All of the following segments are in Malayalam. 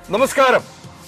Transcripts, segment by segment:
നമസ്കാരം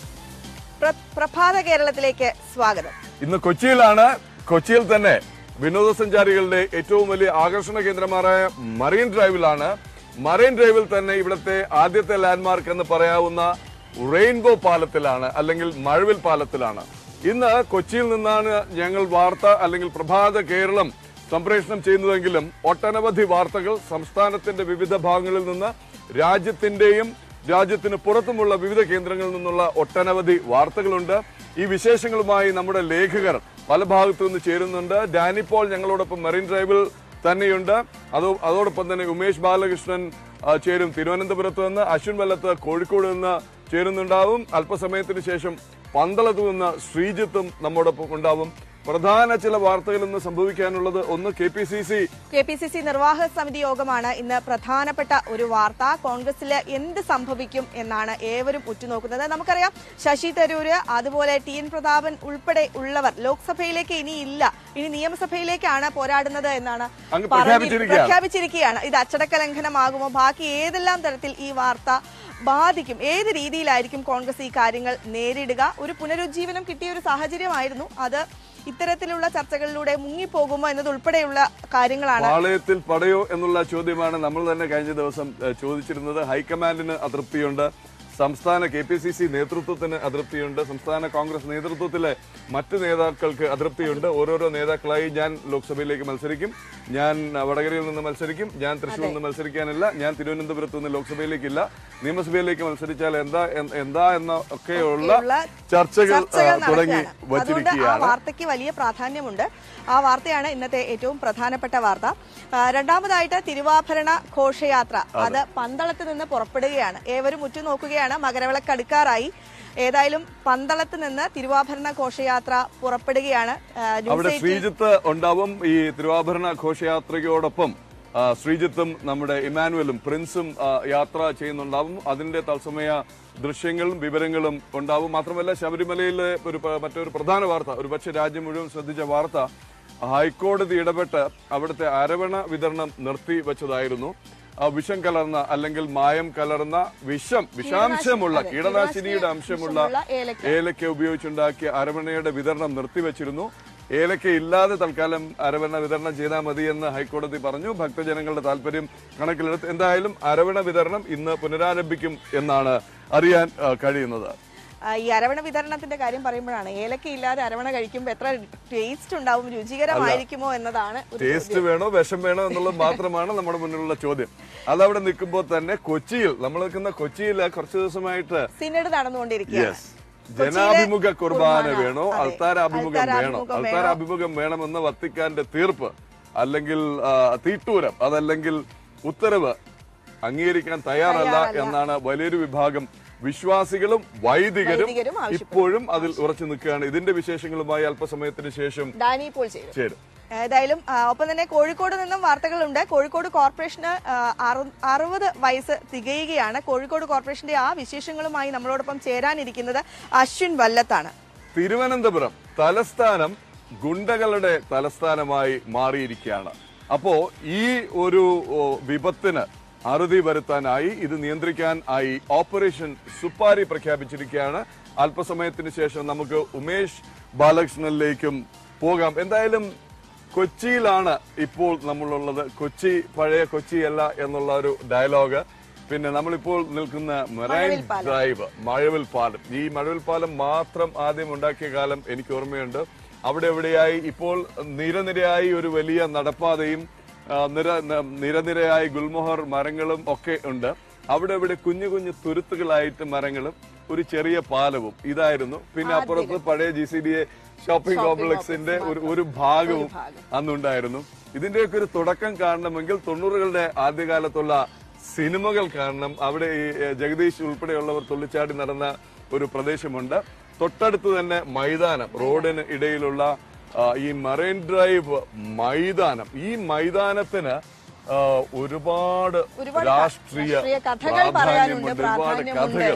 പ്ര- പ്രഭാത കേരളത്തിലേക്ക് സ്വാഗതം ഇന്ന് കൊച്ചിയിലാണ് കൊച്ചിയിൽ തന്നെ വിനോദസഞ്ചാരികളുടെ ഏറ്റവും വലിയ ആകർഷണ കേന്ദ്രമായ മറൈൻ ഡ്രൈവിലാണ് മറൈൻ ഡ്രൈവിൽ തന്നെ ഇവിടുത്തെ ആദ്യത്തെ ലാൻഡ്മാർക്ക് എന്ന് പറയാവുന്ന റെയിൻബോ പാലത്തിലാണ് അല്ലെങ്കിൽ മഴവിൽ പാലത്തിലാണ് ഇന്ന് കൊച്ചിയിൽ നിന്നാണ് ഞങ്ങൾ വാർത്ത അല്ലെങ്കിൽ പ്രഭാത കേരളം സംപ്രേഷണം ചെയ്യുന്നതെങ്കിലും ഒട്ടനവധി വാർത്തകൾ സംസ്ഥാനത്തിന്റെ വിവിധ ഭാഗങ്ങളിൽ നിന്ന് രാജ്യത്തിന്റെയും രാജ്യത്തിന് പുറത്തുമുള്ള വിവിധ കേന്ദ്രങ്ങളിൽ നിന്നുള്ള ഒട്ടനവധി വാർത്തകളുണ്ട് ഈ വിശേഷങ്ങളുമായി നമ്മുടെ ലേഖകർ പല ഭാഗത്തു നിന്ന് ചേരുന്നുണ്ട് ഡാനി പോൾ ഞങ്ങളോടൊപ്പം മറീൻ ഡ്രൈവിൽ തന്നെയുണ്ട് അതോ അതോടൊപ്പം തന്നെ ഉമേഷ് ബാലകൃഷ്ണൻ ആ, ചേരും തിരുവനന്തപുരത്ത് നിന്ന് അശ്വിൻ വല്ലത്ത് കോഴിക്കോട് നിന്ന് ചേരുന്നുണ്ടാവും അല്പസമയത്തിന് ശേഷം പന്തളത്ത് നിന്ന് ശ്രീജിത്തും നമ്മോടൊപ്പം ഉണ്ടാവും പ്രധാന ചില വാർത്തകൾ ഇന്ന് സംഭവിക്കാനുള്ളത് ഒന്ന് K P C C K P C C നിർവാഹക സമിതി യോഗമാണ് ഇന്ന് പ്രധാനപ്പെട്ട ഒരു വാർത്ത കോൺഗ്രസിൽ എന്ത് സംഭവിക്കും എന്നാണ് ഏവരും ഉറ്റുനോക്കുന്നത് നമുക്കറിയാം ശശി തരൂര് അതുപോലെ ടി എൻ പ്രതാപൻ ഉൾപ്പെടെ ഉള്ളവർ ലോക്സഭയിലേക്ക് ഇനി ഇല്ല ഇനി നിയമസഭയിലേക്കാണ് പോരാടുന്നത് എന്നാണ് അങ്ങ് പറഞ്ഞി- പ്രഖ്യാപിച്ചിരിക്കുകയാണ്. പ്രഖ്യാപിച്ചിരിക്കുകയാണ് ഇത് അച്ചടക്ക ലംഘനമാകുമോ ബാക്കി ഏതെല്ലാം തരത്തിൽ ഈ വാർത്ത ബാധിക്കും ഏത് രീതിയിലായിരിക്കും കോൺഗ്രസ് ഈ കാര്യങ്ങൾ നേരിടുക ഒരു പുനരുജ്ജീവനം കിട്ടിയ ഒരു സാഹചര്യമായിരുന്നു അത് ഇത്തരത്തിലുള്ള ചർച്ചകളിലൂടെ മുങ്ങിപ്പോകുമോ എന്നതുൾപ്പെടെയുള്ള കാര്യങ്ങളാണ് പാളയത്തിൽ പടയോ എന്നുള്ള ചോദ്യമാണ് നമ്മൾ തന്നെ കഴിഞ്ഞ ദിവസം ഏഹ്, ചോദിച്ചിരുന്നത് ഹൈക്കമാൻഡിന് അതൃപ്തിയുണ്ട് സംസ്ഥാന കെ പി സി സി നേതൃത്വത്തിന് അതൃപ്തിയുണ്ട് സംസ്ഥാന കോൺഗ്രസ് നേതൃത്വത്തിലെ മറ്റ് നേതാക്കൾക്ക് അതൃപ്തിയുണ്ട് ഓരോരോ നേതാക്കളായി ഞാൻ ലോക്സഭയിലേക്ക് മത്സരിക്കും ഞാൻ അഹ്, വടകരയിൽ നിന്ന് മത്സരിക്കും ഞാൻ തൃശ്ശൂരിൽ നിന്ന് മത്സരിക്കാനില്ല ഞാൻ തിരുവനന്തപുരത്ത് നിന്ന് ലോക്സഭയിലേക്കില്ല നിയമസഭയിലേക്ക് മത്സരിച്ചാൽ എന്താ എൻ- എന്താ എന്ന ഒക്കെയുള്ള ഒക്കെയുള്ള ചർച്ചകൾ ചർച്ചകൾ ആ, തുടങ്ങി നടക്കുകയാണ്. അതുകൊണ്ട് ആ വച്ചിരിക്കുകയാണ് വാർത്തയ്ക്ക് വലിയ പ്രാധാന്യമുണ്ട് ആ വാർത്തയാണ് ഇന്നത്തെ ഏറ്റവും പ്രധാനപ്പെട്ട വാർത്ത ആ, രണ്ടാമതായിട്ട് തിരുവാഭരണ ഘോഷയാത്ര അത് പന്തളത്ത് നിന്ന് പുറപ്പെടുകയാണ് ഏവരും ഉറ്റുനോക്കുകയാണ് മകരവിളക്ക് അടുക്കാറായി ഏതായാലും പന്തളത്ത് നിന്ന് തിരുവാഭരണ ഘോഷയാത്ര പുറപ്പെടുകയാണ് ആ, ന്യൂസ് അവിടെ എയ്റ്റീൻ ശ്രീജിത്ത് ഉണ്ടാവും ഈ തിരുവാഭരണ ഘോഷയാത്രയോടൊപ്പം ആ, ശ്രീജിത്തും നമ്മുടെ ഇമാനുവലും പ്രിൻസും ആ, യാത്ര ചെയ്യുന്നുണ്ടാവും അതിന്റെ തത്സമയ ദൃശ്യങ്ങളും വിവരങ്ങളും ഉണ്ടാവും മാത്രമല്ല ശബരിമലയിലെ ഒരു പ- മറ്റൊരു പ്രധാന വാർത്ത ഒരുപക്ഷെ രാജ്യം മുഴുവൻ ശ്രദ്ധിച്ച വാർത്ത ഹൈക്കോടതി ഇടപെട്ട് അവിടുത്തെ അരവണ വിതരണം നിർത്തിവെച്ചതായിരുന്നു ആ, വിഷം കലർന്ന അല്ലെങ്കിൽ മായം കലർന്ന വിഷം വിഷാംശമുള്ള അതെ, കീടനാശിനിയുടെ അംശമുള്ള അംശമുള്ള ഏലക്ക. ഏലക്ക ഉപയോഗിച്ചുണ്ടാക്കിയ അരവണയുടെ വിതരണം നിർത്തിവച്ചിരുന്നു ഏലക്ക ഇല്ലാതെ തൽക്കാലം അരവണ വിതരണം ചെയ്താൽ മതിയെന്ന് ഹൈക്കോടതി പറഞ്ഞു ഭക്തജനങ്ങളുടെ താല്പര്യം കണക്കിലെടുത്ത് എന്തായാലും അരവണ വിതരണം ഇന്ന് പുനരാരംഭിക്കും എന്നാണ് അറിയാൻ ആ, കഴിയുന്നത് ആ, ഈ അരവണ വിതരണത്തിന്റെ കാര്യം പറയുമ്പോഴാണ് ഏലക്ക ഇല്ലാതെ അരവണ കഴിക്കുമ്പോൾ എത്ര ടേസ്റ്റ് ഉണ്ടാവും രുചികരമായിരിക്കുമോ എന്നതാണ് ഒരു ടേസ്റ്റ് വേണോ വിഷം വേണോ എന്നുള്ളത് മാത്രമാണ് നമ്മുടെ മുന്നിലുള്ള ചോദ്യം അതവിടെ നിൽക്കുമ്പോൾ തന്നെ കൊച്ചിയിൽ നമ്മൾ നിൽക്കുന്ന കൊച്ചിയിൽ കുറച്ച് ദിവസമായിട്ട് സിനഡ് നടന്നുകൊണ്ടിരിക്കുകയാണ് യെസ് ജനാഭിമുഖ കുർബാന കുർബാന, വേണോ അതെ. അൾത്താരാഭിമുഖം വേണോ അൾത്താരാഭിമുഖം വേണോ? അൾത്താരാഭിമുഖം വേണമെന്ന വത്തിക്കാന്റെ തീർപ്പ് അല്ലെങ്കിൽ ആ, തീട്ടൂരം അതല്ലെങ്കിൽ ഉത്തരവ് അംഗീകരിക്കാൻ തയ്യാറല്ല തയ്യാറല്ല. എന്നാണ് വലിയൊരു വിഭാഗം വിശ്വാസികളും വൈദികരും വൈദികരും ആവശ്യപ്പെടുന്നു. ഇപ്പോഴും അതിൽ ഉറച്ചു നിൽക്കുകയാണ് ഇതിന്റെ വിശേഷങ്ങളുമായി അല്പസമയത്തിന് ശേഷം ഡാനി ഇപ്പോൾ ചെയ്തു ചേരും ഏതായാലും ആ, ഒപ്പം തന്നെ കോഴിക്കോട് നിന്നും വാർത്തകളുണ്ട് കോഴിക്കോട് കോർപ്പറേഷന് ആ, അറു- അറുപത് വയസ്സ് തികയുകയാണ് കോഴിക്കോട് കോർപ്പറേഷന്റെ ആ വിശേഷങ്ങളുമായി നമ്മളോടൊപ്പം ചേരാനിരിക്കുന്നത് അശ്വിൻ വല്ലത്താണ് തിരുവനന്തപുരം തലസ്ഥാനം ഗുണ്ടകളുടെ തലസ്ഥാനമായി മാറിയിരിക്കുകയാണ് അപ്പോ ഈ ഒരു ഓ, വിപത്തിന് അറുതി വരുത്താനായി ഇത് നിയന്ത്രിക്കാൻ ആയി ഓപ്പറേഷൻ സുപ്പാരി പ്രഖ്യാപിച്ചിരിക്കുകയാണ് അല്പസമയത്തിന് ശേഷം നമുക്ക് ഉമേഷ് ബാലകൃഷ്ണനിലേക്കും പോകാം എന്തായാലും കൊച്ചിയിലാണ് ഇപ്പോൾ നമ്മളുള്ളത് കൊച്ചി പഴയ കൊച്ചിയല്ല എന്നുള്ള ഒരു ഡയലോഗ് പിന്നെ നമ്മളിപ്പോൾ നിൽക്കുന്ന മെറൈൻ മഴവിൽ പാലം. ഡ്രൈവ് മഴവിൽ പാലം ഈ മഴവിൽ പാലം മാത്രം ആദ്യം ഉണ്ടാക്കിയ കാലം എനിക്ക് ഓർമ്മയുണ്ട് അവിടെ എവിടെയായി ഇപ്പോൾ നിരനിരയായി ഒരു വലിയ നടപ്പാതയും ആ, നിര ന- നിരനിരയായി ഗുൽമോഹർ മരങ്ങളും ഒക്കെ ഉണ്ട് അവിടെ ഇവിടെ കുഞ്ഞു കുഞ്ഞു തുരുത്തുകളായിട്ട് മരങ്ങളും ഒരു ചെറിയ പാലവും ഇതായിരുന്നു പിന്നെ അപ്പുറത്ത് പഴയ G C D A shopping കോംപ്ലക്സിന്റെ ഒരു ഒരു ഭാഗവും അന്നുണ്ടായിരുന്നു ഇതിന്റെയൊക്കെ ഒരു തുടക്കം കാണണമെങ്കിൽ തൊണ്ണൂറുകളുടെ ആദ്യകാലത്തുള്ള സിനിമകൾ കാരണം അവിടെ ഈ എ, ജഗദീഷ് ഉൾപ്പെടെയുള്ളവർ തുള്ളിച്ചാടി നടന്ന ഒരു പ്രദേശമുണ്ട് തൊട്ടടുത്ത് തന്നെ മൈതാനം റോഡിന് ഇടയിലുള്ള ആ, ഈ മറൈൻ ഡ്രൈവ് മൈതാനം ഈ മൈതാനത്തിന് ആ, ഒരുപാട് ഒരുപാട് രാഷ്ട്രീയ രാഷ്ട്രീയ കഥകൾ പ്രാധാന്യമുണ്ട് പറയാനുണ്ട്, ഒരുപാട് പ്രാധാന്യമുണ്ട്. കഥകൾ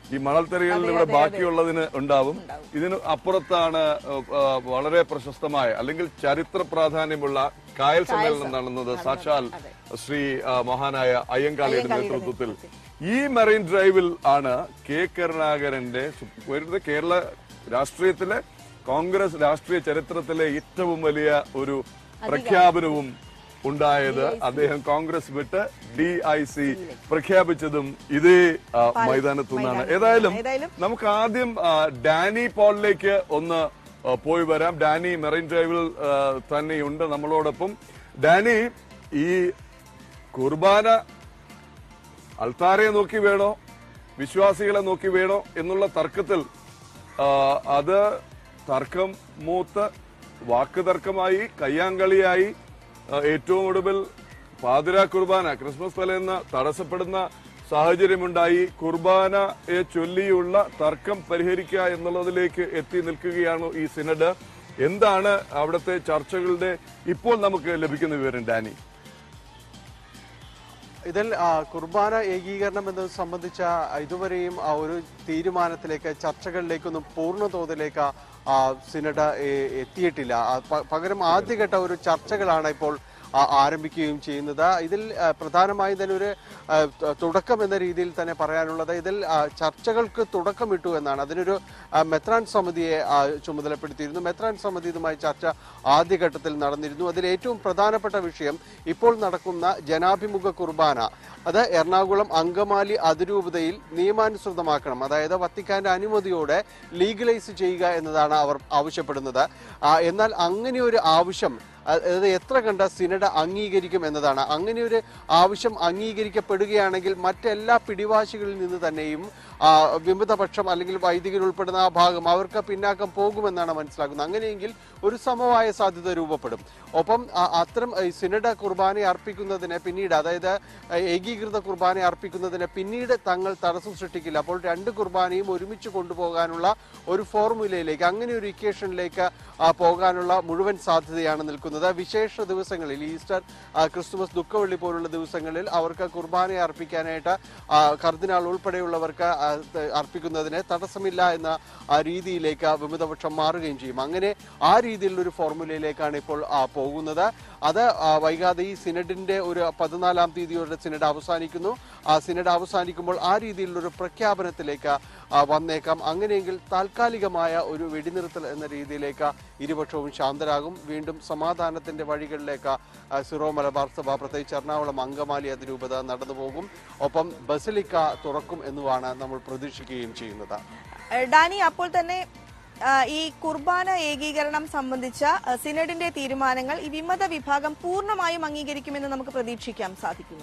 ഈ മണൽത്തരികളിൽ ഇവിടെ ബാക്കിയുള്ളതിന് ഉണ്ടാവും ഇതിന് അപ്പുറത്താണ് ഏഹ്, ഏഹ്, വളരെ പ്രശസ്തമായ അല്ലെങ്കിൽ ചരിത്ര പ്രാധാന്യമുള്ള കായൽ സമ്മേളനം നടന്നത് സാക്ഷാൽ ശ്രീ ആ, മഹാനായ അയ്യങ്കാളിയുടെ നേതൃത്വത്തിൽ ഈ മറൈൻ ഡ്രൈവിൽ ആണ് കെ കരുണാകരന്റെ സു- ഒരു കേരള രാഷ്ട്രീയത്തിലെ കോൺഗ്രസ് രാഷ്ട്രീയ ചരിത്രത്തിലെ ഏറ്റവും വലിയ ഒരു പ്രഖ്യാപനവും ഉണ്ടായത് അദ്ദേഹം കോൺഗ്രസ് വിട്ട് ഡി ഐ സി പ്രഖ്യാപിച്ചതും ഇതേ ആ, മൈതാനത്തു നിന്നാണ് ഏതായാലും ഏതായാലും നമുക്ക് ആദ്യം ആ, ഡാനി പോളിലേക്ക് ഒന്ന് ആ, പോയി വരാം ഡാനി മെറൈൻ ഡ്രൈവിൽ ആ, തന്നെയുണ്ട് നമ്മളോടൊപ്പം ഡാനി ഈ കുർബാന അൾത്താരയെ നോക്കി വേണോ വിശ്വാസികളെ നോക്കി വേണോ എന്നുള്ള തർക്കത്തിൽ ആ, അത് തർക്കം മൂത്ത് വാക്ക് തർക്കമായി കയ്യാങ്കളിയായി ആ, ഏറ്റവും ഒടുവിൽ പാതിര കുർബാന ക്രിസ്മസ് തലേന്ന് തടസ്സപ്പെടുന്ന സാഹചര്യമുണ്ടായി കുർബാനയെ ചൊല്ലിയുള്ള തർക്കം പരിഹരിക്കുക എന്നുള്ളതിലേക്ക് എത്തി നിൽക്കുകയാണോ ഈ സിനഡ് എന്താണ് അവിടുത്തെ ചർച്ചകളുടെ ഇപ്പോൾ നമുക്ക് ലഭിക്കുന്ന വിവരം ഡാനി ഇതിൽ ആ, കുർബാന ഏകീകരണം എന്നത് സംബന്ധിച്ച ഇതുവരെയും ആ ഒരു തീരുമാനത്തിലേക്ക് ചർച്ചകളിലേക്കൊന്നും പൂർണ്ണ തോതിലേക്ക് ആ, സിനഡ് എ- എത്തിയിട്ടില്ല ആ, പ- പകരം ആദ്യഘട്ട ഒരു ചർച്ചകളാണ് ഇപ്പോൾ ആ, ആരംഭിക്കുകയും ചെയ്യുന്നത് ഇതിൽ ആ, പ്രധാനമായും തന്നെ ഒരു ആ, ത- തുടക്കം എന്ന രീതിയിൽ തന്നെ പറയാനുള്ളത് ഇതിൽ ആ, ചർച്ചകൾക്ക് തുടക്കമിട്ടു എന്നാണ് അതിനൊരു ആ, മെത്രാൻ സമിതിയെ ആ, ചുമതലപ്പെടുത്തിയിരുന്നു മെത്രാൻ സമിതി ഇതുമായി ചർച്ച ആദ്യഘട്ടത്തിൽ നടന്നിരുന്നു അതിൽ ഏറ്റവും പ്രധാനപ്പെട്ട വിഷയം ഇപ്പോൾ നടക്കുന്ന ജനാഭിമുഖ കുർബാന അത് എറണാകുളം അങ്കമാലി അതിരൂപതയിൽ നിയമാനുസൃതമാക്കണം അതായത് വത്തിക്കാന്റെ അനുമതിയോടെ ലീഗലൈസ് ചെയ്യുക എന്നതാണ് അവർ ആവശ്യപ്പെടുന്നത് ആ, എന്നാൽ അങ്ങനെ ഒരു ആവശ്യം അത് എത്ര കണ്ട സിനഡ് അംഗീകരിക്കും എന്നതാണ് അങ്ങനെ ഒരു ആവശ്യം അംഗീകരിക്കപ്പെടുകയാണെങ്കിൽ മറ്റെല്ലാ പിടിവാശികളിൽ നിന്ന് തന്നെയും ആ, വിമതപക്ഷം അല്ലെങ്കിൽ വൈദികർ ഉൾപ്പെടുന്ന ആ ഭാഗം അവർക്ക് പിന്നാക്കം പോകുമെന്നാണ് മനസ്സിലാക്കുന്നത് അങ്ങനെയെങ്കിൽ ഒരു സമവായ സാധ്യത രൂപപ്പെടും ഒപ്പം ആ- അത്തരം ഈ സിനഡ് കുർബാന അർപ്പിക്കുന്നതിന് പിന്നീട് അതായത് ഏകീകൃത കുർബാന അർപ്പിക്കുന്നതിന് പിന്നീട് തങ്ങൾ തടസ്സം സൃഷ്ടിക്കില്ല അപ്പോൾ രണ്ട് കുർബാനയും ഒരുമിച്ച് കൊണ്ടുപോകാനുള്ള ഒരു ഫോർമുലയിലേക്ക് അങ്ങനെ ഒരു ഇക്വേഷനിലേക്ക് ആ, പോകാനുള്ള മുഴുവൻ സാധ്യതയാണ് നിൽക്കുന്നത് വിശേഷ ദിവസങ്ങളിൽ ഈസ്റ്റർ ആ, ക്രിസ്തുമസ് ദുഃഖവെള്ളി പോലുള്ള ദിവസങ്ങളിൽ അവർക്ക് കുർബാന അർപ്പിക്കാനായിട്ട് ആ, കർദിനാൾ ഉൾപ്പെടെയുള്ളവർക്ക് ആ, ത- അർപ്പിക്കുന്നതിന് തടസ്സമില്ല എന്ന ആ രീതിയിലേക്ക് വിമതപക്ഷം മാറുകയും ചെയ്യും അങ്ങനെ ആ രീതിയിലുള്ള ഒരു ഫോർമുലയിലേക്കാണ് ഇപ്പോൾ ആ, പോകുന്നത് അത് ആ, വൈകാതെ ഈ സിനഡിന്റെ ഒരു പതിനാലാം തീയതിയോടെ സിനഡ് അവസാനിക്കുന്നു ആ സിനഡ് അവസാനിക്കുമ്പോൾ ആ രീതിയിലുള്ള ഒരു പ്രഖ്യാപനത്തിലേക്ക് ആ, വന്നേക്കാം അങ്ങനെയെങ്കിൽ താൽക്കാലികമായ ഒരു വെടിനിർത്തൽ എന്ന രീതിയിലേക്ക് ഇരുപക്ഷവും ശാന്തരാകും വീണ്ടും സമാധാനത്തിന്റെ വഴികളിലേക്ക് ആ, സിറോ മലബാർ സഭ പ്രത്യേകിച്ച് എറണാകുളം അങ്കമാലി അതിരൂപത നടന്നു പോകും ഒപ്പം ബസലിക്ക തുറക്കും എന്നുമാണ് നമ്മൾ പ്രതീക്ഷിക്കുകയും ചെയ്യുന്നത് ഏഹ് ഡാനി അപ്പോൾ തന്നെ ആ, ഈ കുർബാന ഏകീകരണം സംബന്ധിച്ച ആ, സിനഡിന്റെ തീരുമാനങ്ങൾ ഈ വിമത വിഭാഗം പൂർണ്ണമായും അംഗീകരിക്കുമെന്ന് നമുക്ക് പ്രതീക്ഷിക്കാൻ സാധിക്കുന്നു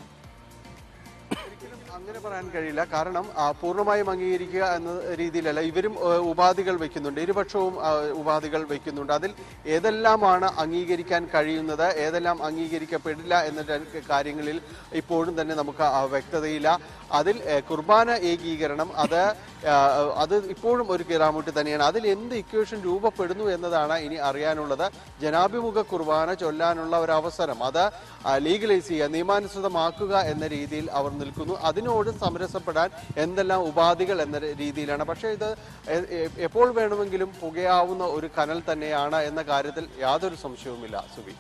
ഒരിക്കലും അങ്ങനെ പറയാൻ കഴിയില്ല കാരണം ആ, പൂർണ്ണമായും അംഗീകരിക്കുക എന്ന രീതിയിലല്ല ഇവരും ആ, ഉപാധികൾ വെക്കുന്നുണ്ട് ഇരുപക്ഷവും ആ, ഉപാധികൾ വെക്കുന്നുണ്ട് അതിൽ ഏതെല്ലാമാണ് അംഗീകരിക്കാൻ കഴിയുന്നത് ഏതെല്ലാം അംഗീകരിക്കപ്പെടില്ല എന്ന രണ്ട് കാര്യങ്ങളിൽ ഇപ്പോഴും തന്നെ നമുക്ക് ആ വ്യക്തതയില്ല അതിൽ ഏ, കുർബാന ഏകീകരണം അത് ആ, അത് ഇപ്പോഴും ഒരു കിറാമുട്ടി തന്നെയാണ് അതിൽ എന്ത് ഇക്വേഷൻ രൂപപ്പെടുന്നു എന്നതാണ് ഇനി അറിയാനുള്ളത് ജനാഭിമുഖ കുർബാന ചൊല്ലാനുള്ള ഒരു അവസരം അത് ലീഗലൈസ് ചെയ്യുക നിയമാനുസൃതമാക്കുക എന്ന രീതിയിൽ അവർ നിൽക്കുന്നു അതിനോട് സമരസപ്പെടാൻ എന്തെല്ലാം ഉപാധികൾ എന്ന രീതിയിലാണ് പക്ഷേ ഇത് എ- എ- എപ്പോൾ വേണമെങ്കിലും പുകയാവുന്ന ഒരു കനൽ തന്നെയാണ് എന്ന കാര്യത്തിൽ യാതൊരു സംശയവുമില്ല സുബി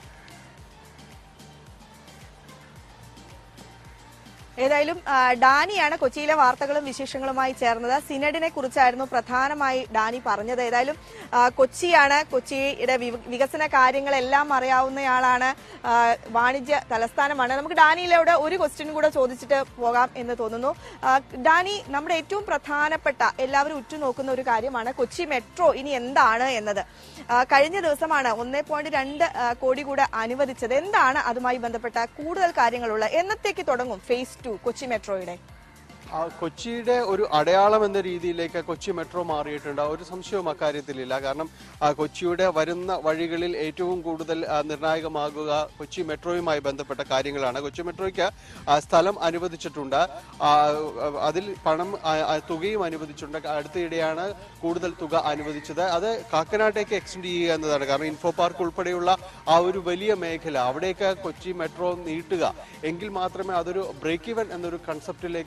ഏതായാലും ആ, ഡാനിയാണ് കൊച്ചിയിലെ വാർത്തകളും വിശേഷങ്ങളുമായി ചേർന്നത് സിനഡിനെ കുറിച്ചായിരുന്നു പ്രധാനമായി ഡാനി പറഞ്ഞത് ഏതായാലും ആ, കൊച്ചിയാണ് കൊച്ചിയുടെ വി- വികസന കാര്യങ്ങളെല്ലാം അറിയാവുന്നയാളാണ് ആ, വാണിജ്യ തലസ്ഥാനമാണ് നമുക്ക് ഡാനിയിലൂടെ ഒരു ക്വസ്റ്റ്യൻ കൂടെ ചോദിച്ചിട്ട് പോകാം എന്ന് തോന്നുന്നു ആ, ഡാനി നമ്മുടെ ഏറ്റവും പ്രധാനപ്പെട്ട എല്ലാവരും ഉറ്റുനോക്കുന്ന ഒരു കാര്യമാണ് കൊച്ചി മെട്രോ ഇനി എന്താണ് എന്നത് ആ, കഴിഞ്ഞ ദിവസമാണ് ഒന്നേ പോയിന്റ് രണ്ട് ആ, കോടി കൂടെ അനുവദിച്ചത് എന്താണ് അതുമായി ബന്ധപ്പെട്ട കൂടുതൽ കാര്യങ്ങളുള്ള എന്നത്തേക്ക് തുടങ്ങും ഫേസ് ടു കൊച്ചി മെട്രോയുടെ ആ, കൊച്ചിയുടെ ഒരു അടയാളം എന്ന രീതിയിലേക്ക് കൊച്ചി മെട്രോ മാറിയിട്ടുണ്ട് ആ ഒരു സംശയവും അക്കാര്യത്തിലില്ല കാരണം ആ, കൊച്ചിയുടെ വരുന്ന വഴികളിൽ ഏറ്റവും കൂടുതൽ ആ, നിർണായകമാകുക കൊച്ചി മെട്രോയുമായി ബന്ധപ്പെട്ട കാര്യങ്ങളാണ് കൊച്ചി മെട്രോയ്ക്ക് ആ, സ്ഥലം അനുവദിച്ചിട്ടുണ്ട് ആ, അതിൽ പണം ആ, ആ, തുകയും അനുവദിച്ചിട്ടുണ്ട് അടുത്തിടെയാണ് കൂടുതൽ തുക അനുവദിച്ചത് അത് കാക്കനാട്ടേക്ക് എക്സ്റ്റെൻഡ് ചെയ്യുക എന്നതാണ് കാരണം ഇൻഫോ പാർക്ക് ഉൾപ്പെടെയുള്ള ആ ഒരു വലിയ മേഖല അവിടേക്ക് കൊച്ചി മെട്രോ നീട്ടുക എങ്കിൽ മാത്രമേ അതൊരു ബ്രേക്ക് ഇവൻ എന്നൊരു കൺസെപ്റ്റിലേക്ക് പോകാനായിട്ട്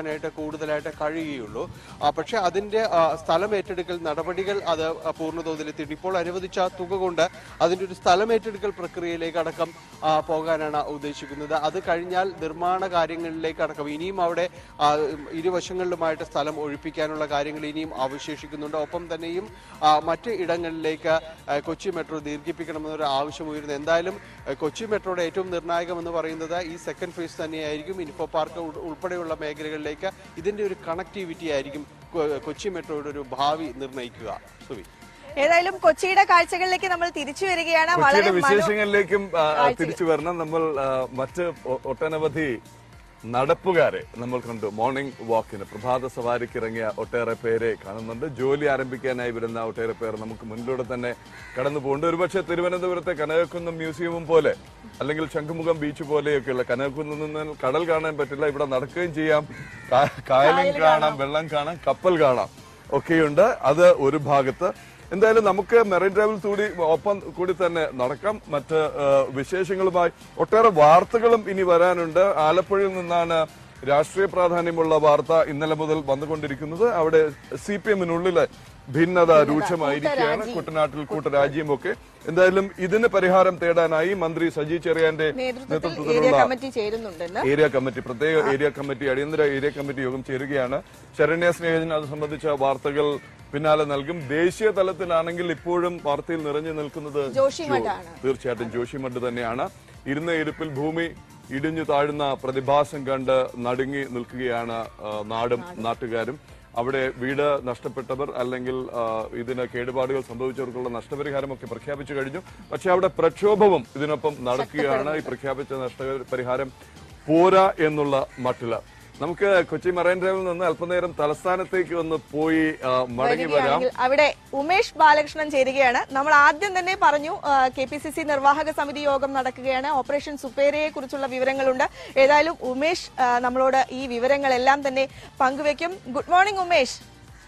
കൊടുക്കാനായിട്ട് കൂടുതലായിട്ട് കഴിയുകയുള്ളൂ ആ, പക്ഷേ അതിന്റെ ആ, സ്ഥലം ഏറ്റെടുക്കൽ നടപടികൾ അത് ആ, പൂർണ്ണതോതിൽ എത്തിയിട്ട് ഇപ്പോൾ അനുവദിച്ച തുക കൊണ്ട് അതിന്റെ ഒരു സ്ഥലം ഏറ്റെടുക്കൽ പ്രക്രിയയിലേക്ക് അടക്കം ആ, പോകാനാണ് ഉദ്ദേശിക്കുന്നത് അത് കഴിഞ്ഞാൽ നിർമ്മാണ കാര്യങ്ങളിലേക്ക് അടക്കം ഇനിയും അവിടെ ആ, ഇരുവശങ്ങളിലുമായിട്ട് സ്ഥലം ഒഴിപ്പിക്കാനുള്ള കാര്യങ്ങൾ ഇനിയും അവശേഷിക്കുന്നുണ്ട് ഒപ്പം തന്നെയും ആ, മറ്റ് ഇടങ്ങളിലേക്ക് ആ, കൊച്ചി മെട്രോ ദീർഘിപ്പിക്കണമെന്നൊരു ആവശ്യം ഉയരുന്നു എന്തായാലും ആ, കൊച്ചി മെട്രോയുടെ ഏറ്റവും നിർണായകം എന്ന് പറയുന്നത് ഈ സെക്കൻഡ് ഫേസ് തന്നെയായിരിക്കും ഇൻഫോ പാർക്ക് ഉൾ- ഉൾപ്പെടെയുള്ള മേഖലകളിലേക്ക് ഇതിന്റെ ഒരു കണക്ടിവിറ്റി ആയിരിക്കും കൊ- കൊച്ചി മെട്രോയുടെ ഒരു ഭാവി നിർണ്ണയിക്കുക സുവി ഏതായാലും കൊച്ചിയുടെ കാഴ്ചകളിലേക്ക് നമ്മൾ തിരിച്ചു വരികയാണ് വളരെ കൊച്ചിയുടെ മനോ- വിശേഷങ്ങളിലേക്കും ആ, തിരിച്ചു വരണം നമ്മൾ ആ, മറ്റ് ഒ- ഒട്ടനവധി നടപ്പുകാരെ നമ്മൾ കണ്ടു മോർണിംഗ് വാക്കിന് പ്രഭാത സവാരിക്ക് ഇറങ്ങിയ ഒട്ടേറെ പേരെ കാണുന്നുണ്ട് ജോലി ആരംഭിക്കാനായി വരുന്ന ഒട്ടേറെ പേർ നമുക്ക് മുന്നിലൂടെ തന്നെ കടന്നു പോകുന്നുണ്ട് ഒരുപക്ഷെ തിരുവനന്തപുരത്തെ കനകക്കുന്നം മ്യൂസിയവും പോലെ അല്ലെങ്കിൽ ശംഖുമുഖം ബീച്ച് പോലെയൊക്കെയുള്ള കനകക്കുന്നം നിന്ന് കടൽ കാണാൻ പറ്റില്ല ഇവിടെ നടക്കുകയും ചെയ്യാം കാ- കായലും കാണാം വെള്ളം കാണാം കപ്പൽ കാണാം ഒക്കെയുണ്ട് അത് ഒരു ഭാഗത്ത് എന്തായാലും നമുക്ക് മെറൈൻ ഡ്രൈവിൽ കൂടി ഒപ്പം കൂടി തന്നെ നടക്കാം മറ്റ് ആ, വിശേഷങ്ങളുമായി ഒട്ടേറെ വാർത്തകളും ഇനി വരാനുണ്ട് ആലപ്പുഴയിൽ നിന്നാണ് രാഷ്ട്രീയ പ്രാധാന്യമുള്ള വാർത്ത ഇന്നലെ മുതൽ വന്നുകൊണ്ടിരിക്കുന്നത് അവിടെ സി പി എമ്മിനുള്ളിലെ ഭിന്നത രൂക്ഷമായിരിക്കുകയാണ് കുട്ടനാട്ടിൽ കൂട്ടരാജ്യം ഒക്കെ എന്തായാലും ഇതിന് പരിഹാരം തേടാനായി മന്ത്രി സജി ചെറിയാന്റെ നേതൃത്വത്തിൽ ഏരിയ നേതൃത്വത്തിലുള്ള കമ്മിറ്റി ചേരുന്നുണ്ടെന്ന് ഏരിയ കമ്മിറ്റി പ്രത്യേക ഏരിയ കമ്മിറ്റി അടിയന്തര ഏരിയ കമ്മിറ്റി യോഗം ചേരുകയാണ് ശരണ്യ സ്നേഹജൻ അത് സംബന്ധിച്ച വാർത്തകൾ പിന്നാലെ നൽകും ദേശീയ തലത്തിലാണെങ്കിൽ ഇപ്പോഴും വാർത്തയിൽ നിറഞ്ഞു നിൽക്കുന്നത് ജോഷി ജോ- മഠാണ്. തീർച്ചയായിട്ടും ജോഷി മഡ് തന്നെയാണ് ഇരുന്ന ഇരിപ്പിൽ ഭൂമി ഇടിഞ്ഞു താഴുന്ന പ്രതിഭാസം കണ്ട് നടുങ്ങി നിൽക്കുകയാണ് ആ, നാടും നാട്ടുകാരും അവിടെ വീട് നഷ്ടപ്പെട്ടവർ അല്ലെങ്കിൽ ആ, ഇതിന് കേടുപാടുകൾ സംഭവിച്ചവർക്കുള്ള നഷ്ടപരിഹാരമൊക്കെ പ്രഖ്യാപിച്ചു കഴിഞ്ഞു പക്ഷെ അവിടെ പ്രക്ഷോഭവും ഇതിനൊപ്പം നടക്കുകയാണ് ഈ പ്രഖ്യാപിച്ച നഷ്ടപരിഹാരം പോരാ എന്നുള്ള മട്ടില് നമുക്ക് കൊച്ചി മറൈൻ ഡ്രൈവിൽ നിന്ന് അല്പനേരം തലസ്ഥാനത്തേക്ക് ഒന്ന് പോയി ആ, മടങ്ങി വരാം വരികയാണെങ്കിൽ അവിടെ ഉമേഷ് ബാലകൃഷ്ണൻ ചേരുകയാണ് നമ്മൾ ആദ്യം തന്നെ പറഞ്ഞു കെ പി സി സി നിർവാഹക സമിതി യോഗം നടക്കുകയാണ് ഓപ്പറേഷൻ സുപ്പേരയെ കുറിച്ചുള്ള വിവരങ്ങളുണ്ട് ഏതായാലും ഉമേഷ് ആ, നമ്മളോട് ഈ വിവരങ്ങളെല്ലാം തന്നെ പങ്കുവെക്കും good morning Umesh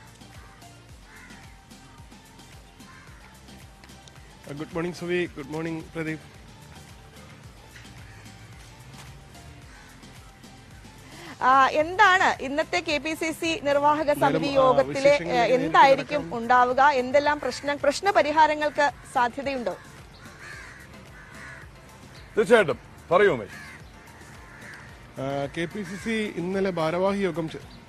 good morning Suvi good morning Pradeep ആ, എന്താണ് ഇന്നത്തെ കെ പി സി സി നിർവാഹക സമിതി ആ, യോഗത്തിലെ വിശേഷങ്ങളിലേക്ക് ഏ, എന്തായിരിക്കും ഉണ്ടാവുക എന്തെല്ലാം പ്രശ്ന പ്രശ്ന പരിഹാരങ്ങൾക്ക് സാധ്യതയുണ്ടോ തീർച്ചയായിട്ടും പറയൂ Umesh K P C C ഇന്നലെ ഭാരവാഹി യോഗം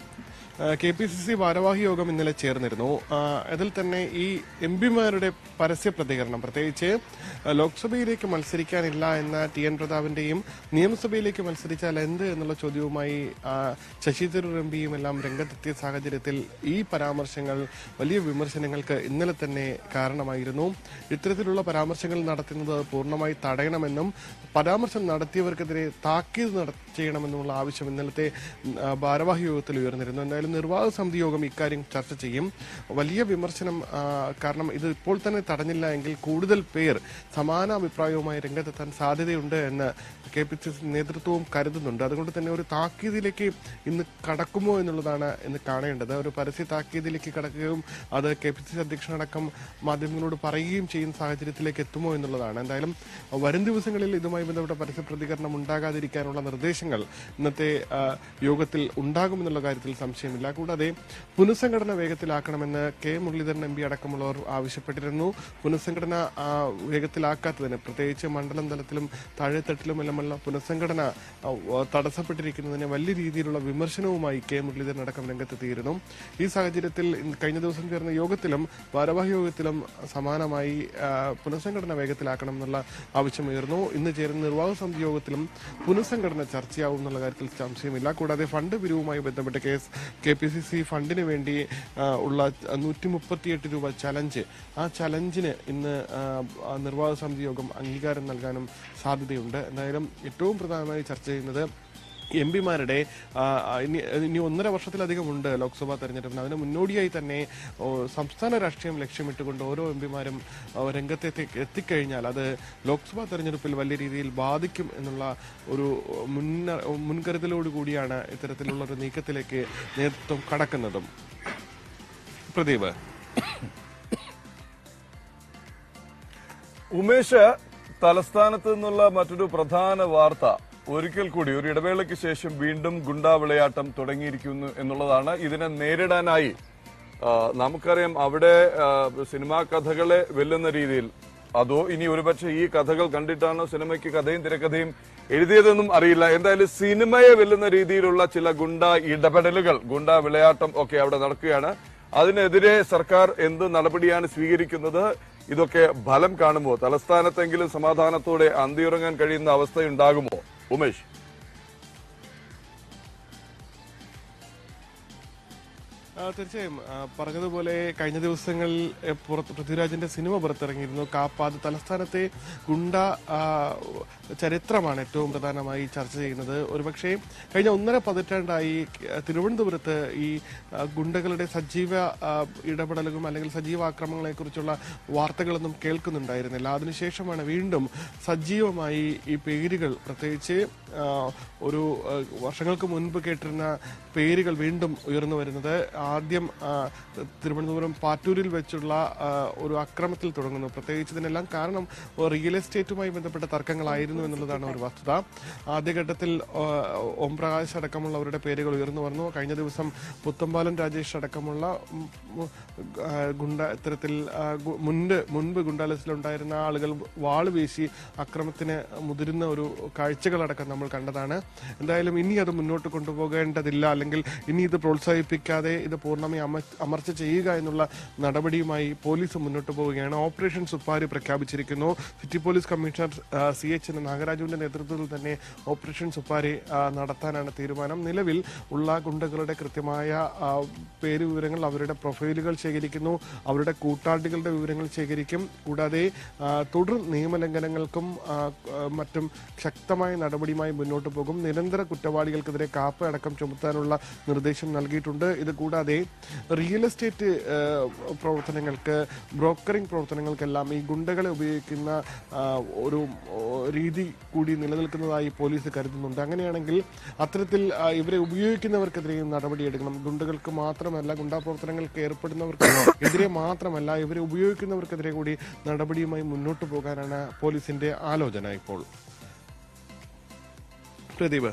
കെ പി സി സി ഭാരവാഹി യോഗം ഇന്നലെ ചേർന്നിരുന്നു ആ, അതിൽ തന്നെ ഈ എം പിമാരുടെ പരസ്യ പ്രതികരണം പ്രത്യേകിച്ച് ആ, ലോക്സഭയിലേക്ക് മത്സരിക്കാനില്ല എന്ന ടി എൻ പ്രതാപിന്റെയും നിയമസഭയിലേക്ക് മത്സരിച്ചാൽ എന്ത് എന്നുള്ള ചോദ്യവുമായി ആ, ശശി തരൂർ എം പിയും എല്ലാം രംഗത്തെത്തിയ സാഹചര്യത്തിൽ ഈ പരാമർശങ്ങൾ വലിയ വിമർശനങ്ങൾക്ക് ഇന്നലെ തന്നെ കാരണമായിരുന്നു ഇത്തരത്തിലുള്ള പരാമർശങ്ങൾ നടത്തുന്നത് പൂർണ്ണമായി തടയണമെന്നും പരാമർശം നടത്തിയവർക്കെതിരെ താക്കീത് നട ചെയ്യണമെന്നുമുള്ള ആവശ്യം ഇന്നലത്തെ ഉം, ആ, ഭാരവാഹി യോഗത്തിൽ ഉയർന്നിരുന്നു എന്തായാലും നിർവാഹക സമിതി യോഗം ഇക്കാര്യം ചർച്ച ചെയ്യും വലിയ വിമർശനം ആ, കാരണം ഇത് ഇപ്പോൾ തന്നെ തടഞ്ഞില്ല എങ്കിൽ കൂടുതൽ പേർ സമാന അഭിപ്രായവുമായി രംഗത്തെത്താൻ സാധ്യതയുണ്ട് എന്ന് കെ പി സി സി നേതൃത്വവും കരുതുന്നുണ്ട് അതുകൊണ്ട് തന്നെ ഒരു താക്കീതിലേക്ക് ഇന്ന് കടക്കുമോ എന്നുള്ളതാണ് ഇന്ന് കാണേണ്ടത് ഒരു പരസ്യ താക്കീതിലേക്ക് കടക്കുകയും അത് കെ പി സി സി അധ്യക്ഷനടക്കം മാധ്യമങ്ങളോട് പറയുകയും ചെയ്യുന്ന സാഹചര്യത്തിലേക്ക് എത്തുമോ എന്നുള്ളതാണ് എന്തായാലും വരും ദിവസങ്ങളിൽ ഇതുമായി ബന്ധപ്പെട്ട പരസ്യ പ്രതികരണം ഉണ്ടാകാതിരിക്കാനുള്ള നിർദ്ദേശങ്ങൾ ഇന്നത്തെ ആ, യോഗത്തിൽ ഉണ്ടാകുമെന്നുള്ള കാര്യത്തിൽ സംശയമില്ല കൂടാതെ പുനഃസംഘടന വേഗത്തിലാക്കണമെന്ന് കെ മുരളീധരൻ എം പി അടക്കമുള്ളവർ ആവശ്യപ്പെട്ടിരുന്നു പുനഃസംഘടന ആ, വേഗത്തിലാക്കാത്തതിന് പ്രത്യേകിച്ച് മണ്ഡലം തലത്തിലും താഴെത്തട്ടിലുമെല്ലാമുള്ള പുനഃസംഘടന ആ, തടസ്സപ്പെട്ടിരിക്കുന്നതിന് വലിയ രീതിയിലുള്ള വിമർശനവുമായി കെ മുരളീധരൻ അടക്കം രംഗത്തെത്തിയിരുന്നു ഈ സാഹചര്യത്തിൽ ഇന്ന് കഴിഞ്ഞ ദിവസം ചേർന്ന യോഗത്തിലും ഭാരവാഹി യോഗത്തിലും സമാനമായി ആ, പുനഃസംഘടന വേഗത്തിലാക്കണം എന്നുള്ള ആവശ്യമുയർന്നു ഇന്ന് ചേരുന്ന നിർവാഹക സമിതി യോഗത്തിലും പുനഃസംഘടന ചർച്ചയാവും എന്നുള്ള കാര്യത്തിൽ സംശയമില്ല കൂടാതെ ഫണ്ട് പിരിവുമായി ബന്ധപ്പെട്ട case K P C C ഫണ്ടിന് വേണ്ടി ആ, ഉള്ള നൂറ്റി മുപ്പത്തിയെട്ട് രൂപ ചലഞ്ച് ആ ചലഞ്ചിന് ഇന്ന് ആ, ആ നിർവാഹക സമിതി യോഗം അംഗീകാരം നൽകാനും സാധ്യതയുണ്ട് എന്തായാലും ഏറ്റവും പ്രധാനമായി ചർച്ച ചെയ്യുന്നത് എം പിമാരുടെ ഇനി ഇനി ഒന്നര വർഷത്തിലധികമുണ്ട് ലോക്സഭാ തെരഞ്ഞെടുപ്പിന് അതിന് മുന്നോടിയായി തന്നെ ഓ, സംസ്ഥാന രാഷ്ട്രീയം ലക്ഷ്യമിട്ടുകൊണ്ട് ഓരോ എം പിമാരും രംഗത്തെത്തി എത്തിക്കഴിഞ്ഞാൽ അത് ലോക്സഭാ തെരഞ്ഞെടുപ്പിൽ വലിയ രീതിയിൽ ബാധിക്കും എന്നുള്ള ഒരു മുന്ന മുൻകരുതലോട് കൂടിയാണ് ഇത്തരത്തിലുള്ള ഒരു നീക്കത്തിലേക്ക് നേതൃത്വം കടക്കുന്നതും പ്രദീപ് ഉമേഷ് തലസ്ഥാനത്ത് നിന്നുള്ള മറ്റൊരു പ്രധാന വാർത്ത ഒരിക്കൽ കൂടി ഒരു ഇടവേളയ്ക്ക് ശേഷം വീണ്ടും ഗുണ്ടാ വിളയാട്ടം തുടങ്ങിയിരിക്കുന്നു എന്നുള്ളതാണ് ഇതിനെ നേരിടാനായി ആ, നമുക്കറിയാം അവിടെ ആ, സിനിമാ കഥകളെ വെല്ലുന്ന രീതിയിൽ അതോ ഇനി ഒരുപക്ഷെ ഈ കഥകൾ കണ്ടിട്ടാണോ സിനിമയ്ക്ക് കഥയും തിരക്കഥയും എഴുതിയതെന്നും അറിയില്ല എന്തായാലും സിനിമയെ വെല്ലുന്ന രീതിയിലുള്ള ചില ഗുണ്ട ഇടപെടലുകൾ ഗുണ്ട വിളയാട്ടം ഒക്കെ അവിടെ നടക്കുകയാണ് അതിനെതിരെ സർക്കാർ എന്ത് നടപടിയാണ് സ്വീകരിക്കുന്നത് ഇതൊക്കെ ഫലം കാണുമോ തലസ്ഥാനത്തെങ്കിലും സമാധാനത്തോടെ അന്തിയുറങ്ങാൻ കഴിയുന്ന അവസ്ഥയുണ്ടാകുമോ ഉമേഷ് ആ, തീർച്ചയായും ആ, പറഞ്ഞതുപോലെ കഴിഞ്ഞ ദിവസങ്ങളിൽ എ, പുറത്ത് പൃഥ്വിരാജിന്റെ സിനിമ പുറത്തിറങ്ങിയിരുന്നു കാപ്പാത് തലസ്ഥാനത്തെ ഗുണ്ട ആ, ചരിത്രമാണ് ഏറ്റവും പ്രധാനമായി ചർച്ച ചെയ്യുന്നത് ഒരുപക്ഷെ കഴിഞ്ഞ ഒന്നര പതിറ്റാണ്ടായി ആ, തിരുവനന്തപുരത്ത് ഈ ആ, ഗുണ്ടകളുടെ സജീവ ആ, ഇടപെടലുകളും അല്ലെങ്കിൽ സജീവ ആക്രമണങ്ങളെ കുറിച്ചുള്ള വാർത്തകളൊന്നും കേൾക്കുന്നുണ്ടായിരുന്നില്ല അതിനുശേഷമാണ് വീണ്ടും സജീവമായി ഈ പേരുകൾ പ്രത്യേകിച്ച് ആ, ഒരു ആ, വർഷങ്ങൾക്ക് മുൻപ് കേട്ടിരുന്ന പേരുകൾ വീണ്ടും ഉയർന്നു വരുന്നത് ആദ്യം ആ, തിരുവനന്തപുരം പാറ്റൂരിൽ വെച്ചുള്ള ആ, ഒരു അക്രമത്തിൽ തുടങ്ങുന്നു പ്രത്യേകിച്ച് ഇതിനെല്ലാം കാരണം റിയൽ എസ്റ്റേറ്റുമായി ബന്ധപ്പെട്ട തർക്കങ്ങളായിരുന്നു എന്നുള്ളതാണ് ഒരു വസ്തുത ആദ്യഘട്ടത്തിൽ ആ, ഓം പ്രകാശ് അടക്കമുള്ളവരുടെ പേരുകൾ ഉയർന്നു വന്നു കഴിഞ്ഞ ദിവസം പുത്തമ്പാലൻ രാജേഷ് അടക്കമുള്ള ഉം, ഉം, ആ, ഗുണ്ട ഇത്തരത്തിൽ ആ, ഗു- മുൻപ് മുൻപ് ഗുണ്ടാലസിലുണ്ടായിരുന്ന ആളുകൾ വാള് വീശി അക്രമത്തിന് മുതിരുന്ന ഒരു കാഴ്ചകളടക്കം നമ്മൾ കണ്ടതാണ് എന്തായാലും ഇനി അത് മുന്നോട്ട് കൊണ്ടുപോകേണ്ടതില്ല അല്ലെങ്കിൽ ഇനി ഇത് പ്രോത്സാഹിപ്പിക്കാതെ ഇത് പൂർണ്ണമായി അമ അമർച്ച ചെയ്യുക എന്നുള്ള നടപടിയുമായി പോലീസ് മുന്നോട്ട് പോവുകയാണ് ഓപ്പറേഷൻ സുപ്പാരി പ്രഖ്യാപിച്ചിരിക്കുന്നു city police commissioner C H നാഗരാജുവിന്റെ നേതൃത്വത്തിൽ തന്നെ ഓപ്പറേഷൻ സുപ്പാരി ആ, നടത്താനാണ് തീരുമാനം നിലവിൽ ഉള്ള ഗുണ്ടകളുടെ കൃത്യമായ ആ, പേര് വിവരങ്ങൾ അവരുടെ പ്രൊഫൈലുകൾ ശേഖരിക്കുന്നു അവരുടെ കൂട്ടാളികളുടെ വിവരങ്ങൾ ശേഖരിക്കും കൂടാതെ ആ, തുടർ നിയമലംഘനങ്ങൾക്കും ആ, ആ, മറ്റും ശക്തമായ നടപടിയുമായി മുന്നോട്ട് പോകും നിരന്തര കുറ്റവാളികൾക്കെതിരെ കാപ്പ അടക്കം ചുമത്താനുള്ള നിർദ്ദേശം നൽകിയിട്ടുണ്ട് ഇത് കൂടാതെ റിയൽ എസ്റ്റേറ്റ് ആ, പ്രവർത്തനങ്ങൾക്ക് ബ്രോക്കറിംഗ് പ്രവർത്തനങ്ങൾക്കെല്ലാം ഈ ഗുണ്ടകളെ ഉപയോഗിക്കുന്ന ആ, ഒരു ഓ, രീതി കൂടി നിലനിൽക്കുന്നതായി പോലീസ് കരുതുന്നുണ്ട് അങ്ങനെയാണെങ്കിൽ അത്തരത്തിൽ ആ, ഇവരെ ഉപയോഗിക്കുന്നവർക്കെതിരെയും നടപടിയെടുക്കണം ഗുണ്ടകൾക്ക് മാത്രമല്ല ഗുണ്ടാ പ്രവർത്തനങ്ങൾക്ക് ഏർപ്പെടുന്നവർക്ക് എതിരെ മാത്രമല്ല ഇവരെ ഉപയോഗിക്കുന്നവർക്കെതിരെ കൂടി നടപടിയുമായി മുന്നോട്ട് പോകാനാണ് പോലീസിന്റെ ആലോചന ഇപ്പോൾ പ്രദീപ്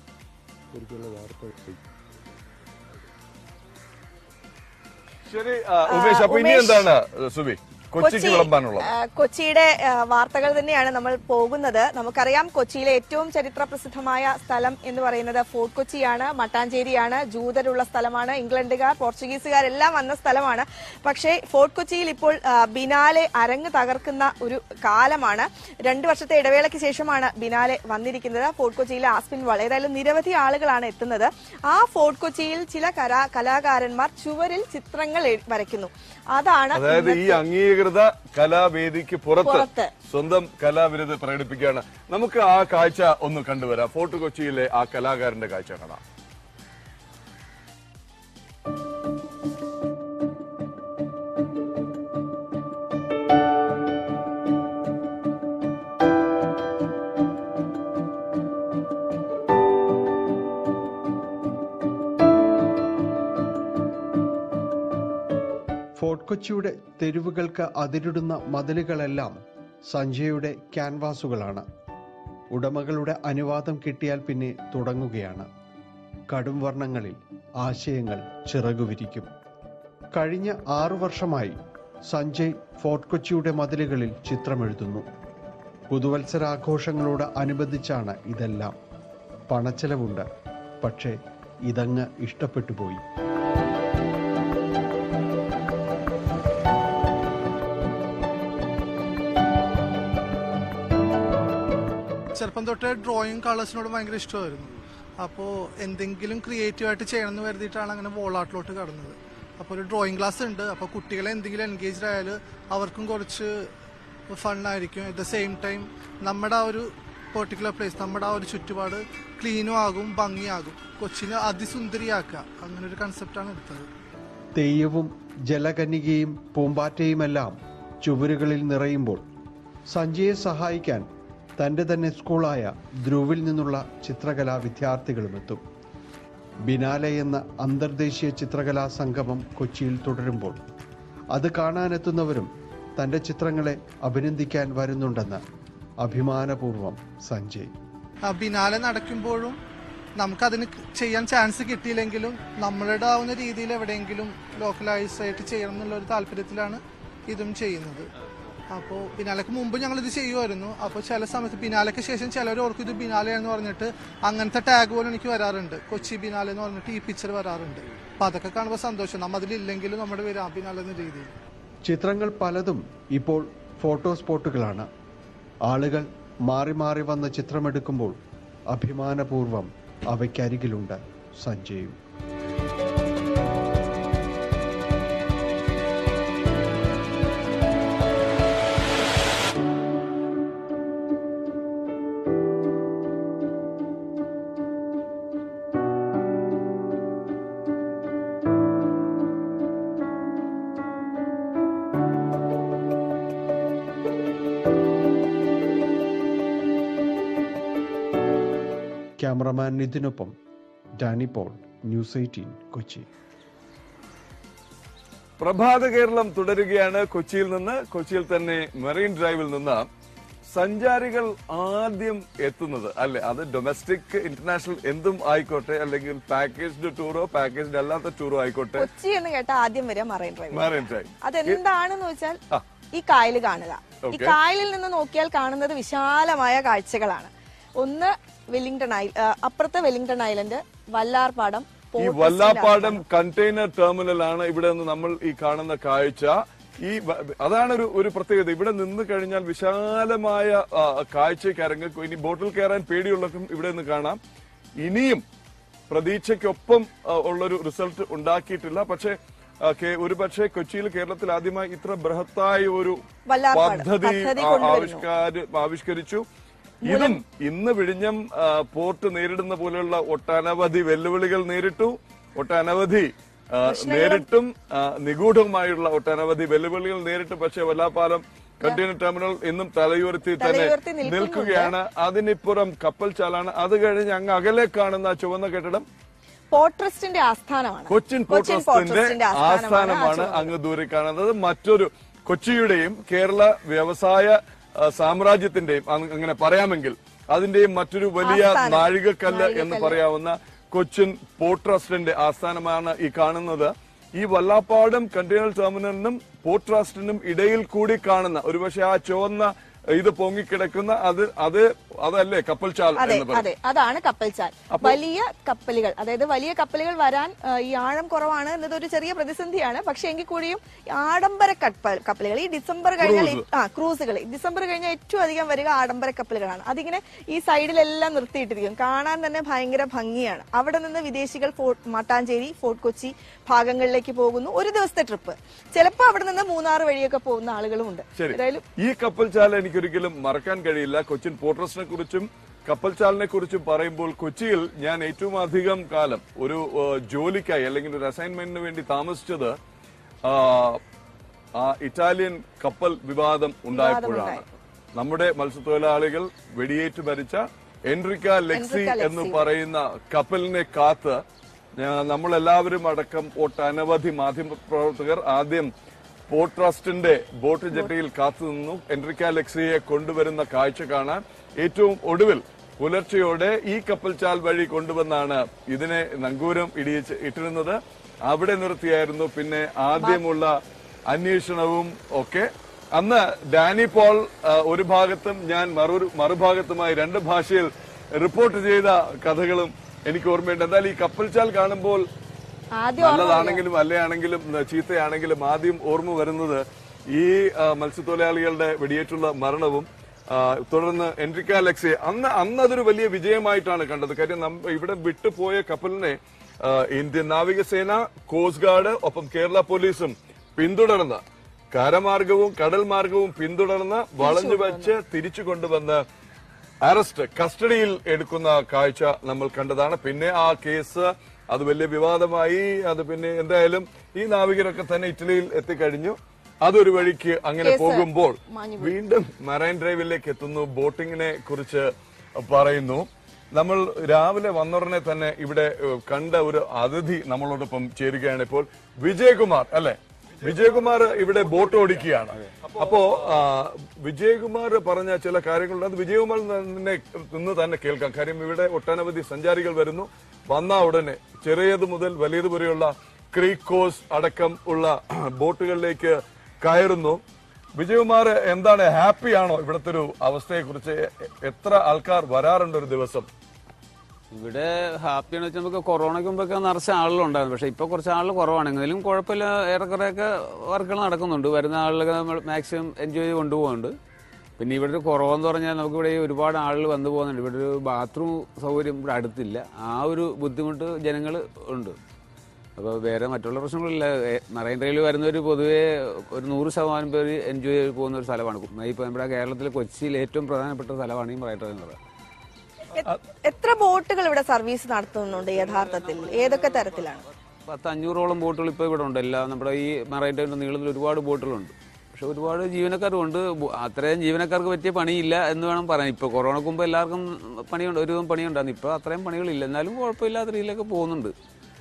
ശരി ആ, ഉമേഷ് അപ്പൊ ഇനി ഉമേഷ്, എന്താണ് സുബി കൊച്ചിക്ക് കൊച്ചി, വിളമ്പാനുള്ളത് ആ, കൊച്ചിയുടെ ആ, വാർത്തകൾ തന്നെയാണ് നമ്മൾ പോകുന്നത് നമുക്കറിയാം കൊച്ചിയിലെ ഏറ്റവും ചരിത്ര പ്രസിദ്ധമായ സ്ഥലം എന്ന് പറയുന്നത് ഫോർട്ട് കൊച്ചിയാണ് മട്ടാഞ്ചേരിയാണ് ജൂതരുള്ള സ്ഥലമാണ് ഇംഗ്ലണ്ടുകാർ പോർച്ചുഗീസുകാരെല്ലാം വന്ന സ്ഥലമാണ് പക്ഷേ ഫോർട്ട് കൊച്ചിയിൽ ഇപ്പോൾ ആ, ബിനാലെ അരങ്ങ് തകർക്കുന്ന ഒരു കാലമാണ് രണ്ടു വർഷത്തെ ഇടവേളയ്ക്ക് ശേഷമാണ് ബിനാലെ വന്നിരിക്കുന്നത് ഫോർട്ട് കൊച്ചിയിലെ ആസ്പിൻ വാൾ ഏതായാലും നിരവധി ആളുകളാണ് എത്തുന്നത് ആ ഫോർട്ട് കൊച്ചിയിൽ ചില കലാ കലാകാരന്മാർ ചുവരിൽ ചിത്രങ്ങൾ എഴ്- വരയ്ക്കുന്നു അതാണ് അതായത് ഈ അംഗീകൃത കലാവേദിക്ക് പുറത്ത് പുറത്ത്. സ്വന്തം കലാവിരുത് പ്രകടിപ്പിക്കുകയാണ് നമുക്ക് ആ കാഴ്ച ഒന്ന് കണ്ടുവരാം ഫോർട്ട് കൊച്ചിയിലെ ആ കലാകാരന്റെ കാഴ്ച കാണാം ഫോർട്ട് കൊച്ചിയുടെ തെരുവുകൾക്ക് അതിരിടുന്ന മതിലുകളെല്ലാം സഞ്ജയുടെ ക്യാൻവാസുകളാണ് ഉടമകളുടെ അനുവാദം കിട്ടിയാൽ പിന്നെ തുടങ്ങുകയാണ് കടും വർണ്ണങ്ങളിൽ ആശയങ്ങൾ ചിറകുവിരിക്കും കഴിഞ്ഞ ആറു വർഷമായി സഞ്ജയ് ഫോർട്ട് കൊച്ചിയുടെ മതിലുകളിൽ ചിത്രമെഴുതുന്നു പുതുവത്സരാഘോഷങ്ങളോട് അനുബന്ധിച്ചാണ് ഇതെല്ലാം പണച്ചെലവുണ്ട് പക്ഷേ ഇതങ്ങ് ഇഷ്ടപ്പെട്ടു പോയി ചെറുപ്പം തൊട്ടേ ഡ്രോയിങ് കളേഴ്സിനോട് ഭയങ്കര ഇഷ്ടമായിരുന്നു അപ്പോൾ എന്തെങ്കിലും ക്രിയേറ്റീവായിട്ട് ചെയ്യണം എന്ന് കരുതിയിട്ടാണ് അങ്ങനെ വോളാട്ടിലോട്ട് കടന്നത് അപ്പോൾ ഒരു ഡ്രോയിങ് ക്ലാസ് ഉണ്ട് അപ്പോൾ കുട്ടികളെ എന്തെങ്കിലും എൻഗേജ്ഡ് ആയാൽ അവർക്കും കുറച്ച് ഫണ്ണായിരിക്കും അറ്റ് ദ സെയിം ടൈം നമ്മുടെ ആ ഒരു പെർട്ടിക്കുലർ പ്ലേസ് നമ്മുടെ ആ ഒരു ചുറ്റുപാട് ക്ലീനും ആകും ഭംഗിയാകും കൊച്ചിനെ അതിസുന്ദരിയാക്കുക അങ്ങനെ ഒരു കൺസെപ്റ്റാണ് എടുത്തത് തെയ്യവും ജലകന്യകയും പൂമ്പാറ്റയുമെല്ലാം ചുവരുകളിൽ നിറയുമ്പോൾ സഞ്ജയെ സഹായിക്കാൻ തൻ്റെ തന്നെ സ്കൂളായ ധ്രുവിൽ നിന്നുള്ള ചിത്രകലാ വിദ്യാർത്ഥികളും എത്തും ബിനാലെ എന്ന അന്തർദേശീയ ചിത്രകലാ സംഗമം കൊച്ചിയിൽ തുടരുമ്പോൾ അത് കാണാനെത്തുന്നവരും തൻ്റെ ചിത്രങ്ങളെ അഭിനന്ദിക്കാൻ വരുന്നുണ്ടെന്ന് അഭിമാനപൂർവം സഞ്ജയ് ആ, ബിനാലെ നടക്കുമ്പോഴും നമുക്കതിന് ചെയ്യാൻ ചാൻസ് കിട്ടിയില്ലെങ്കിലും നമ്മളുടെ ആവുന്ന രീതിയിൽ എവിടെയെങ്കിലും ലോക്കലൈസ് ആയിട്ട് ചെയ്യണം എന്നുള്ള ഒരു താല്പര്യത്തിലാണ് ഇതും ചെയ്യുന്നത് അപ്പോൾ ബിനാലയ്ക്ക് മുമ്പ് ഞങ്ങൾ ഇത് ചെയ്യുമായിരുന്നു അപ്പോൾ ചില സമയത്ത് ബിനാലയ്ക്ക് ശേഷം ചിലർ ഓർക്കും ഇത് ബിനാലെന്ന് പറഞ്ഞിട്ട് അങ്ങനത്തെ ടാഗ് പോലും എനിക്ക് വരാറുണ്ട് കൊച്ചി ബിനാലെ എന്ന് പറഞ്ഞിട്ട് ഈ പിക്ചർ വരാറുണ്ട് അപ്പോൾ അതൊക്കെ കാണുമ്പോൾ സന്തോഷം നമ്മൾ അതിലില്ലെങ്കിലും നമ്മുടെ പേര് ആ ബിനാലെ എന്ന രീതിയിൽ ചിത്രങ്ങൾ പലതും ഇപ്പോൾ ഫോട്ടോ സ്പോട്ടുകളാണ് ആളുകൾ മാറി മാറി വന്ന് ചിത്രമെടുക്കുമ്പോൾ അഭിമാനപൂർവം അവയ്ക്കരികിലുണ്ട് സഞ്ജയും ക്യാമറമാൻ നിതിനൊപ്പം Dani Paul News Eighteen Kochi പ്രഭാത കേരളം തുടരുകയാണ് കൊച്ചിയിൽ നിന്ന് കൊച്ചിയിൽ തന്നെ മെറീൻ ഡ്രൈവിൽ നിന്ന് സഞ്ചാരികൾ ആദ്യം എത്തുന്നത് അല്ലെ അത് ഡൊമസ്റ്റിക് ഇന്റർനാഷണൽ എന്തും ആയിക്കോട്ടെ അല്ലെങ്കിൽ പാക്കേജ്ഡ് ടൂറോ പാക്കേജ്ഡ് അല്ലാത്ത ടൂറോ ആയിക്കോട്ടെ കൊച്ചി എന്ന് കേട്ടാ ആദ്യം വരിക മറൈൻ ഡ്രൈവ് മെറീൻ ഡ്രൈവ് അതെന്താണെന്ന് വെച്ചാൽ ഈ കായൽ കാണുക ഈ Okay. കായലിൽ നിന്ന് നോക്കിയാൽ കാണുന്നത് വിശാലമായ കാഴ്ചകളാണ് ഒന്ന് വെല്ലിംഗ്ടൺ ഐ ആ, അപ്പുറത്തെ വെല്ലിംഗ്ടൺ ഐലൻഡ് വല്ലാർപാടം ഈ പോർട്ട് വല്ലാപ്പാടം കണ്ടെയ്നർ ടെർമിനൽ ആണ് ഇവിടെ നിന്ന് നമ്മൾ ഈ കാണുന്ന കാഴ്ച ഈ വ- അതാണ് ഒരു ഒരു പ്രത്യേകത ഇവിടെ നിന്ന് കഴിഞ്ഞാൽ വിശാലമായ ആ, കാഴ്ചയ്ക്ക് അരങ്ങ് ഇനി ബോട്ടിൽ കയറാൻ പേടിയുള്ളവർക്കും ഇവിടെ നിന്ന് കാണാം ഇനിയും പ്രതീക്ഷയ്ക്കൊപ്പം ആ, ഉള്ളൊരു റിസൾട്ട് ഉണ്ടാക്കിയിട്ടില്ല പക്ഷേ ആ, കേ- ഒരു പക്ഷേ കൊച്ചിയിൽ കേരളത്തിൽ ആദ്യമായി ഇത്ര ബൃഹത്തായ ഒരു വല്ലാർപാടം പദ്ധതി പദ്ധതി ആ, കൊണ്ടുവരുന്നു. ആവിഷ്കാര ആവിഷ്കരിച്ചു ഇതും ഇന്ന് വിഴിഞ്ഞം ആ, പോർട്ട് നേരിടുന്ന പോലെയുള്ള ഒട്ടനവധി വെല്ലുവിളികൾ നേരിട്ടു ഒട്ടനവധി ആ, നേരിട്ടും ആ, നിഗൂഢവുമായുള്ള ഒട്ടനവധി വെല്ലുവിളികൾ നേരിട്ടു പക്ഷേ വല്ലാപ്പാലം കണ്ടെയ്നർ ടെർമിനൽ ഇന്നും തലയുയർത്തി തന്നെ തലയുയർത്തി നിൽക്കുന്നുണ്ട്. നിൽക്കുകയാണ് അതിനിപ്പുറം കപ്പൽ ചാലാണ് അത് കഴിഞ്ഞ് അങ്ങ് അകലെ കാണുന്ന ആ ചുവന്ന കെട്ടിടം പോർട്ട് ട്രസ്റ്റിന്റെ ആസ്ഥാനമാണ് കൊച്ചിൻ പോർട്ട് കൊച്ചിൻ പോർട്ട് ട്രസ്റ്റിന്റെ ട്രസ്റ്റിന്റെ ആസ്ഥാനമാണ് ആ അങ്ങ് ദൂരെ കാണുന്നത് മറ്റൊരു കൊച്ചിയുടെയും കേരള വ്യവസായ ആ, സാമ്രാജ്യത്തിന്റെയും അങ് അങ്ങനെ പറയാമെങ്കിൽ അതിന്റെയും മറ്റൊരു വലിയ ആസ്ഥാനം. നാഴികക്കല്ല് എന്ന് നാഴികക്കല്ല്. പറയാവുന്ന കൊച്ചിൻ പോർട്ട് ട്രസ്റ്റിന്റെ ആസ്ഥാനമാണ് ഈ കാണുന്നത് ഈ വല്ലാപ്പാടം കണ്ടെയ്നർ ടെർമിനലിനും പോർട്ട് ട്രസ്റ്റിനും ഇടയിൽ കൂടി കാണുന്ന ഒരുപക്ഷെ ആ ചുവന്ന ഇത് പൊങ്ങിക്കിടക്കുന്ന അത് അത് അതല്ലേ കപ്പൽ ചാൽ അതെ എന്ന് പറയും അതെ അതാണ് കപ്പൽച്ചാൽ വലിയ കപ്പലുകൾ അതായത് വലിയ കപ്പലുകൾ വരാൻ ആ, ഈ ആഴം കുറവാണ് എന്നത് ഒരു ചെറിയ പ്രതിസന്ധിയാണ് പക്ഷെ എങ്കിൽ കൂടിയും ആഡംബര കപ്പൽ കപ്പലുകൾ ഈ ഡിസംബർ കഴിഞ്ഞാൽ Cruise. ആ ക്രൂസുകൾ ഡിസംബർ കഴിഞ്ഞാൽ ഏറ്റവും അധികം വരിക ആഡംബര കപ്പലുകളാണ് അതിങ്ങനെ ഈ സൈഡിലെല്ലാം നിർത്തിയിട്ടിരിക്കും കാണാൻ തന്നെ ഭയങ്കര ഭംഗിയാണ് അവിടെ നിന്ന് വിദേശികൾ ഫോർട്ട് മട്ടാഞ്ചേരി ഫോർട്ട് കൊച്ചി ഭാഗങ്ങളിലേക്ക് പോകുന്നു ഒരു ദിവസത്തെ ട്രിപ്പ് ചിലപ്പോൾ അവിടെ നിന്ന് മൂന്നാർ വഴിയൊക്കെ പോകുന്ന ആളുകളുമുണ്ട് ശരി ഏതായാലും ഈ കപ്പൽ ചാല എനിക്കൊരിക്കലും മറക്കാൻ കഴിയില്ല കൊച്ചിൻ പോർട്ടറസിനെ കുറിച്ചും കപ്പൽ ചാലിനെ കുറിച്ചും പറയുമ്പോൾ കൊച്ചിയിൽ ഞാൻ ഏറ്റവും അധികം കാലം ഒരു ഏഹ്, ജോലിക്കായി അല്ലെങ്കിൽ ഒരു അസൈൻമെന്റിന് വേണ്ടി താമസിച്ചത് ആ, ആ ഇറ്റാലിയൻ കപ്പൽ വിവാദം ഉണ്ടായപ്പോഴാണ് നമ്മുടെ മത്സ്യത്തൊഴിലാളികൾ വെടിയേറ്റ് മരിച്ച എൻട്രിക്ക ലെക്സി എൻട്രിക്ക എന്ന് ലെക്സി. പറയുന്ന കപ്പലിനെ കാത്ത് ഞാ- നമ്മളെല്ലാവരും അടക്കം ഒട്ടനവധി മാധ്യമപ്രവർത്തകർ ആദ്യം പോർട്ട് ട്രസ്റ്റിന്റെ ബോട്ട് ജെട്ടിയിൽ കാത്തുനിന്നു എൻട്രിക്ക ലെക്സിയെ കൊണ്ടുവരുന്ന കാഴ്ച കാണാൻ ഏറ്റവും ഒടുവിൽ പുലർച്ചെയോടെ ഈ കപ്പൽ ചാൽ വഴി കൊണ്ടുവന്നാണ് ഇതിനെ നങ്കൂരം ഇടിയിച്ച് ഇട്ടിരുന്നത് അവിടെ നിർത്തിയായിരുന്നു പിന്നെ ആദ്യമുള്ള അന്വേഷണവും ഒക്കെ അന്ന് ഡാനി പോൾ ആ, ഒരു ഭാഗത്തും ഞാൻ മറു മറുഭാഗത്തുമായി രണ്ട് ഭാഷയിൽ റിപ്പോർട്ട് ചെയ്ത കഥകളും എനിക്ക് ഓർമ്മയുണ്ട് എന്തായാലും ഈ കപ്പൽ ചാൽ കാണുമ്പോൾ ആദ്യം ഓർമ്മ നല്ലതാണെങ്കിലും അല്ലയാണെങ്കിലും ഉം, ചീത്തയാണെങ്കിലും ആദ്യം ഓർമ്മ വരുന്നത് ഈ ആ, മത്സ്യത്തൊഴിലാളികളുടെ വെടിയേറ്റുള്ള മരണവും ആ, തുടർന്ന് എൻട്രിക്ക അലക്സെ അന്ന് അന്ന് അതൊരു വലിയ വിജയമായിട്ടാണ് കണ്ടത് കാര്യം നമ്മ- ഇവിടെ വിട്ടുപോയ കപ്പലിനെ ആ, ഇന്ത്യൻ നാവികസേന കോസ്റ്റ് ഗാർഡ് ഒപ്പം കേരള പോലീസും പിന്തുടർന്ന് കരമാർഗവും കടൽ മാർഗവും പിന്തുടർന്ന് വളഞ്ഞു വെച്ച് തിരിച്ചു കൊണ്ടുവന്ന് അറസ്റ്റ് കസ്റ്റഡിയിൽ എടുക്കുന്ന കാഴ്ച നമ്മൾ കണ്ടതാണ് പിന്നെ ആ കേസ് അത് വലിയ വിവാദമായി അത് പിന്നെ എന്തായാലും ഈ നാവികരൊക്കെ തന്നെ ഇറ്റലിയിൽ എത്തിക്കഴിഞ്ഞു അതൊരു വഴിക്ക് അങ്ങനെ കേസ് പോകുമ്പോൾ മാഞ്ഞുപോയി. വീണ്ടും മറൈൻ ഡ്രൈവിലേക്ക് എത്തുന്നു ബോട്ടിങ്ങിനെ കുറിച്ച് പറയുന്നു നമ്മൾ രാവിലെ വന്നുടനെ തന്നെ ഇവിടെ ഏഹ്, കണ്ട ഒരു അതിഥി നമ്മളോടൊപ്പം ചേരുകയാണ് ഇപ്പോൾ വിജയകുമാർ അല്ലെ വിജയകുമാർ ഇവിടെ ബോട്ട് ഓടിക്കുകയാണ് അപ്പോ ആ, വിജയകുമാർ പറഞ്ഞ ചില കാര്യങ്ങളുണ്ട് അത് വിജയകുമാർ തന്നെ നിന്ന് തന്നെ കേൾക്കാം കാര്യം ഇവിടെ ഒട്ടനവധി സഞ്ചാരികൾ വരുന്നു വന്ന ഉടനെ ചെറിയത് മുതൽ വലിയത് വരെയുള്ള ക്രീക്കോസ് അടക്കം ഉള്ള ബോട്ടുകളിലേക്ക് കയറുന്നു വിജയകുമാർ എന്താണ് ഹാപ്പിയാണോ ഇവിടുത്തെ ഒരു അവസ്ഥയെ കുറിച്ച് എത്ര ആൾക്കാർ വരാറുണ്ട് ഒരു ദിവസം ഇവിടെ ഹാപ്പിയാണെന്ന് വെച്ചാൽ നമുക്ക് കൊറോണയ്ക്ക് മുമ്പൊക്കെ നിറച്ച ആളുകളുണ്ടായിരുന്നു പക്ഷെ ഇപ്പൊ കുറച്ച് ആളുകൾ കുറവാണ് എങ്കിലും കുഴപ്പമില്ല ഏറെക്കുറെയൊക്കെ വർക്കുകൾ നടക്കുന്നുണ്ട് വരുന്ന ആളുകളൊക്കെ നമ്മൾ മാക്സിമം എൻജോയ് ചെയ്ത് കൊണ്ടുപോകുന്നുണ്ട് പിന്നെ ഇവിടെ ഒരു കുറവെന്ന് പറഞ്ഞാൽ നമുക്ക് ഇവിടെ ഒരുപാട് ആളുകൾ വന്നു പോകുന്നുണ്ട് ഇവിടെ ഒരു ബാത്റൂം സൗകര്യം ഇവിടെ അടുത്തില്ല ആ ഒരു ബുദ്ധിമുട്ട് ജനങ്ങൾ ഉണ്ട് അപ്പോൾ വേറെ മറ്റുള്ള പ്രശ്നങ്ങളില്ല ഏ, മറൈൻ ഡ്രൈവിൽ വരുന്നവർ പൊതുവേ ഒരു നൂറ് ശതമാനം പേര് എൻജോയ് ചെയ്ത് പോകുന്ന ഒരു സ്ഥലമാണ് ഇപ്പോൾ നമ്മുടെ കേരളത്തിലെ കൊച്ചിയിൽ ഏറ്റവും പ്രധാനപ്പെട്ട സ്ഥലമാണ് ഈ മറൈൻ ഡ്രൈവ് എന്ന് പറയുന്നത് എ- എത്ര ബോട്ടുകൾ ഇവിടെ സർവീസ് നടത്തുന്നുണ്ട് യഥാർത്ഥത്തിൽ ഏതൊക്കെ തരത്തിലാണ് പത്ത് അഞ്ഞൂറോളം ബോട്ടുകൾ ഇപ്പോൾ ഇവിടെ ഉണ്ട് എല്ലാം നമ്മുടെ ഈ മറൈൻ ഡ്രൈവിന്റെ നീളത്തിൽ ഒരുപാട് ബോട്ടുകളുണ്ട് പക്ഷെ ഒരുപാട് ജീവനക്കാരും ഉണ്ട് ബോ- അത്രയും ജീവനക്കാർക്ക് പറ്റിയ പണിയില്ല എന്ന് വേണം പറയാൻ ഇപ്പോൾ കൊറോണക്ക് മുമ്പ് എല്ലാവർക്കും പണിയുണ്ട് ഒരുവിധം പണിയുണ്ടായിരുന്നു ഇപ്പോൾ അത്രയും പണികളില്ല എന്നാലും കുഴപ്പമില്ലാത്ത രീതിയിലൊക്കെ പോകുന്നുണ്ട്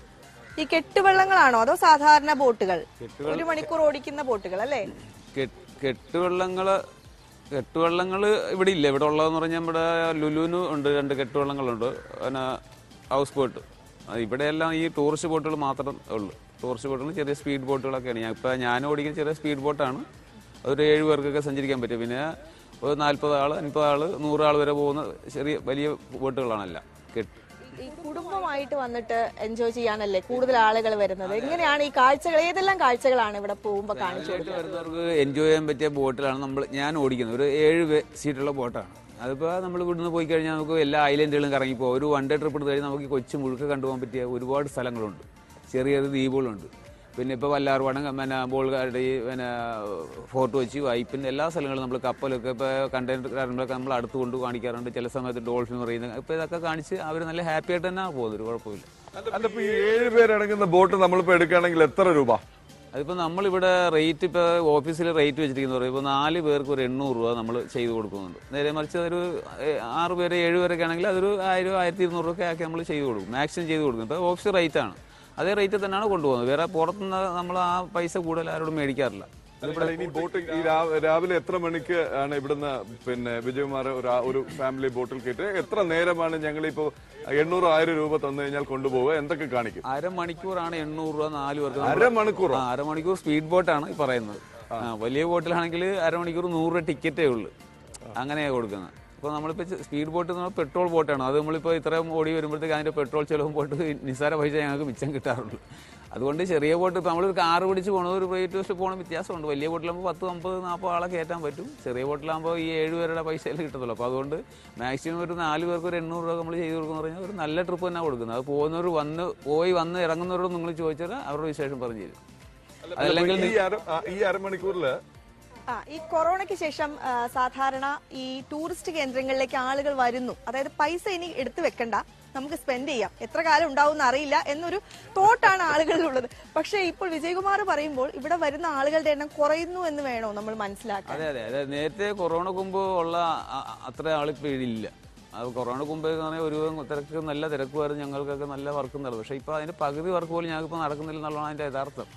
ഈ കെട്ടുവള്ളങ്ങളാണോ അതോ സാധാരണ ബോട്ടുകൾ ഒരു മണിക്കൂർ ഓടിക്കുന്ന ബോട്ടുകൾ അല്ലേ കെട്ട് കെട്ടുവള്ളങ്ങൾ കെട്ടുവള്ളങ്ങൾ ഇവിടെ ഇല്ല ഇവിടെ ഉള്ളതെന്ന് പറഞ്ഞാൽ നമ്മുടെ ലുലുവിന് ഉണ്ട് രണ്ട് കെട്ടുവള്ളങ്ങളുണ്ട് പിന്നെ ഹൗസ് ബോട്ട് അത് ഇവിടെയെല്ലാം ഈ ടൂറിസ്റ്റ് ബോട്ടുകൾ മാത്രം ഉള്ളു ടൂറിസ്റ്റ് ബോട്ടുകൾ ചെറിയ സ്പീഡ് ബോട്ടുകളൊക്കെയാണ് ഞാൻ ഇപ്പം ഞാൻ ഓടിക്കുന്ന ചെറിയ സ്പീഡ് ബോട്ടാണ് അതൊരു ഏഴ് പേർക്കൊക്കെ സഞ്ചരിക്കാൻ പറ്റും പിന്നെ ഒരു നാൽപ്പത് ആൾ അൻപത് ആൾ നൂറ് ആൾ വരെ പോകുന്ന ചെറിയ വലിയ ബോട്ടുകളാണല്ല കെട്ട് ഈ കുടുംബമായിട്ട് വന്നിട്ട് എൻജോയ് ചെയ്യാനല്ലേ കൂടുതൽ ആളുകൾ വരുന്നത് എങ്ങനെയാണ് ഈ കാഴ്ചകൾ ഏതെല്ലാം കാഴ്ചകളാണ് ഇവിടെ പോകുമ്പോ കാണിച്ചു ആയിട്ട് വരുന്നവർക്ക് എൻജോയ് ചെയ്യാൻ പറ്റിയ ബോട്ടിലാണ് നമ്മൾ ഞാൻ ഓടിക്കുന്നത് ഒരു ഏഴ് പേ- സീറ്റുള്ള ബോട്ടാണ് അതിപ്പോൾ നമ്മൾ ഇവിടുന്ന് പോയി കഴിഞ്ഞാൽ നമുക്ക് എല്ലാ ഐലൻഡുകളും കറങ്ങിപ്പോൾ ഒരു വൺ ഡേ ട്രിപ്പ് എടുത്ത് കഴിഞ്ഞാൽ നമുക്ക് ഈ കൊച്ചു മുഴുക്ക കണ്ടുപോകാൻ പറ്റിയ ഒരുപാട് സ്ഥലങ്ങളുണ്ട് ചെറിയ ചെറിയ ദ്വീപുകളുണ്ട് പിന്നെ ഇപ്പോൾ വല്ലാർപാടം പിന്നെ ബോൾഗാടി പിന്നെ ഫോർട്ട് കൊച്ചി വൈപ്പിൻ എല്ലാ സ്ഥലങ്ങളും നമ്മൾ കപ്പലൊക്കെ ഇപ്പോൾ കണ്ടെയ്നർ കാര്യങ്ങളൊക്കെ നമ്മൾ അടുത്ത് കൊണ്ട് കാണിക്കാറുണ്ട് ചില സമയത്ത് ഡോൾഫിൻ പറയുന്നത് ഇപ്പോൾ ഇതൊക്കെ കാണിച്ച് അവർ നല്ല ഹാപ്പി ആയിട്ട് തന്നെ പോകുന്നത് ഒരു കുഴപ്പമില്ല അല്ല ഇപ്പൊ ഈ ഏഴ് പേരടങ്ങുന്ന ബോട്ട് നമ്മളിപ്പോ എടുക്കുകയാണെങ്കിൽ എത്ര രൂപ അതിപ്പോൾ നമ്മളിവിടെ റേറ്റ് ഇപ്പോൾ ഓഫീസിൽ റേറ്റ് വെച്ചിരിക്കുന്ന പറയും ഇപ്പോൾ നാല് പേർക്ക് ഒരു എണ്ണൂറ് രൂപ നമ്മൾ ചെയ്ത് കൊടുക്കുന്നുണ്ട് നേരെ മറിച്ച് അതൊരു ഏ, ആറ് പേര് ഏഴ് പേരൊക്കെ ആണെങ്കിൽ അതൊരു ആയിരം ആയിരത്തി ഇരുന്നൂറ് രൂപ ആക്കി നമ്മൾ ചെയ്ത് കൊടുക്കും മാക്സിമം ചെയ്ത് കൊടുക്കും ഇപ്പോൾ ഓഫീസ് റേറ്റ് ആണ് അതേ റേറ്റ് തന്നെയാണ് കൊണ്ടുപോകുന്നത് വേറെ പുറത്തുനിന്ന് നമ്മൾ ആ പൈസ കൂടുതൽ ആരോടും മേടിക്കാറില്ല ഇവിടെ ഇനി ബോട്ട് ഈ രാ- രാവിലെ എത്ര മണിക്ക് ആണ് ഇവിടുന്ന് പിന്നെ വിജയകുമാർ ഒരു ആ- ഒരു ഫാമിലി ബോട്ടിൽ കയറ്റി എത്ര നേരമാണ് ഞങ്ങൾ ഇപ്പോ എണ്ണൂറ് ആയിരം രൂപ തന്നു കഴിഞ്ഞാൽ കൊണ്ടുപോവുക എന്തൊക്കെ കാണിക്കും അരമണിക്കൂറാണ് എണ്ണൂറ് രൂപ നാല് പേർക്ക് നമ്മള് അരമണിക്കൂറോ? ആ, അരമണിക്കൂർ സ്പീഡ് ബോട്ടാണ് ഈ പറയുന്നത് ആ, വലിയ ബോട്ടിലാണെങ്കിൽ അരമണിക്കൂർ നൂറ് രൂപ ടിക്കറ്റേ ഉള്ളൂ അങ്ങനെയാണ് കൊടുക്കുന്നത് അപ്പോൾ നമ്മളിപ്പോൾ സ്പീഡ് ബോട്ട് എന്ന് പറഞ്ഞാൽ പെട്രോൾ ബോട്ടാണ് അത് നമ്മളിപ്പോൾ ഇത്രയും ഓടി വരുമ്പോഴത്തേക്ക് അതിൻ്റെ പെട്രോൾ ചിലവും പോയിട്ട് നിസ്സാര പൈസ ഞങ്ങൾക്ക് മിച്ചം കിട്ടാറുള്ളൂ അതുകൊണ്ട് ചെറിയ ബോട്ട് ഇപ്പോൾ നമ്മൾ കാറ് പിടിച്ച് പോകണത് ഒരു പ്രൈവറ്റ് ബസ്സിൽ പോകണ വ്യത്യാസമുണ്ട് വലിയ ബോട്ടിലാകുമ്പോൾ പത്ത് അമ്പത് നാൽപ്പത് ആളെ കയറ്റാൻ പറ്റും ചെറിയ ബോട്ടിലാകുമ്പോൾ ഈ ഏഴ് പേരുടെ പൈസയിൽ കിട്ടത്തുള്ളൂ അപ്പോൾ അതുകൊണ്ട് മാക്സിമം ഒരു നാല് പേർക്ക് ഒരു എണ്ണൂറ് രൂപ നമ്മൾ ചെയ്ത് കൊടുക്കുന്ന പറഞ്ഞാൽ ഒരു നല്ല ട്രിപ്പ് തന്നെ കൊടുക്കുന്നത് അത് പോകുന്നവർ വന്ന് പോയി വന്ന് ഇറങ്ങുന്നവരോട് നിങ്ങൾ ചോദിച്ചാൽ അവരുടെ വിശേഷം പറഞ്ഞു തരും അതല്ലെങ്കിൽ ഈ അര ആ, ഈ അരമണിക്കൂറില് ആ ഈ കൊറോണയ്ക്ക് ശേഷം ആ, സാധാരണ ഈ ടൂറിസ്റ്റ് കേന്ദ്രങ്ങളിലേക്ക് ആളുകൾ വരുന്നു അതായത് പൈസ ഇനി എടുത്തു വെക്കണ്ട നമുക്ക് സ്പെൻഡ് ചെയ്യാം എത്ര കാലം ഉണ്ടാവും അറിയില്ല എന്നൊരു തോട്ടാണ് ആളുകളിലുള്ളത് പക്ഷേ ഇപ്പോൾ വിജയകുമാർ പറയുമ്പോൾ ഇവിടെ വരുന്ന ആളുകളുടെ എണ്ണം കുറയുന്നു എന്ന് വേണോ നമ്മൾ മനസ്സിലാക്കാൻ അതെ അതെ അതെ നേരത്തെ കൊറോണ മുമ്പ് ഉള്ള അ- അ- അത്ര ആളിപ്പോൾ ഇല്ല അത് കൊറോണ മുമ്പ് എന്ന് പറഞ്ഞാൽ ഒരു തിരക്ക് നല്ല തിരക്കുമായിരുന്നു ഞങ്ങൾക്കൊക്കെ നല്ല വർക്ക് നടന്നു പക്ഷേ ഇപ്പോൾ അതിന്റെ പകുതി വർക്ക് പോലും ഞങ്ങൾക്ക് നടക്കുന്നില്ല എന്നുള്ളതാണ് അതിന്റെ യഥാർത്ഥം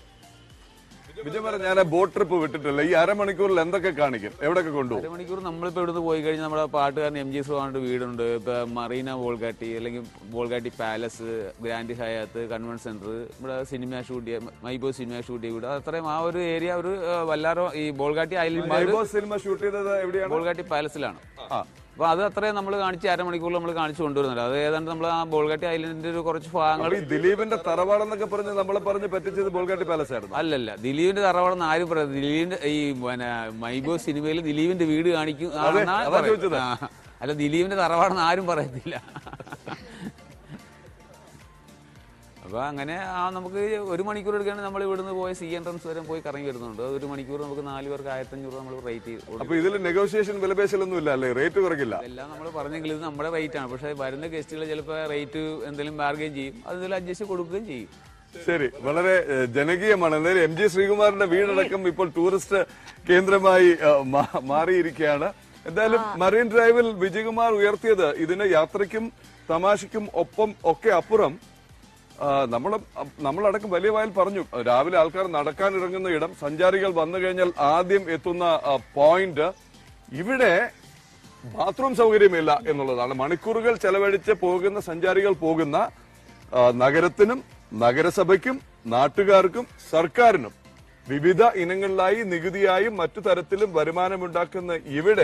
വിജയകുമാർ ഞാൻ ബോട്ട് ട്രിപ്പ് വിട്ടിട്ടില്ല ഈ അരമണിക്കൂറിൽ എന്തൊക്കെ കാണിക്കും എവിടെയൊക്കെ കൊണ്ടുപോകും അരമണിക്കൂർ നമ്മളിപ്പോൾ ഇവിടുന്ന് പോയി കഴിഞ്ഞാൽ നമ്മുടെ പാട്ടുകാരൻ എം ജി സുഹാണ്ട് വീടുണ്ട് ഇപ്പൊ മറീന ബോൾഗാട്ടി അല്ലെങ്കിൽ Bolgatty palace Grand Hyatt convention centre ഇവിടെ സിനിമ ഷൂട്ട് ചെയ്യാൻ മൈബോ സിനിമ ഷൂട്ട് ചെയ്യും ഇവിടെ അത്രയും ആ ഒരു ഏരിയ ഒരു ആ, വല്ലാറോ ഈ ബോൾഗാട്ടി ഐലൻഡ് മൈബോ സിനിമ ഷൂട്ട് ചെയ്തത് എവിടെയാണ് ബോൾഗാട്ടി പാലസിലാണ് ആ. അപ്പൊ അത് അത്രയും നമ്മൾ കാണിച്ച് അരമണിക്കൂറിൽ നമ്മൾ കാണിച്ചു കൊണ്ടുവരുന്നുണ്ട് അത് ഏതാണ്ട് നമ്മൾ ആ ബോൾഗാട്ടി ഐലൻഡിന്റെ ഒരു കുറച്ച് ഭാഗങ്ങൾ അപ്പൊ ഈ ദിലീപിന്റെ തറവാടെന്നൊക്കെ പറഞ്ഞ് നമ്മളെ പറഞ്ഞ് പറ്റിച്ചത് ബോൾഗാട്ടി പാലസ് ആയിരുന്നു അല്ലല്ല ദിലീപിന്റെ തറവാടെന്ന് ആരും പറയാം ദിലീപിന്റെ ഈ പിന്നെ മൈബോ സിനിമയിൽ ദിലീപിന്റെ വീട് കാണിക്കും ആ, അതെ, എന്നാണ് അതാ പറയുന്നത്. ചോദിച്ചത്. ആ. അല്ല ദിലീപിന്റെ തറവാടെന്ന് ആരും പറയത്തില്ല അപ്പൊ അങ്ങനെ ആ നമുക്ക് ഒരു മണിക്കൂർ എടുക്കുകയാണെങ്കിൽ നമ്മൾ ഇവിടുന്ന് പോയി സി എൻട്രൻസ് വരെ പോയി കറങ്ങി വരുന്നുണ്ട് അത് ഒരു മണിക്കൂർ നമുക്ക് നാല് പേർക്ക് ആയിരത്തഞ്ഞൂറ് നമ്മൾ റേറ്റ് ചെയ്ത് കൊടുക്കും. അപ്പൊ ഇതിൽ നെഗോഷിയേഷൻ വിലപേശലൊന്നും ഇല്ല അല്ലേ റേറ്റ് കുറയ്ക്കില്ല എല്ലാം നമ്മൾ പറഞ്ഞെങ്കിൽ ഇത് നമ്മുടെ റേറ്റ് ആണ് പക്ഷേ വരുന്ന ഗസ്റ്റുകൾ ചിലപ്പോൾ റേറ്റ് എന്തെങ്കിലും ബാർഗെയിൻ ചെയ്യും അതിൽ അഡ്ജസ്റ്റ് കൊടുക്കുകയും ചെയ്യും ശരി വളരെ ഏഹ്, ജനകീയമാണ് എന്തായാലും എം ജി ശ്രീകുമാറിന്റെ വീടടക്കം ഇപ്പോൾ ടൂറിസ്റ്റ് കേന്ദ്രമായി ഏഹ്, മാ- മാറിയിരിക്കുകയാണ് എന്തായാലും മറീൻ ഡ്രൈവിൽ വിജയകുമാർ ഉയർത്തിയത് ഇതിന് യാത്രയ്ക്കും തമാശയ്ക്കും ഒപ്പം ഒക്കെ അപ്പുറം നമ്മൾ നമ്മളടക്കം വലിയ വായിൽ പറഞ്ഞു രാവിലെ ആൾക്കാർ നടക്കാൻ ഇറങ്ങുന്ന ഇടം സഞ്ചാരികൾ വന്നു കഴിഞ്ഞാൽ ആദ്യം എത്തുന്ന പോയിന്റ് ഇവിടെ ബാത്റൂം സൗകര്യമില്ല എന്നുള്ളതാണ് മണിക്കൂറുകൾ ചെലവഴിച്ച് പോകുന്ന സഞ്ചാരികൾ പോകുന്ന ആ, നഗരത്തിനും നഗരസഭയ്ക്കും നാട്ടുകാർക്കും സർക്കാരിനും വിവിധ ഇനങ്ങളിലായി നികുതിയായും മറ്റു തരത്തിലും വരുമാനമുണ്ടാക്കുന്ന ഇവിടെ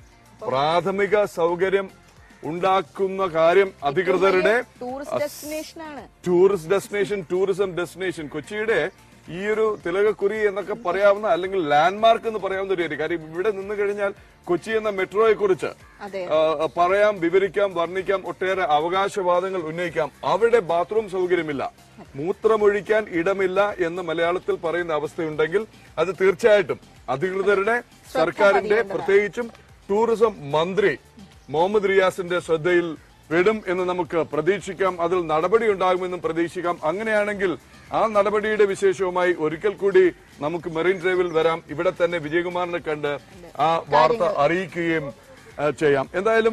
പ്രാഥമിക സൗകര്യം ഉണ്ടാക്കുന്ന കാര്യം അധികൃതരുടെ ടൂറിസ്റ്റ് ഡെസ്റ്റിനേഷൻ ആണ് ടൂറിസ്റ്റ് ഡെസ്റ്റിനേഷൻ ടൂറിസം ഡെസ്റ്റിനേഷൻ കൊച്ചിയുടെ ഈ ഒരു തിലകക്കുറി എന്നൊക്കെ പറയാവുന്ന അല്ലെങ്കിൽ ലാൻഡ്മാർക്ക് എന്ന് പറയാവുന്ന ഒരു ഏരിയ കാര്യം ഇവിടെ നിന്ന് കഴിഞ്ഞാൽ കൊച്ചി എന്ന മെട്രോയെ കുറിച്ച് അതെ പറയാം വിവരിക്കാം വർണ്ണിക്കാം ഒട്ടേറെ അവകാശവാദങ്ങൾ ഉന്നയിക്കാം അവിടെ ബാത്റൂം സൗകര്യമില്ല മൂത്രമൊഴിക്കാൻ ഇടമില്ല എന്ന് മലയാളത്തിൽ പറയുന്ന അവസ്ഥയുണ്ടെങ്കിൽ അത് തീർച്ചയായിട്ടും അധികൃതരുടെ സർക്കാരിന്റെ പ്രത്യേകിച്ചും ടൂറിസം മന്ത്രി മുഹമ്മദ് റിയാസിന്റെ ശ്രദ്ധയിൽ പെടും എന്ന് നമുക്ക് പ്രതീക്ഷിക്കാം അതിൽ നടപടി ഉണ്ടാകുമെന്നും പ്രതീക്ഷിക്കാം അങ്ങനെയാണെങ്കിൽ ആ നടപടിയുടെ വിശേഷവുമായി ഒരിക്കൽ കൂടി നമുക്ക് മെറീൻ ഡ്രൈവിൽ വരാം ഇവിടെ തന്നെ വിജയകുമാറിനെ കണ്ട് ആ വാർത്ത അറിയിക്കുകയും ആ, ചെയ്യാം എന്തായാലും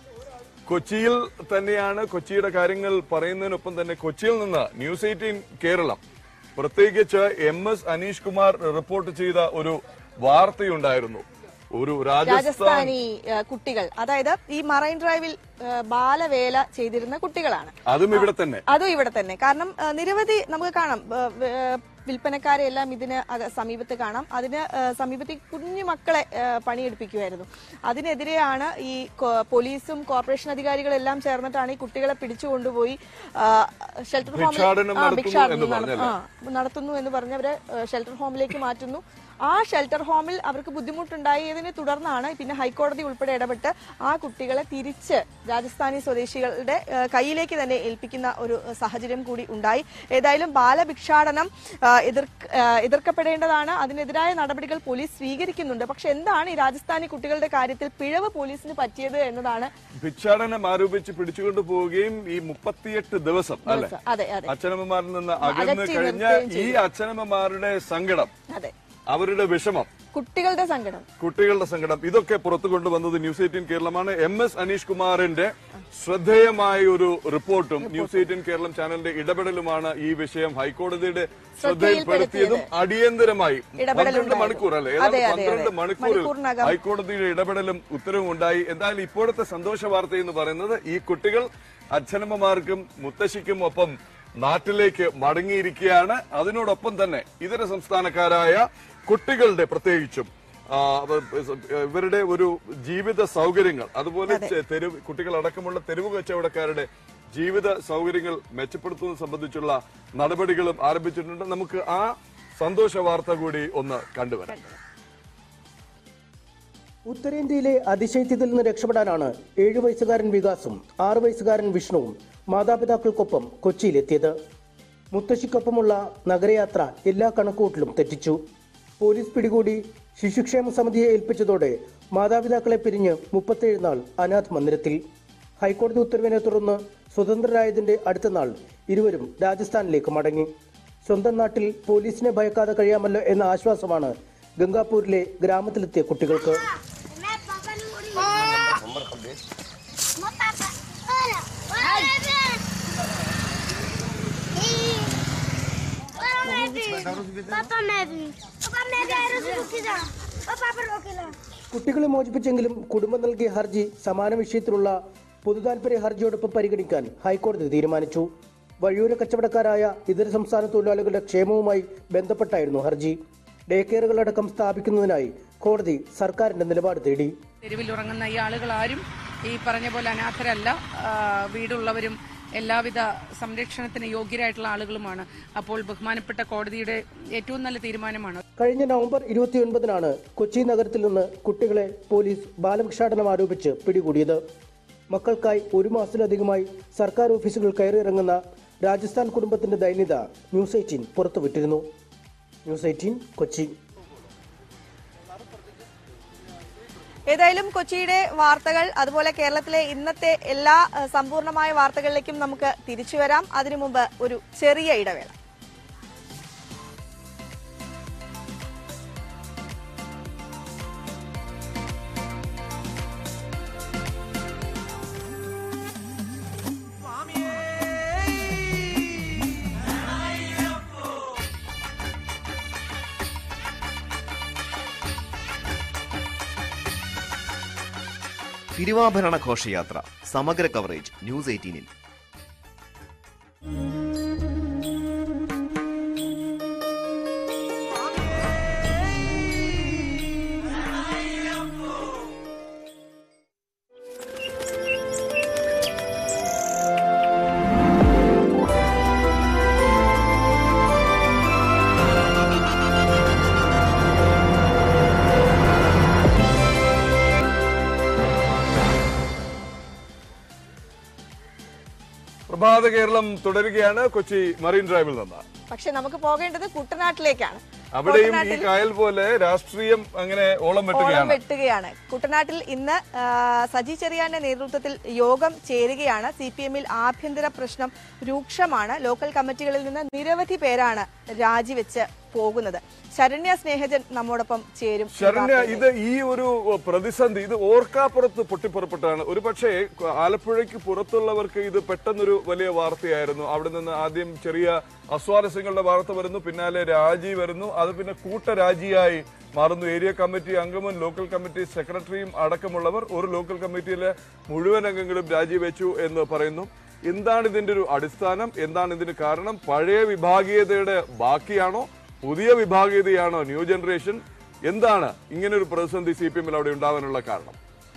കൊച്ചിയിൽ തന്നെയാണ് കൊച്ചിയുടെ കാര്യങ്ങൾ പറയുന്നതിനൊപ്പം തന്നെ കൊച്ചിയിൽ നിന്ന് ന്യൂസ് എയ്റ്റീൻ കേരളം പ്രത്യേകിച്ച് M S Aneesh Kumar report ചെയ്ത ഒരു വാർത്തയുണ്ടായിരുന്നു ഒരു രാജസ്ഥാൻ രാജസ്ഥാനി ആ, കുട്ടികൾ അതായത് ഈ മറൈൻ ഡ്രൈവിൽ ആ, ബാലവേല ചെയ്തിരുന്ന കുട്ടികളാണ് അതും ഇവിടെ തന്നെ അതും ഇവിടെ തന്നെ കാരണം ആ, നിരവധി നമുക്ക് കാണാം ആ, വ- ആ, വിൽപ്പനക്കാരെ എല്ലാം ഇതിന് അക- സമീപത്ത് കാണാം അതിന് ആ, സമീപത്ത് ഈ കുഞ്ഞു മക്കളെ ആ, പണിയെടുപ്പിക്കുമായിരുന്നു അതിനെതിരെയാണ് ഈ കോ- പോലീസും കോർപ്പറേഷൻ അധികാരികളെല്ലാം ചേർന്നിട്ടാണ് ഈ കുട്ടികളെ പിടിച്ചു കൊണ്ടുപോയി ആ, ഷെൽട്ടർ ഹോമിൽ ഭിക്ഷാടനം ആ, നടത്തുന്നു ഭിക്ഷാടനം എന്ന് നട- പറഞ്ഞല്ലേ? ആ, നടത്തുന്നു എന്ന് പറഞ്ഞ് അവരെ ആ, ഷെൽട്ടർ ഹോമിലേക്ക് മാറ്റുന്നു ആ ഷെൽട്ടർ ഹോമിൽ അവർക്ക് ബുദ്ധിമുട്ടുണ്ടായതിനെ തുടർന്നാണ് പിന്നെ ഹൈക്കോടതി ഉൾപ്പെടെ ഇടപെട്ട് ആ കുട്ടികളെ തിരിച്ച് രാജസ്ഥാനി സ്വദേശികളുടെ ആ, കയ്യിലേക്ക് തന്നെ ഏൽപ്പിക്കുന്ന ഒരു ആ, സാഹചര്യം കൂടി ഉണ്ടായി ഏതായാലും ബാലഭിക്ഷാടനം ആ, എതിർക്ക് ആ, എതിർക്കപ്പെടേണ്ടതാണ് അതിനെതിരായ നടപടികൾ പോലീസ് സ്വീകരിക്കുന്നുണ്ട് പക്ഷെ എന്താണ് ഈ രാജസ്ഥാനി കുട്ടികളുടെ കാര്യത്തിൽ പിഴവ് പോലീസിന് പറ്റിയത് എന്നതാണ് ഭിക്ഷാടനം ആരോപിച്ച് പിടിച്ചുകൊണ്ടു പോവുകയും ഈ മുപ്പത്തിയെട്ട് ദിവസം അല്ലെ അതെ അതെ അച്ഛനമ്മമാരിൽ നിന്ന് അകന്ന് അകറ്റി കഴിഞ്ഞ നിർത്തുകയും ഈ അച്ഛനമ്മമാരുടെ സങ്കടം അതെ അവരുടെ വിഷമം കുട്ടികളുടെ സങ്കടം കുട്ടികളുടെ സങ്കടം ഇതൊക്കെ പുറത്തു കൊണ്ടുവന്നത് ന്യൂസ് എയ്റ്റീൻ കേരളമാണ് എം എസ് അനീഷ് കുമാറിന്റെ ശ്രദ്ധേയമായ ഒരു റിപ്പോർട്ടും ന്യൂസ് എയ്റ്റീൻ കേരളം ചാനലിന്റെ ഇടപെടലുമാണ് ഈ വിഷയം ഹൈക്കോടതിയുടെ ശ്രദ്ധയിൽപ്പെടുത്തിയതും അടിയന്തരമായി പന്ത്രണ്ട് മണിക്കൂർ അല്ലെ ഏതാണ്ട് അതെ, അതെ, പന്ത്രണ്ട് അതെ. മണിക്കൂറിൽ മണിക്കൂറിനകം. ഹൈക്കോടതിയുടെ ഇടപെടലും ഉത്തരവും ഉണ്ടായി എന്തായാലും ഇപ്പോഴത്തെ സന്തോഷ വാർത്ത എന്ന് പറയുന്നത് ഈ കുട്ടികൾ അച്ഛനമ്മമാർക്കും മുത്തശ്ശിക്കും ഒപ്പം നാട്ടിലേക്ക് മടങ്ങിയിരിക്കുകയാണ് അതിനോടൊപ്പം തന്നെ ഇതര സംസ്ഥാനക്കാരായ കുട്ടികളുടെ പ്രത്യേകിച്ചും ആ, ഇവരുടെ ഒരു ജീവിത സൗകര്യങ്ങൾ അതുപോലെ ചെ- തെരുവ് കുട്ടികളടക്കമുള്ള തെരുവ് കച്ചവടക്കാരുടെ ജീവിത സൗകര്യങ്ങൾ മെച്ചപ്പെടുത്തുന്നത് സംബന്ധിച്ചുള്ള നടപടികളും ആരംഭിച്ചിട്ടുണ്ട് നമുക്ക് ആ സന്തോഷ വാർത്ത കൂടി ഒന്ന് കണ്ടുവരാം ഉത്തരേന്ത്യയിലെ അതിശൈത്യത്തിൽ നിന്ന് രക്ഷപ്പെടാനാണ് ഏഴു വയസ്സുകാരൻ വികാസും ആറു വയസ്സുകാരൻ വിഷ്ണുവും മാതാപിതാക്കൾക്കൊപ്പം കൊച്ചിയിലെത്തിയത് മുത്തശ്ശിക്കൊപ്പമുള്ള നഗരയാത്ര എല്ലാ കണക്കുകൂട്ടലും തെറ്റിച്ചു പോലീസ് പിടികൂടി ശിശുക്ഷേമ സമിതിയെ ഏൽപ്പിച്ചതോടെ മാതാപിതാക്കളെ പിരിഞ്ഞ് മുപ്പത്തേഴ് നാൾ അനാഥ് മന്ദിരത്തിൽ ഹൈക്കോടതി ഉത്തരവിനെ തുടർന്ന് സ്വതന്ത്രരായതിന്റെ അടുത്ത നാൾ ഇരുവരും രാജസ്ഥാനിലേക്ക് മടങ്ങി സ്വന്തം നാട്ടിൽ പോലീസിനെ ഭയക്കാതെ കഴിയാമല്ലോ എന്ന ആശ്വാസമാണ് ഗംഗാപൂരിലെ ഗ്രാമത്തിലെത്തിയ കുട്ടികൾക്ക് मैं पापा ने बोली नंबर खबे मैं पापा अरे अरे पापा मैं भी पापा मैं भी आयरस रोकी जा पापा पर रोकेला കുട്ടികളെ മോചിപ്പിച്ചെങ്കിലും കുടുംബം നൽകിയ ഹർജി സമാന വിഷയത്തിലുള്ള പൊതുതാൽപര്യ ഹർജിയോടൊപ്പം പരിഗണിക്കാൻ ഹൈക്കോടതി തീരുമാനിച്ചു വഴിയോര കച്ചവടക്കാരായ ഇതര സംസ്ഥാന തൊഴിലാളികളുടെ ക്ഷേമവുമായി ബന്ധപ്പെട്ടായിരുന്നു ഹർജി ഡേ കെയറുകളടക്കം സ്ഥാപിക്കുന്നതിനായി കോടതി സർക്കാരിന്റെ നിലപാട് തേടി തെരുവിലുറങ്ങുന്ന ഈ ആളുകൾ ആരും ഈ പറഞ്ഞ പോലെ അനാഥരല്ല ആ, വീടുള്ളവരും എല്ലാവിധ സംരക്ഷണത്തിന് യോഗ്യരായിട്ടുള്ള ആളുകളുമാണ് അപ്പോൾ ബഹുമാനപ്പെട്ട കോടതിയുടെ ഏറ്റവും നല്ല തീരുമാനമാണ് കഴിഞ്ഞ നവംബർ ഇരുപത്തിയൊൻപതിനാണ് കൊച്ചി നഗരത്തിൽ നിന്ന് കുട്ടികളെ പോലീസ് ബാലഭിക്ഷാടനം ആരോപിച്ച് പിടികൂടിയത് മക്കൾക്കായി ഒരു മാസത്തിലധികമായി സർക്കാർ ഓഫീസുകൾ കയറിയിറങ്ങുന്ന രാജസ്ഥാൻ കുടുംബത്തിന്റെ ദൈന്യത ന്യൂസ് എയ്റ്റീൻ പുറത്തുവിട്ടിരുന്നു ന്യൂസ് എയ്റ്റീൻ കൊച്ചി ഏതായാലും കൊച്ചിയുടെ വാർത്തകൾ അതുപോലെ കേരളത്തിലെ ഇന്നത്തെ എല്ലാ അഹ്, സമ്പൂർണ്ണമായ വാർത്തകളിലേക്കും നമുക്ക് തിരിച്ചു വരാം അതിനു മുമ്പ് ഒരു ചെറിയ ഇടവേള തിരുവാഭരണ ഘോഷയാത്ര സമഗ്ര കവറേജ് ന്യൂസ് എയ്റ്റീനിൽ പ്രഭാത കേരളം തുടരുകയാണ് കൊച്ചി മറീൻ ഡ്രൈവിൽ നിന്ന് പക്ഷെ നമുക്ക് പോകേണ്ടത് കുട്ടനാട്ടിലേക്കാണ് അവിടെയും ഈ കുട്ടനാട്ടിൽ കായൽ പോലെ രാഷ്ട്രീയം അങ്ങനെ ഓളം ഓളം വെട്ടുകയാണ് വെട്ടുകയാണ് കുട്ടനാട്ടിൽ ഇന്ന് ആ, സജി ചെറിയാന്റെ നേതൃത്വത്തിൽ യോഗം ചേരുകയാണ് സി പി എമ്മിൽ ആഭ്യന്തര പ്രശ്നം രൂക്ഷമാണ് ലോക്കൽ കമ്മിറ്റികളിൽ നിന്ന് നിരവധി പേരാണ് രാജിവെച്ച് പോകുന്നത് ശരണ്യ സ്നേഹജൻ നമ്മോടൊപ്പം ചേരും ഈ ശരണ്യ വാർത്തയിലേക്ക്. ഇത് ഈ ഒരു പ്രതിസന്ധി ഇത് ഓർക്കാപ്പുറത്ത് പൊട്ടിപ്പുറപ്പെട്ടാണ് ഒരു പക്ഷേ ആലപ്പുഴയ്ക്ക് പുറത്തുള്ളവർക്ക് ഇത് പെട്ടെന്നൊരു വലിയ വാർത്തയായിരുന്നു അവിടെ നിന്ന് ആദ്യം ചെറിയ അസ്വാരസ്യങ്ങളുടെ വാർത്ത വരുന്നു പിന്നാലെ രാജി വരുന്നു അത് പിന്നെ കൂട്ടരാജിയായി മാറുന്നു ഏരിയ കമ്മിറ്റി അംഗവും ലോക്കൽ കമ്മിറ്റി സെക്രട്ടറിയും അടക്കമുള്ളവർ ഒരു ലോക്കൽ കമ്മിറ്റിയിലെ മുഴുവൻ അംഗങ്ങളും രാജിവെച്ചു എന്ന് പറയുന്നു എന്താണ് ഇതിന്റെ ഒരു അടിസ്ഥാനം എന്താണ് ഇതിന് കാരണം പഴയ വിഭാഗീയതയുടെ ബാക്കിയാണോ പുതിയ വിഭാഗീയതയാണോ ന്യൂ ജനറേഷൻ എന്താണ് ഇങ്ങനെ ഒരു പ്രതിസന്ധി സി പി എമ്മിൽ അവിടെ ഉണ്ടാവാനുള്ള കാരണം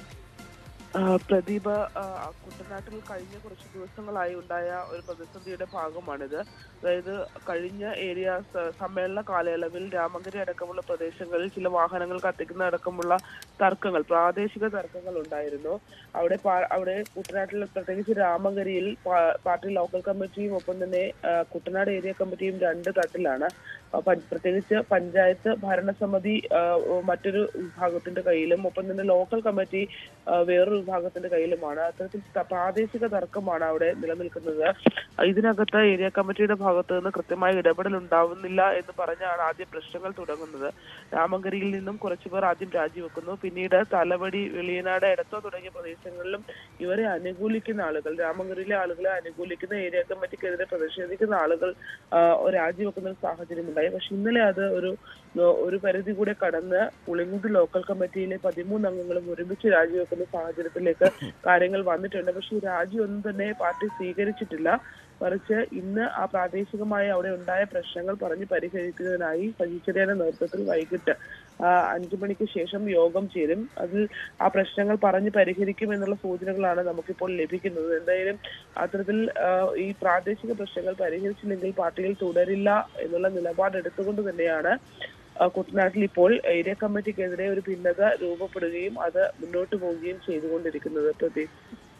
ആ, പ്രദീപ് ആ, കുട്ടനാട്ടിൽ കഴിഞ്ഞ കുറച്ച് ദിവസങ്ങളായി ഉണ്ടായ ഒരു പ്രതിസന്ധിയുടെ ഭാഗമാണിത് അതായത് കഴിഞ്ഞ ഏരിയ സ- സമ്മേളന കാലയളവിൽ രാമങ്കരി അടക്കമുള്ള പ്രദേശങ്ങളിൽ ചില വാഹനങ്ങൾ കത്തിക്കുന്ന അടക്കമുള്ള തർക്കങ്ങൾ പ്രാദേശിക തർക്കങ്ങൾ ഉണ്ടായിരുന്നു അവിടെ പാ- അവിടെ കുട്ടനാട്ടിൽ പ്രത്യേകിച്ച് രാമങ്കരിയിൽ പാ- പാർട്ടി ലോക്കൽ കമ്മിറ്റിയും ഒപ്പം തന്നെ ആ, കുട്ടനാട് ഏരിയ കമ്മിറ്റിയും രണ്ട് തട്ടിലാണ് ആ, പ- പ്രത്യേകിച്ച് പഞ്ചായത്ത് ഭരണസമിതി ആ, മറ്റൊരു വിഭാഗത്തിന്റെ കയ്യിലും ഒപ്പം തന്നെ ലോക്കൽ കമ്മിറ്റി ആ, വേറൊരു വിഭാഗത്തിന്റെ കയ്യിലുമാണ് അത്തരത്തിൽ ത- പ്രാദേശിക തർക്കമാണ് അവിടെ നിലനിൽക്കുന്നത് ഇതിനകത്ത് ഏരിയ കമ്മിറ്റിയുടെ ഭാഗത്ത് നിന്ന് കൃത്യമായ ഇടപെടൽ ഉണ്ടാവുന്നില്ല എന്ന് പറഞ്ഞാണ് ആദ്യം പ്രശ്നങ്ങൾ തുടങ്ങുന്നത് രാമങ്കരിയിൽ നിന്നും കുറച്ചുപേർ ആദ്യം രാജിവെക്കുന്നു പിന്നീട് തലവടി വെളിയനാട് എടത്തോ തുടങ്ങിയ പ്രദേശങ്ങളിലും ഇവരെ അനുകൂലിക്കുന്ന ആളുകൾ രാമങ്കരിയിലെ ആളുകളെ അനുകൂലിക്കുന്ന ഏരിയ കമ്മിറ്റിക്കെതിരെ പ്രതിഷേധിക്കുന്ന ആളുകൾ ആ, രാജിവെക്കുന്ന ഒരു സാഹചര്യമുണ്ടായി പക്ഷെ ഇന്നലെ അത് ഒരു ഒരു പരിധി കൂടെ കടന്ന് പുളിങ്കുടി ലോക്കൽ കമ്മിറ്റിയിലെ പതിമൂന്ന് അംഗങ്ങളും ഒരുമിച്ച് രാജിവെക്കുന്ന സാഹചര്യത്തിലേക്ക് കാര്യങ്ങൾ വന്നിട്ടുണ്ട് പക്ഷെ ഈ രാജി ഒന്നും തന്നെ പാർട്ടി സ്വീകരിച്ചിട്ടില്ല മറിച്ച് ഇന്ന് ആ പ്രാദേശികമായി അവിടെ ഉണ്ടായ പ്രശ്നങ്ങൾ പറഞ്ഞ് പരിഹരിക്കുന്നതിനായി സജീച്ചെറിയുടെ നേതൃത്വത്തിൽ വൈകിട്ട് ആ, അഞ്ചു മണിക്ക് ശേഷം യോഗം ചേരും അതിൽ ആ പ്രശ്നങ്ങൾ പറഞ്ഞ് പരിഹരിക്കും എന്നുള്ള സൂചനകളാണ് നമുക്കിപ്പോൾ ലഭിക്കുന്നത് എന്തായാലും അത്തരത്തിൽ ആ, ഈ പ്രാദേശിക പ്രശ്നങ്ങൾ പരിഹരിച്ചില്ലെങ്കിൽ പാർട്ടിയിൽ തുടരില്ല എന്നുള്ള നിലപാടെടുത്തുകൊണ്ട് തന്നെയാണ് ആ, കുട്ടനാട്ടിൽ ഇപ്പോൾ ഏരിയ കമ്മിറ്റിക്കെതിരെ ഒരു ഭിന്നത രൂപപ്പെടുകയും അത് മുന്നോട്ട് പോവുകയും ചെയ്തുകൊണ്ടിരിക്കുന്നത് പ്രതീക്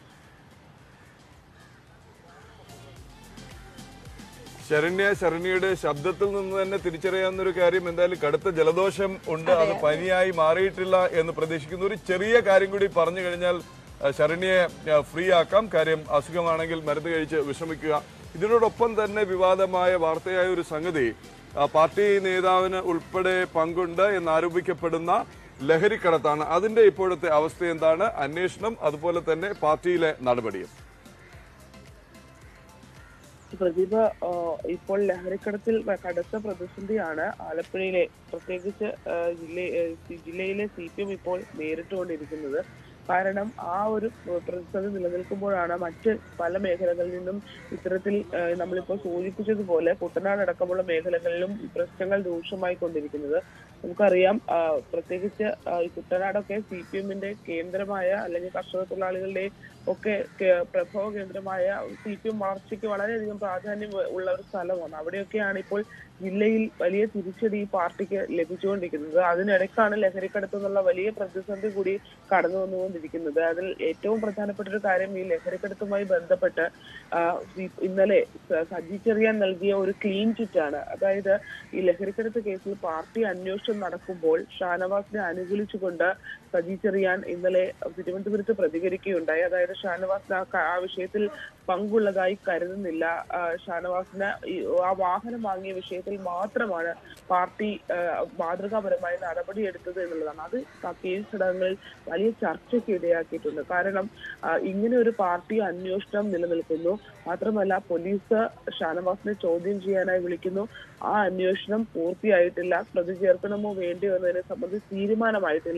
ശരണ്യ ശരണ്യയുടെ ശബ്ദത്തിൽ നിന്ന് തന്നെ തിരിച്ചറിയാവുന്ന ഒരു കാര്യം എന്തായാലും കടുത്ത ജലദോഷം ഉണ്ട് അത് പനിയായി മാറിയിട്ടില്ല എന്ന് പ്രതീക്ഷിക്കുന്നു ഒരു ചെറിയ കാര്യം കൂടി പറഞ്ഞു കഴിഞ്ഞാൽ ആ, ശരണ്യയെ ആ, ഫ്രീ ആക്കാം കാര്യം അസുഖമാണെങ്കിൽ മരുന്ന് കഴിച്ച് വിശ്രമിക്കുക ഇതിനോടൊപ്പം തന്നെ വിവാദമായ വാർത്തയായ ഒരു സംഗതി ആ, പാർട്ടി നേതാവിന് ഉൾപ്പെടെ പങ്കുണ്ട് എന്നാരോപിക്കപ്പെടുന്ന ലഹരിക്കടത്താണ് അതിന്റെ ഇപ്പോഴത്തെ അവസ്ഥ എന്താണ് അന്വേഷണം അതുപോലെ തന്നെ പാർട്ടിയിലെ നടപടിയും പ്രദീപ് ആ, ഇപ്പോൾ ലഹരിക്കടത്തിൽ കടുത്ത പ്രതിസന്ധിയാണ് ആലപ്പുഴയിലെ പ്രത്യേകിച്ച് ആ, ജില്ല- ഏ, ജില്ലയിലെ സി പി എം ഇപ്പോൾ നേരിട്ടുകൊണ്ടിരിക്കുന്നത് കാരണം ആ ഒരു പ്രതിസന്ധി നിലനിൽക്കുമ്പോഴാണ് മറ്റ് പല മേഖലകളിൽ നിന്നും ഇത്തരത്തിൽ ആ, നമ്മളിപ്പോൾ സൂചിപ്പിച്ചതുപോലെ കുട്ടനാട് അടക്കമുള്ള മേഖലകളിലും ഈ പ്രശ്നങ്ങൾ രൂക്ഷമായി കൊണ്ടിരിക്കുന്നത് നമുക്കറിയാം ആ, പ്രത്യേകിച്ച് ആ, ഈ കുട്ടനാടൊക്കെ സി പി എമ്മിന്റെ കേന്ദ്രമായ അല്ലെങ്കിൽ കർഷക തൊഴിലാളികളുടെ ഒക്കെ കേ- പ്രഭവ കേന്ദ്രമായ സി പി എം വളർച്ചയ്ക്ക് വളരെയധികം പ്രാധാന്യം ഉള്ള ഒരു സ്ഥലമാണ് അവിടെയൊക്കെയാണ് ഇപ്പോൾ ജില്ലയിൽ വലിയ തിരിച്ചടി ഈ പാർട്ടിക്ക് ലഭിച്ചുകൊണ്ടിരിക്കുന്നത് അതിനിടയ്ക്കാണ് ലഹരിക്കടത്ത് എന്നുള്ള വലിയ പ്രതിസന്ധി കൂടി കടന്നു വന്നുകൊണ്ടിരിക്കുന്നത് അതിൽ ഏറ്റവും പ്രധാനപ്പെട്ട ഒരു കാര്യം ഈ ലഹരിക്കടത്തുമായി ബന്ധപ്പെട്ട് ആ, ഈ- ഇന്നലെ സ- സജി ചെറിയാൻ നൽകിയ ഒരു ക്ലീൻ ചിറ്റ് ആണ് അതായത് ഈ ലഹരിക്കടത്ത് കേസിൽ പാർട്ടി അന്വേഷണം നടക്കുമ്പോൾ ഷാനവാസിനെ അനുകൂലിച്ചുകൊണ്ട് സജി ചെറിയാൻ ഇന്നലെ തിരുവനന്തപുരത്ത് പ്രതികരിക്കുകയുണ്ടായി അതായത് ഷാനവാസിന് ആ ക- ആ വിഷയത്തിൽ പങ്കുള്ളതായി കരുതുന്നില്ല ആ, ഷാനവാസിന് ഈ ആ വാഹനം വാങ്ങിയ വിഷയത്തിൽ മാത്രമാണ് പാർട്ടി ആ, മാതൃകാപരമായ നടപടിയെടുത്തത് എന്നുള്ളതാണ് അത് ആ കേസ് ഘടകങ്ങളിൽ വലിയ ചർച്ചയ്ക്ക് ഇടയാക്കിയിട്ടുണ്ട് കാരണം ആ, ഇങ്ങനെ ഒരു പാർട്ടി അന്വേഷണം നിലനിൽക്കുന്നു മാത്രമല്ല പോലീസ് ഷാനവാസിനെ ചോദ്യം ചെയ്യാനായി വിളിക്കുന്നു ആ അന്വേഷണം പൂർത്തിയായിട്ടില്ല പ്രതി ചേർക്കണമോ വേണ്ടിയോ എന്നതിനെ സംബന്ധിച്ച് തീരുമാനമായിട്ടില്ല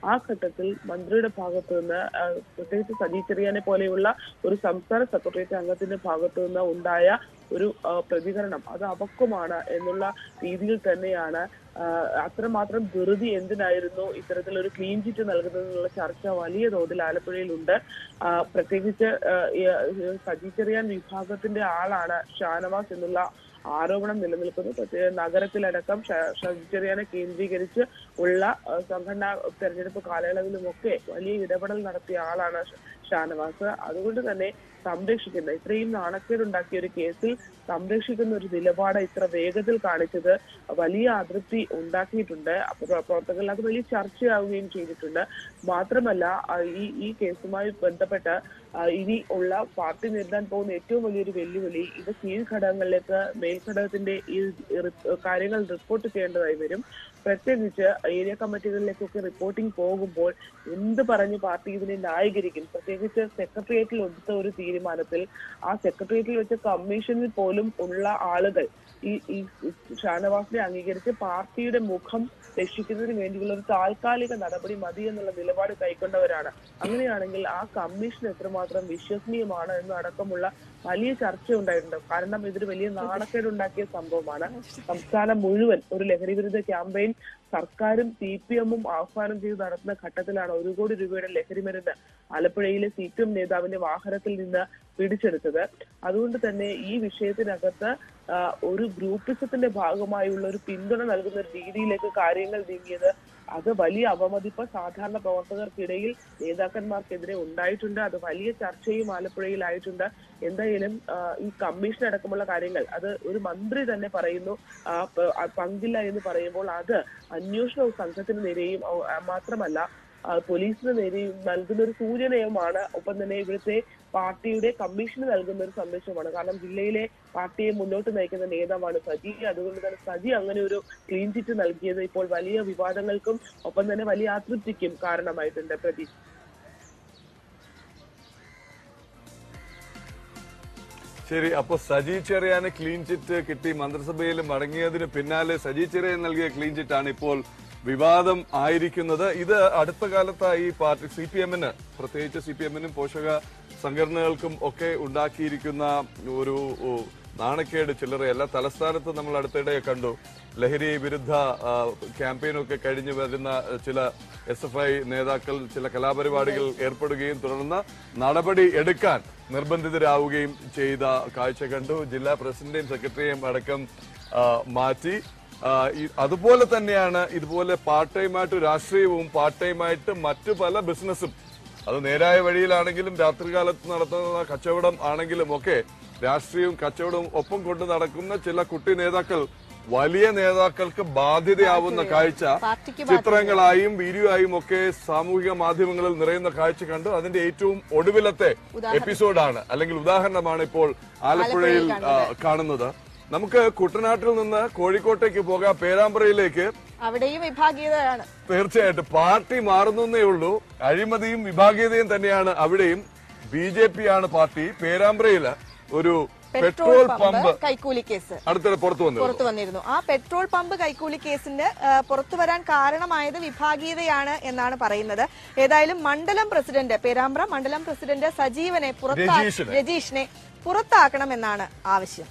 ആ ഘട്ടത്തിൽ മന്ത്രിയുടെ ഭാഗത്തു നിന്ന് ആ, പ്രത്യേകിച്ച് സജി ചെറിയാനെ പോലെയുള്ള ഒരു സംസ്ഥാന സെക്രട്ടേറിയറ്റ് അംഗത്തിന്റെ ഭാഗത്തു നിന്ന് ഉണ്ടായ ഒരു ആ, പ്രതികരണം അത് അപക്വമാണ് എന്നുള്ള രീതിയിൽ തന്നെയാണ് ആ, അത്രമാത്രം ധൃതി എന്തിനായിരുന്നു ഇത്തരത്തിലൊരു ക്ലീൻ ചിറ്റ് നൽകുന്നതെന്നുള്ള ചർച്ച വലിയ തോതിൽ ആലപ്പുഴയിലുണ്ട് ആ, പ്രത്യേകിച്ച് ആ, ഈ, ഈ സജി ചെറിയാൻ വിഭാഗത്തിന്റെ ആളാണ് ഷാനവാസ് എന്നുള്ള ആരോപണം നിലനിൽക്കുന്നു പ്രത്യേക നഗരത്തിലടക്കം ഷ- ഷജി ചെറിയാനെ കേന്ദ്രീകരിച്ച് ഉള്ള ആ, സംഘടനാ തെരഞ്ഞെടുപ്പ് കാലയളവിലുമൊക്കെ വലിയ ഇടപെടൽ നടത്തിയ ആളാണ് ഷ- ഷാനവാസ് അതുകൊണ്ട് തന്നെ സംരക്ഷിക്കുന്ന ഇത്രയും നാണക്കേടുണ്ടാക്കിയ ഒരു കേസിൽ സംരക്ഷിക്കുന്ന ഒരു നിലപാട് ഇത്ര വേഗത്തിൽ കാണിച്ചത് വലിയ അതൃപ്തി ഉണ്ടാക്കിയിട്ടുണ്ട് അപ്പൊ പ്ര- പ്രവർത്തകരിൽ അത് വലിയ ചർച്ചയാവുകയും ചെയ്തിട്ടുണ്ട് മാത്രമല്ല ആ, ഈ ഈ കേസുമായി ബന്ധപ്പെട്ട് ആ, ഇനി ഉള്ള പാർട്ടി നേരിടാൻ പോകുന്ന ഏറ്റവും വലിയൊരു വെല്ലുവിളി ഇത് കീഴ്ഘടകങ്ങളിലേക്ക് മേൽഘടകത്തിന്റെ ഈ റി- കാര്യങ്ങൾ റിപ്പോർട്ട് ചെയ്യേണ്ടതായി വരും പ്രത്യേകിച്ച് ഏരിയ കമ്മിറ്റികളിലേക്കൊക്കെ റിപ്പോർട്ടിംഗ് പോകുമ്പോൾ എന്ത് പറഞ്ഞ് പാർട്ടി ഇതിനെ ന്യായീകരിക്കും പ്രത്യേകിച്ച് സെക്രട്ടേറിയറ്റിൽ എടുത്ത ഒരു തീരുമാനത്തിൽ ആ സെക്രട്ടേറിയറ്റിൽ വെച്ച കമ്മീഷനിൽ പോലും ഉള്ള ആളുകൾ ഈ ഈ ഷാനവാസിനെ അംഗീകരിച്ച് പാർട്ടിയുടെ മുഖം രക്ഷിക്കുന്നതിന് വേണ്ടിയുള്ള ഒരു താൽക്കാലിക നടപടി മതി എന്നുള്ള നിലപാട് കൈക്കൊണ്ടവരാണ് അങ്ങനെയാണെങ്കിൽ ആ കമ്മീഷൻ എത്രമാത്രം വിശ്വസനീയമാണ് എന്നടക്കമുള്ള വലിയ ചർച്ച ഉണ്ടായിട്ടുണ്ട് കാരണം ഇതൊരു വലിയ നാണക്കേടുണ്ടാക്കിയ സംഭവമാണ് സംസ്ഥാനം മുഴുവൻ ഒരു ലഹരി വിരുദ്ധ ക്യാമ്പയിൻ സർക്കാരും സി പി എമ്മും ആഹ്വാനം ചെയ്ത് നടത്തുന്ന ഘട്ടത്തിലാണ് ഒരു കോടി രൂപയുടെ ലഹരി മരുന്ന് ആലപ്പുഴയിലെ സി പി എം നേതാവിന്റെ വാഹനത്തിൽ നിന്ന് പിടിച്ചെടുത്തത് അതുകൊണ്ട് തന്നെ ഈ വിഷയത്തിനകത്ത് ആ, ഒരു ഗ്രൂപ്പിസത്തിന്റെ ഭാഗമായുള്ള ഒരു പിന്തുണ നൽകുന്ന ഒരു രീതിയിലേക്ക് കാര്യങ്ങൾ നീങ്ങിയത് അത് വലിയ അവമതിപ്പ് സാധാരണ പ്രവർത്തകർക്കിടയിൽ നേതാക്കന്മാർക്കെതിരെ ഉണ്ടായിട്ടുണ്ട് അത് വലിയ ചർച്ചയും ആലപ്പുഴയിലായിട്ടുണ്ട് എന്തായാലും ആ, ഈ കമ്മീഷൻ അടക്കമുള്ള കാര്യങ്ങൾ അത് ഒരു മന്ത്രി തന്നെ പറയുന്നു ആ, പ- ആ, പങ്കില്ല എന്ന് പറയുമ്പോൾ അത് അന്വേഷണ സംഘത്തിന് നേരെയും ഔ- ആ, മാത്രമല്ല ആ, പോലീസിന് നേരെയും നൽകുന്ന ഒരു സൂചനയുമാണ് ഒപ്പം തന്നെ ഇവിടുത്തെ പാർട്ടിയുടെ കമ്മീഷന് നൽകുന്ന ഒരു സന്ദേശമാണ് കാരണം ജില്ലയിലെ പാർട്ടിയെ മുന്നോട്ട് നയിക്കുന്ന നേതാവാണ് സജി അതുകൊണ്ട് തന്നെ സജി അങ്ങനെ ഒരു ക്ലീൻ ചിറ്റ് നൽകിയത് ഇപ്പോൾ വലിയ വിവാദങ്ങൾക്കും ഒപ്പം തന്നെ വലിയ അതൃപ്തിക്കും കാരണമായിട്ടുണ്ട് പ്രതീക്ഷ ശരി അപ്പൊ സജി ചെറിയാന് ക്ലീൻ ചിറ്റ് കിട്ടി മന്ത്രിസഭയിൽ മടങ്ങിയതിന് പിന്നാലെ സജി ചെറിയാൻ നൽകിയ ക്ലീൻ ചിറ്റാണ് ഇപ്പോൾ വിവാദം ആയിരിക്കുന്നത് ഇത് അടുത്ത കാലത്തായി ഈ പാർട്ടി സി പി എമ്മിന് പ്രത്യേകിച്ച് സി പി എമ്മിനും പോഷക സംഘടനകൾക്കും ഒക്കെ ഉണ്ടാക്കിയിരിക്കുന്ന ഒരു ഓ, നാണക്കേട് ചില്ലറയല്ല തലസ്ഥാനത്ത് നമ്മൾ അടുത്തിടെ കണ്ടു ലഹരി വിരുദ്ധ ആ, ക്യാമ്പയിനൊക്കെ കഴിഞ്ഞു വരുന്ന ചില എസ് എഫ് ഐ നേതാക്കൾ ചില കലാപരിപാടികൾ ഏർപ്പെടുകയും തുടർന്ന് നടപടി എടുക്കാൻ നിർബന്ധിതരാവുകയും ചെയ്ത കാഴ്ച കണ്ടു ജില്ലാ പ്രസിഡന്റെയും സെക്രട്ടറിയെയും അടക്കം ആ, മാറ്റി ആ, ഈ- അതുപോലെ തന്നെയാണ് ഇതുപോലെ പാർട്ട് ടൈമായിട്ട് രാഷ്ട്രീയവും പാർട്ട് ടൈമായിട്ട് മറ്റു പല ബിസിനസ്സും അത് നേരായ വഴിയിലാണെങ്കിലും രാത്രികാലത്ത് നടത്തുന്ന കച്ചവടം ആണെങ്കിലും ഒക്കെ രാഷ്ട്രീയവും കച്ചവടവും ഒപ്പം കൊണ്ട് നടക്കുന്ന ചില കുട്ടി നേതാക്കൾ വലിയ നേതാക്കൾക്ക് ബാധ്യതയാവുന്ന കാഴ്ച പാർട്ടിക്ക് ചിത്രങ്ങളായും വീഡിയോ ആയും ഒക്കെ സാമൂഹിക മാധ്യമങ്ങളിൽ നിറയുന്ന കാഴ്ച കണ്ടു അതിന്റെ ഏറ്റവും ഒടുവിലത്തെ ഉദാഹരണം. എപ്പിസോഡാണ് അല്ലെങ്കിൽ ഉദാഹരണമാണ് ഇപ്പോൾ ആലപ്പുഴയിൽ ആ, കാണുന്നത് നമുക്ക് കുട്ടനാട്ടിൽ നിന്ന് കോഴിക്കോട്ടേക്ക് പോകാം പേരാമ്പ്രയിലേക്ക് അവിടെയും വിഭാഗീയതയാണ് തീർച്ചയായിട്ടും പാർട്ടി മാറുന്നേ ഉള്ളൂ അഴിമതിയും വിഭാഗീയതയും തന്നെയാണ് അവിടെയും ബി ജെ പി ആണ് പാർട്ടി പേരാമ്പ്രയില് ഒരു പെട്രോൾ പമ്പ് കൈക്കൂലി കേസ് അടുത്തിടെ പുറത്തു വന്നു പുറത്തു വന്നിരുന്നു ആ പെട്രോൾ പമ്പ് കൈക്കൂലി കേസിന്റെ ആ, പുറത്തു വരാൻ കാരണമായത് വിഭാഗീയതയാണ് എന്നാണ് പറയുന്നത് ഏതായാലും മണ്ഡലം പ്രസിഡന്റ് പേരാമ്പ്ര മണ്ഡലം പ്രസിഡന്റ് സജീവനെ പുറത്താ രജീഷിനെ. രജീഷിനെ പുറത്താക്കണമെന്നാണ് ആവശ്യം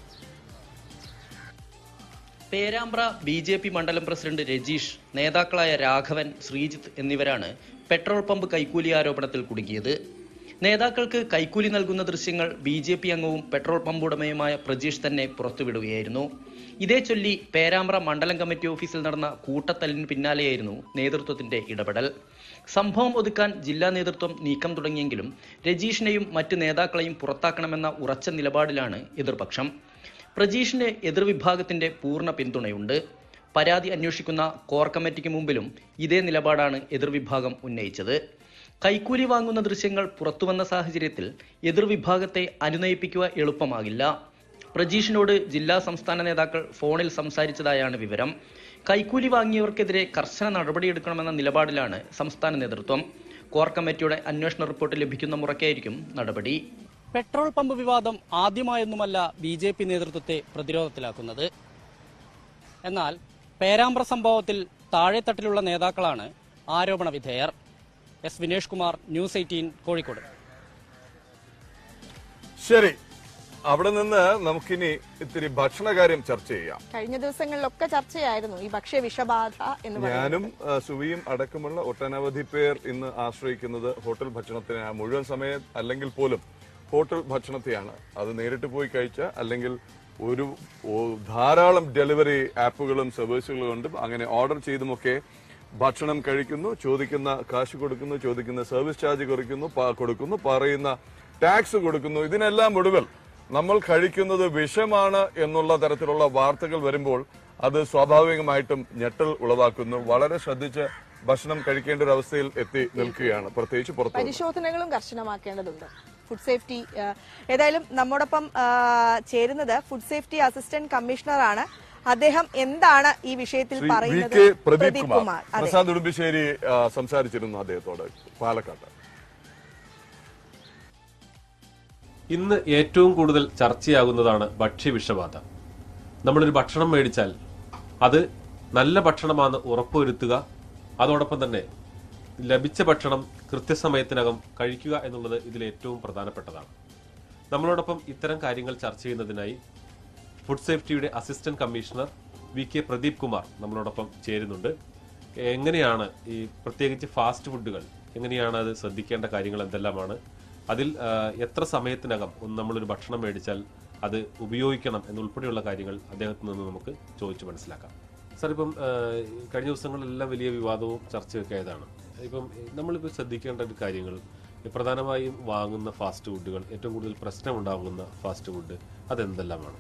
പേരാമ്പ്ര ബി ജെ പി മണ്ഡലം പ്രസിഡന്റ് രജീഷ് നേതാക്കളായ രാഘവൻ ശ്രീജിത്ത് എന്നിവരാണ് പെട്രോൾ പമ്പ് കൈക്കൂലി ആരോപണത്തിൽ കുടുങ്ങിയത് നേതാക്കൾക്ക് കൈക്കൂലി നൽകുന്ന ദൃശ്യങ്ങൾ ബി ജെ പി അംഗവും പെട്രോൾ പമ്പ് ഉടമയുമായ പ്രജീഷ് തന്നെ പുറത്തുവിടുകയായിരുന്നു ഇതേ ചൊല്ലി പേരാമ്പ്ര മണ്ഡലം കമ്മിറ്റി ഓഫീസിൽ നടന്ന കൂട്ടത്തല്ലിന് പിന്നാലെയായിരുന്നു നേതൃത്വത്തിന്റെ ഇടപെടൽ സംഭവം ഒതുക്കാൻ ജില്ലാ നേതൃത്വം നീക്കം തുടങ്ങിയെങ്കിലും രജീഷിനെയും മറ്റ് നേതാക്കളെയും പുറത്താക്കണമെന്ന ഉറച്ച നിലപാടിലാണ് എതിർപക്ഷം പ്രജീഷിന് എതിർവിഭാഗത്തിന്റെ പൂർണ്ണ പിന്തുണയുണ്ട് പരാതി അന്വേഷിക്കുന്ന കോർ കമ്മിറ്റിക്ക് മുമ്പിലും ഇതേ നിലപാടാണ് എതിർവിഭാഗം ഉന്നയിച്ചത് കൈക്കൂലി വാങ്ങുന്ന ദൃശ്യങ്ങൾ പുറത്തുവന്ന സാഹചര്യത്തിൽ എതിർവിഭാഗത്തെ അനുനയിപ്പിക്കുക എളുപ്പമാകില്ല പ്രജീഷിനോട് ജില്ലാ സംസ്ഥാന നേതാക്കൾ ഫോണിൽ സംസാരിച്ചതായാണ് വിവരം കൈക്കൂലി വാങ്ങിയവർക്കെതിരെ കർശന നടപടിയെടുക്കണമെന്ന നിലപാടിലാണ് സംസ്ഥാന നേതൃത്വം കോർ കമ്മിറ്റിയുടെ അന്വേഷണ റിപ്പോർട്ട് ലഭിക്കുന്ന മുറയ്ക്കായിരിക്കും നടപടി പെട്രോൾ പമ്പ് വിവാദം ആദ്യമായൊന്നുമല്ല ബി ജെ പി നേതൃത്വത്തെ പ്രതിരോധത്തിലാക്കുന്നത് എന്നാൽ പേരാമ്പ്ര സംഭവത്തിൽ താഴെത്തട്ടിലുള്ള നേതാക്കളാണ് ആരോപണ വിധേയർ S Vinesh Kumar News Eighteen Kozhikode ശരി അവിടെ നിന്ന് നമുക്കിനി ഇത്തിരി ഭക്ഷണകാര്യം ചർച്ച ചെയ്യാം കഴിഞ്ഞ ദിവസങ്ങളിലൊക്കെ ചർച്ചയായിരുന്നു ഈ ഭക്ഷ്യ വിഷബാധ എന്ന് പറയുന്നത് ഞാനും ആ, സുവിയും അടക്കമുള്ള ഒട്ടനവധി പേർ ഇന്ന് ആശ്രയിക്കുന്നത് ഹോട്ടൽ ഭക്ഷണത്തിന് മുഴുവൻ സമയം അല്ലെങ്കിൽ പോലും ഹോട്ടൽ ഭക്ഷണത്തെയാണ് അത് നേരിട്ട് പോയി കഴിച്ച അല്ലെങ്കിൽ ഒരു ഓ- ധാരാളം ഡെലിവറി ആപ്പുകളും സർവീസുകളും ഉണ്ട് അങ്ങനെ ഓർഡർ ചെയ്തുമൊക്കെ ഭക്ഷണം കഴിക്കുന്നു ചോദിക്കുന്ന കാശ് കൊടുക്കുന്നു ചോദിക്കുന്ന സർവീസ് ചാർജ് കുറയ്ക്കുന്നു പ- കൊടുക്കുന്നു പറയുന്ന ടാക്സ് കൊടുക്കുന്നു ഇതിനെല്ലാം ഒടുവിൽ നമ്മൾ കഴിക്കുന്നത് വിഷമാണ് എന്നുള്ള തരത്തിലുള്ള വാർത്തകൾ വരുമ്പോൾ അത് സ്വാഭാവികമായിട്ടും ഞെട്ടൽ ഉളവാക്കുന്നു വളരെ ശ്രദ്ധിച്ച് ഭക്ഷണം കഴിക്കേണ്ട ഒരു അവസ്ഥയിൽ എത്തി നിൽക്കുകയാണ് പ്രത്യേകിച്ച് പുറത്തു പരിശോധനകളും കർശനമാക്കേണ്ടതുണ്ട് ഫുഡ് സേഫ്റ്റി ആ, ഏതായാലും നമ്മോടൊപ്പം ആ, ചേരുന്നത് ഫുഡ് സേഫ്റ്റി അസിസ്റ്റന്റ് കമ്മീഷണറാണ് അദ്ദേഹം എന്താണ് ഈ വിഷയത്തിൽ ശ്രീ വി പറയുന്നത് കെ പ്രദീപ് കുമാർ അതെ പ്രസാദ് ഉടുമ്പിശ്ശേരി ആ, സംസാരിച്ചിരുന്നു അദ്ദേഹത്തോട് പാലക്കാട്ട് ഇന്ന് ഏറ്റവും കൂടുതൽ ചർച്ചയാകുന്നതാണ് ഭക്ഷ്യവിഷബാധ നമ്മളൊരു ഭക്ഷണം മേടിച്ചാൽ അത് നല്ല ഭക്ഷണമാണെന്ന് ഉറപ്പുവരുത്തുക അതോടൊപ്പം തന്നെ ലഭിച്ച ഭക്ഷണം കൃത്യസമയത്തിനകം കഴിക്കുക എന്നുള്ളത് ഇതിൽ ഏറ്റവും പ്രധാനപ്പെട്ടതാണ് നമ്മളോടൊപ്പം ഇത്തരം കാര്യങ്ങൾ ചർച്ച ചെയ്യുന്നതിനായി ഫുഡ് സേഫ്റ്റിയുടെ assistant commissioner V K Pradeep Kumar നമ്മളോടൊപ്പം ചേരുന്നുണ്ട് എങ്ങനെയാണ് ഈ പ്രത്യേകിച്ച് ഫാസ്റ്റ് ഫുഡുകൾ എങ്ങനെയാണ് അത് ശ്രദ്ധിക്കേണ്ട കാര്യങ്ങൾ എന്തെല്ലാമാണ് അതിൽ ആ, എത്ര സമയത്തിനകം ഒന്ന് നമ്മളൊരു ഭക്ഷണം മേടിച്ചാൽ അത് ഉപയോഗിക്കണം എന്നുൾപ്പെടെയുള്ള കാര്യങ്ങൾ അദ്ദേഹത്തിൽ നിന്ന് നമുക്ക് ചോദിച്ചു മനസ്സിലാക്കാം സാർ ഇപ്പം ആ, കഴിഞ്ഞ ദിവസങ്ങളിലെല്ലാം വലിയ വിവാദവും ചർച്ചയൊക്കെ ആയതാണ് ഇപ്പം നമ്മളിപ്പോൾ ശ്രദ്ധിക്കേണ്ട ഒരു കാര്യങ്ങൾ പ്രധാനമായും വാങ്ങുന്ന ഫാസ്റ്റ് ഫുഡുകൾ ഏറ്റവും കൂടുതൽ പ്രശ്നമുണ്ടാകുന്ന ഫാസ്റ്റ് ഫുഡ് അതെന്തെല്ലാമാണ്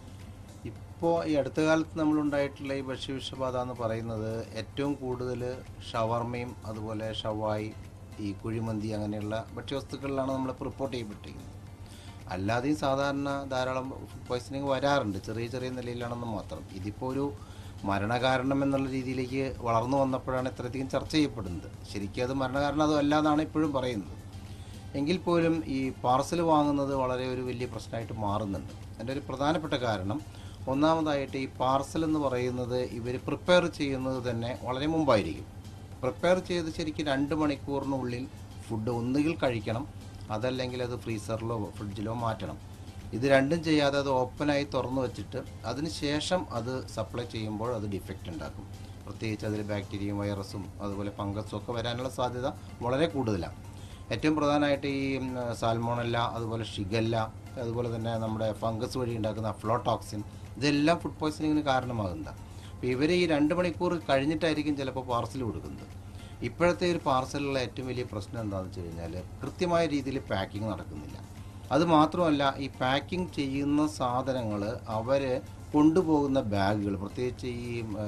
ഇപ്പോൾ ഈ അടുത്ത കാലത്ത് നമ്മളുണ്ടായിട്ടുള്ള ഈ ഭക്ഷ്യവിഷബാധ എന്ന് പറയുന്നത് ഏറ്റവും കൂടുതൽ ഷവർമയും അതുപോലെ ഷവായി ഈ കുഴിമന്തി അങ്ങനെയുള്ള ഭക്ഷ്യവസ്തുക്കളിലാണ് നമ്മൾ റിപ്പോർട്ട് ചെയ്യപ്പെട്ടിരിക്കുന്നത് അല്ലാതെയും സാധാരണ ധാരാളം ഫുഡ് പോയ്സണിങ് വരാറുണ്ട് ചെറിയ ചെറിയ നിലയിലാണെന്ന് മാത്രം ഇതിപ്പോൾ ഒരു മരണകാരണം എന്നുള്ള രീതിയിലേക്ക് വളർന്നു വന്നപ്പോഴാണ് ഇത്രയധികം ചർച്ച ചെയ്യപ്പെടുന്നത് ശരിക്കും അത് മരണകാരണം അതും അല്ലാന്നാണ് ഇപ്പോഴും പറയുന്നത് എങ്കിൽ പോലും ഈ പാർസൽ വാങ്ങുന്നത് വളരെ ഒരു വലിയ പ്രശ്നമായിട്ട് മാറുന്നുണ്ട് അതിൻ്റെ ഒരു പ്രധാനപ്പെട്ട കാരണം ഒന്നാമതായിട്ട് ഈ പാർസൽ എന്ന് പറയുന്നത് ഇവർ പ്രിപ്പയർ ചെയ്യുന്നത് തന്നെ വളരെ മുമ്പായിരിക്കും പ്രിപ്പയർ ചെയ്ത് ശരിക്കും രണ്ട് മണിക്കൂറിനുള്ളിൽ ഫുഡ് ഒന്നുകിൽ കഴിക്കണം അതല്ലെങ്കിൽ അത് ഫ്രീസറിലോ ഫ്രിഡ്ജിലോ മാറ്റണം ഇത് രണ്ടും ചെയ്യാതെ അത് ഓപ്പണായി തുറന്നു വെച്ചിട്ട് അതിന് ശേഷം അത് സപ്ലൈ ചെയ്യുമ്പോൾ അത് ഡിഫക്റ്റ് ഉണ്ടാക്കും പ്രത്യേകിച്ച് അതിൽ ബാക്ടീരിയയും വൈറസും അതുപോലെ ഫംഗസും ഒക്കെ വരാനുള്ള സാധ്യത വളരെ കൂടുതലാണ് ഏറ്റവും പ്രധാനമായിട്ട് ഈ ഉം, സാൽമോണല്ല അതുപോലെ ഷിഗല്ല അതുപോലെ തന്നെ നമ്മുടെ ഫംഗസ് വഴി ഉണ്ടാക്കുന്ന അഫ്ലോടോക്സിൻ ഇതെല്ലാം ഫുഡ് പോയ്സണിങ്ങിന് കാരണമാകുന്നതാണ് അപ്പോൾ ഇവർ ഈ രണ്ട് മണിക്കൂർ കഴിഞ്ഞിട്ടായിരിക്കും ചിലപ്പോൾ പാർസൽ കൊടുക്കുന്നത് ഇപ്പോഴത്തെ ഒരു പാർസലിലുള്ള ഏറ്റവും വലിയ പ്രശ്നം എന്താണെന്ന് വെച്ച് കഴിഞ്ഞാൽ കൃത്യമായ രീതിയിൽ പാക്കിംഗ് നടക്കുന്നില്ല അത് മാത്രമല്ല ഈ പാക്കിംഗ് ചെയ്യുന്ന സാധനങ്ങൾ അവർ കൊണ്ടുപോകുന്ന ബാഗുകൾ പ്രത്യേകിച്ച് ഈ ആ,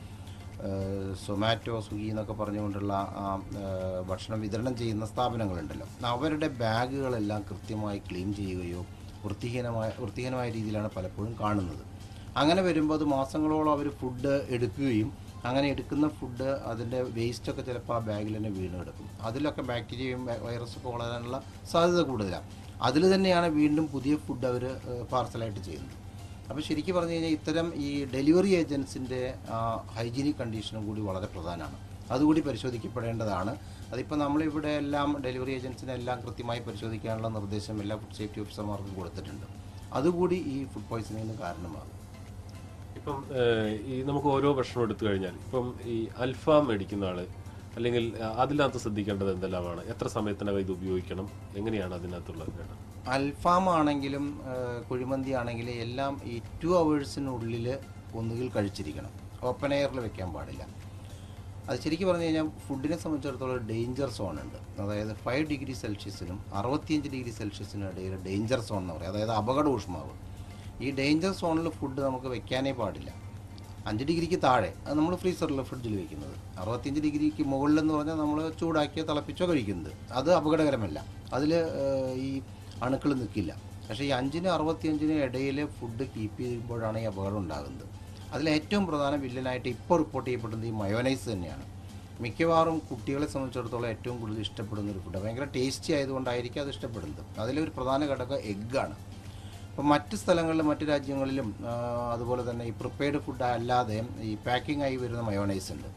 സൊമാറ്റോ സ്വിഗ്ഗി എന്നൊക്കെ പറഞ്ഞുകൊണ്ടുള്ള ആ, ആ, ഭക്ഷണം വിതരണം ചെയ്യുന്ന സ്ഥാപനങ്ങളുണ്ടല്ലോ അവരുടെ ബാഗുകളെല്ലാം കൃത്യമായി ക്ലീൻ ചെയ്യുകയോ വൃത്തിഹീനമായ വൃത്തിഹീനമായ രീതിയിലാണ് പലപ്പോഴും കാണുന്നത് അങ്ങനെ വരുമ്പോൾ അത് മാസങ്ങളോളം അവർ ഫുഡ് എടുക്കുകയും അങ്ങനെ എടുക്കുന്ന ഫുഡ് അതിൻ്റെ വേസ്റ്റൊക്കെ ചിലപ്പോൾ ആ ബാഗിൽ തന്നെ വീണ് കിടക്കും അതിലൊക്കെ ബാക്ടീരിയയും വൈറസൊക്കെ വളരാനുള്ള സാധ്യത കൂടുതലാണ് അതിൽ തന്നെയാണ് വീണ്ടും പുതിയ ഫുഡ് അവർ പാർസലായിട്ട് ചെയ്യുന്നത് അപ്പോൾ ശരിക്കും പറഞ്ഞു കഴിഞ്ഞാൽ ഇത്തരം ഈ ഡെലിവറി ഏജൻസിൻ്റെ ഹൈജീനിക് കണ്ടീഷനും കൂടി വളരെ പ്രധാനമാണ് അതുകൂടി പരിശോധിക്കപ്പെടേണ്ടതാണ് അതിപ്പോൾ നമ്മളിവിടെ എല്ലാം ഡെലിവറി ഏജൻസിനെ എല്ലാം കൃത്യമായി പരിശോധിക്കാനുള്ള നിർദ്ദേശം എല്ലാ ഫുഡ് സേഫ്റ്റി ഓഫീസർമാർക്കും കൊടുത്തിട്ടുണ്ട് അതുകൂടി ഈ ഫുഡ് പോയ്സണിങ്ങിന് കാരണമാകും ഇപ്പം ഏഹ്, ഈ നമുക്ക് ഓരോ ഭക്ഷണം എടുത്തു കഴിഞ്ഞാൽ ഇപ്പം ഈ അൽഫാം മേടിക്കുന്ന ആള് അല്ലെങ്കിൽ അഹ് അതിനകത്ത് ശ്രദ്ധിക്കേണ്ടത് എന്തെല്ലാമാണ് എത്ര സമയത്തിനകം ഇത് ഉപയോഗിക്കണം എങ്ങനെയാണ് അതിനകത്തുള്ളത് വേണ്ടത് അൽഫാം ആണെങ്കിലും ആ, കുഴിമന്തി ആണെങ്കിലും എല്ലാം ഈ ടു അവേഴ്സിനുള്ളിൽ ഒന്നുകിൽ കഴിച്ചിരിക്കണം ഓപ്പൺ എയറിൽ വെക്കാൻ പാടില്ല അത് ശരിക്കും പറഞ്ഞു കഴിഞ്ഞാൽ ഫുഡിനെ സംബന്ധിച്ചിടത്തോളം ഡേഞ്ചർ സോൺ ഉണ്ട് അതായത് ഫൈവ് ഡിഗ്രി സെൽഷ്യസിനും അറുപത്തിയഞ്ച് ഡിഗ്രി സെൽഷ്യസിനും ഇടയിൽ ഡേഞ്ചർ സോൺ എന്ന് പറയും അതായത് അപകട ഊഷ്മാവ് ഈ ഡേഞ്ചർ സോണിൽ ഫുഡ് നമുക്ക് വെക്കാനേ പാടില്ല അഞ്ച് ഡിഗ്രിക്ക് താഴെ അത് നമ്മൾ ഫ്രീസറിൽ ഫ്രിഡ്ജിൽ വെക്കുന്നത് അറുപത്തിയഞ്ച് ഡിഗ്രിക്ക് മുകളിലെന്ന് പറഞ്ഞാൽ നമ്മൾ ചൂടാക്കിയോ തിളപ്പിച്ചോ കഴിക്കുന്നത് അത് അപകടകരമല്ല അതിൽ ഈ അണുക്കൾ നിൽക്കില്ല പക്ഷേ ഈ അഞ്ചിനും അറുപത്തിയഞ്ചിനും ഇടയിൽ ഫുഡ് കീപ്പ് ചെയ്യുമ്പോഴാണ് ഈ അപകടം ഉണ്ടാകുന്നത് അതിൽ ഏറ്റവും പ്രധാന വില്ലനായിട്ട് ഇപ്പോൾ റിപ്പോർട്ട് ചെയ്യപ്പെടുന്നത് ഈ മയോനൈസ് തന്നെയാണ് മിക്കവാറും കുട്ടികളെ സംബന്ധിച്ചിടത്തോളം ഏറ്റവും കൂടുതൽ ഇഷ്ടപ്പെടുന്ന ഒരു ഫുഡ് ഭയങ്കര ടേസ്റ്റി ആയതുകൊണ്ടായിരിക്കും അത് ഇഷ്ടപ്പെടുന്നത് അതിലൊരു പ്രധാന ഘടകം എഗ്ഗാണ് അപ്പോൾ മറ്റ് സ്ഥലങ്ങളിലും മറ്റ് രാജ്യങ്ങളിലും ആ, അതുപോലെ തന്നെ ഈ പ്രിപ്പയർഡ് ഫുഡ് അല്ലാതെ ഈ പാക്കിംഗ് ആയി വരുന്ന മയോണൈസ് ഉണ്ട്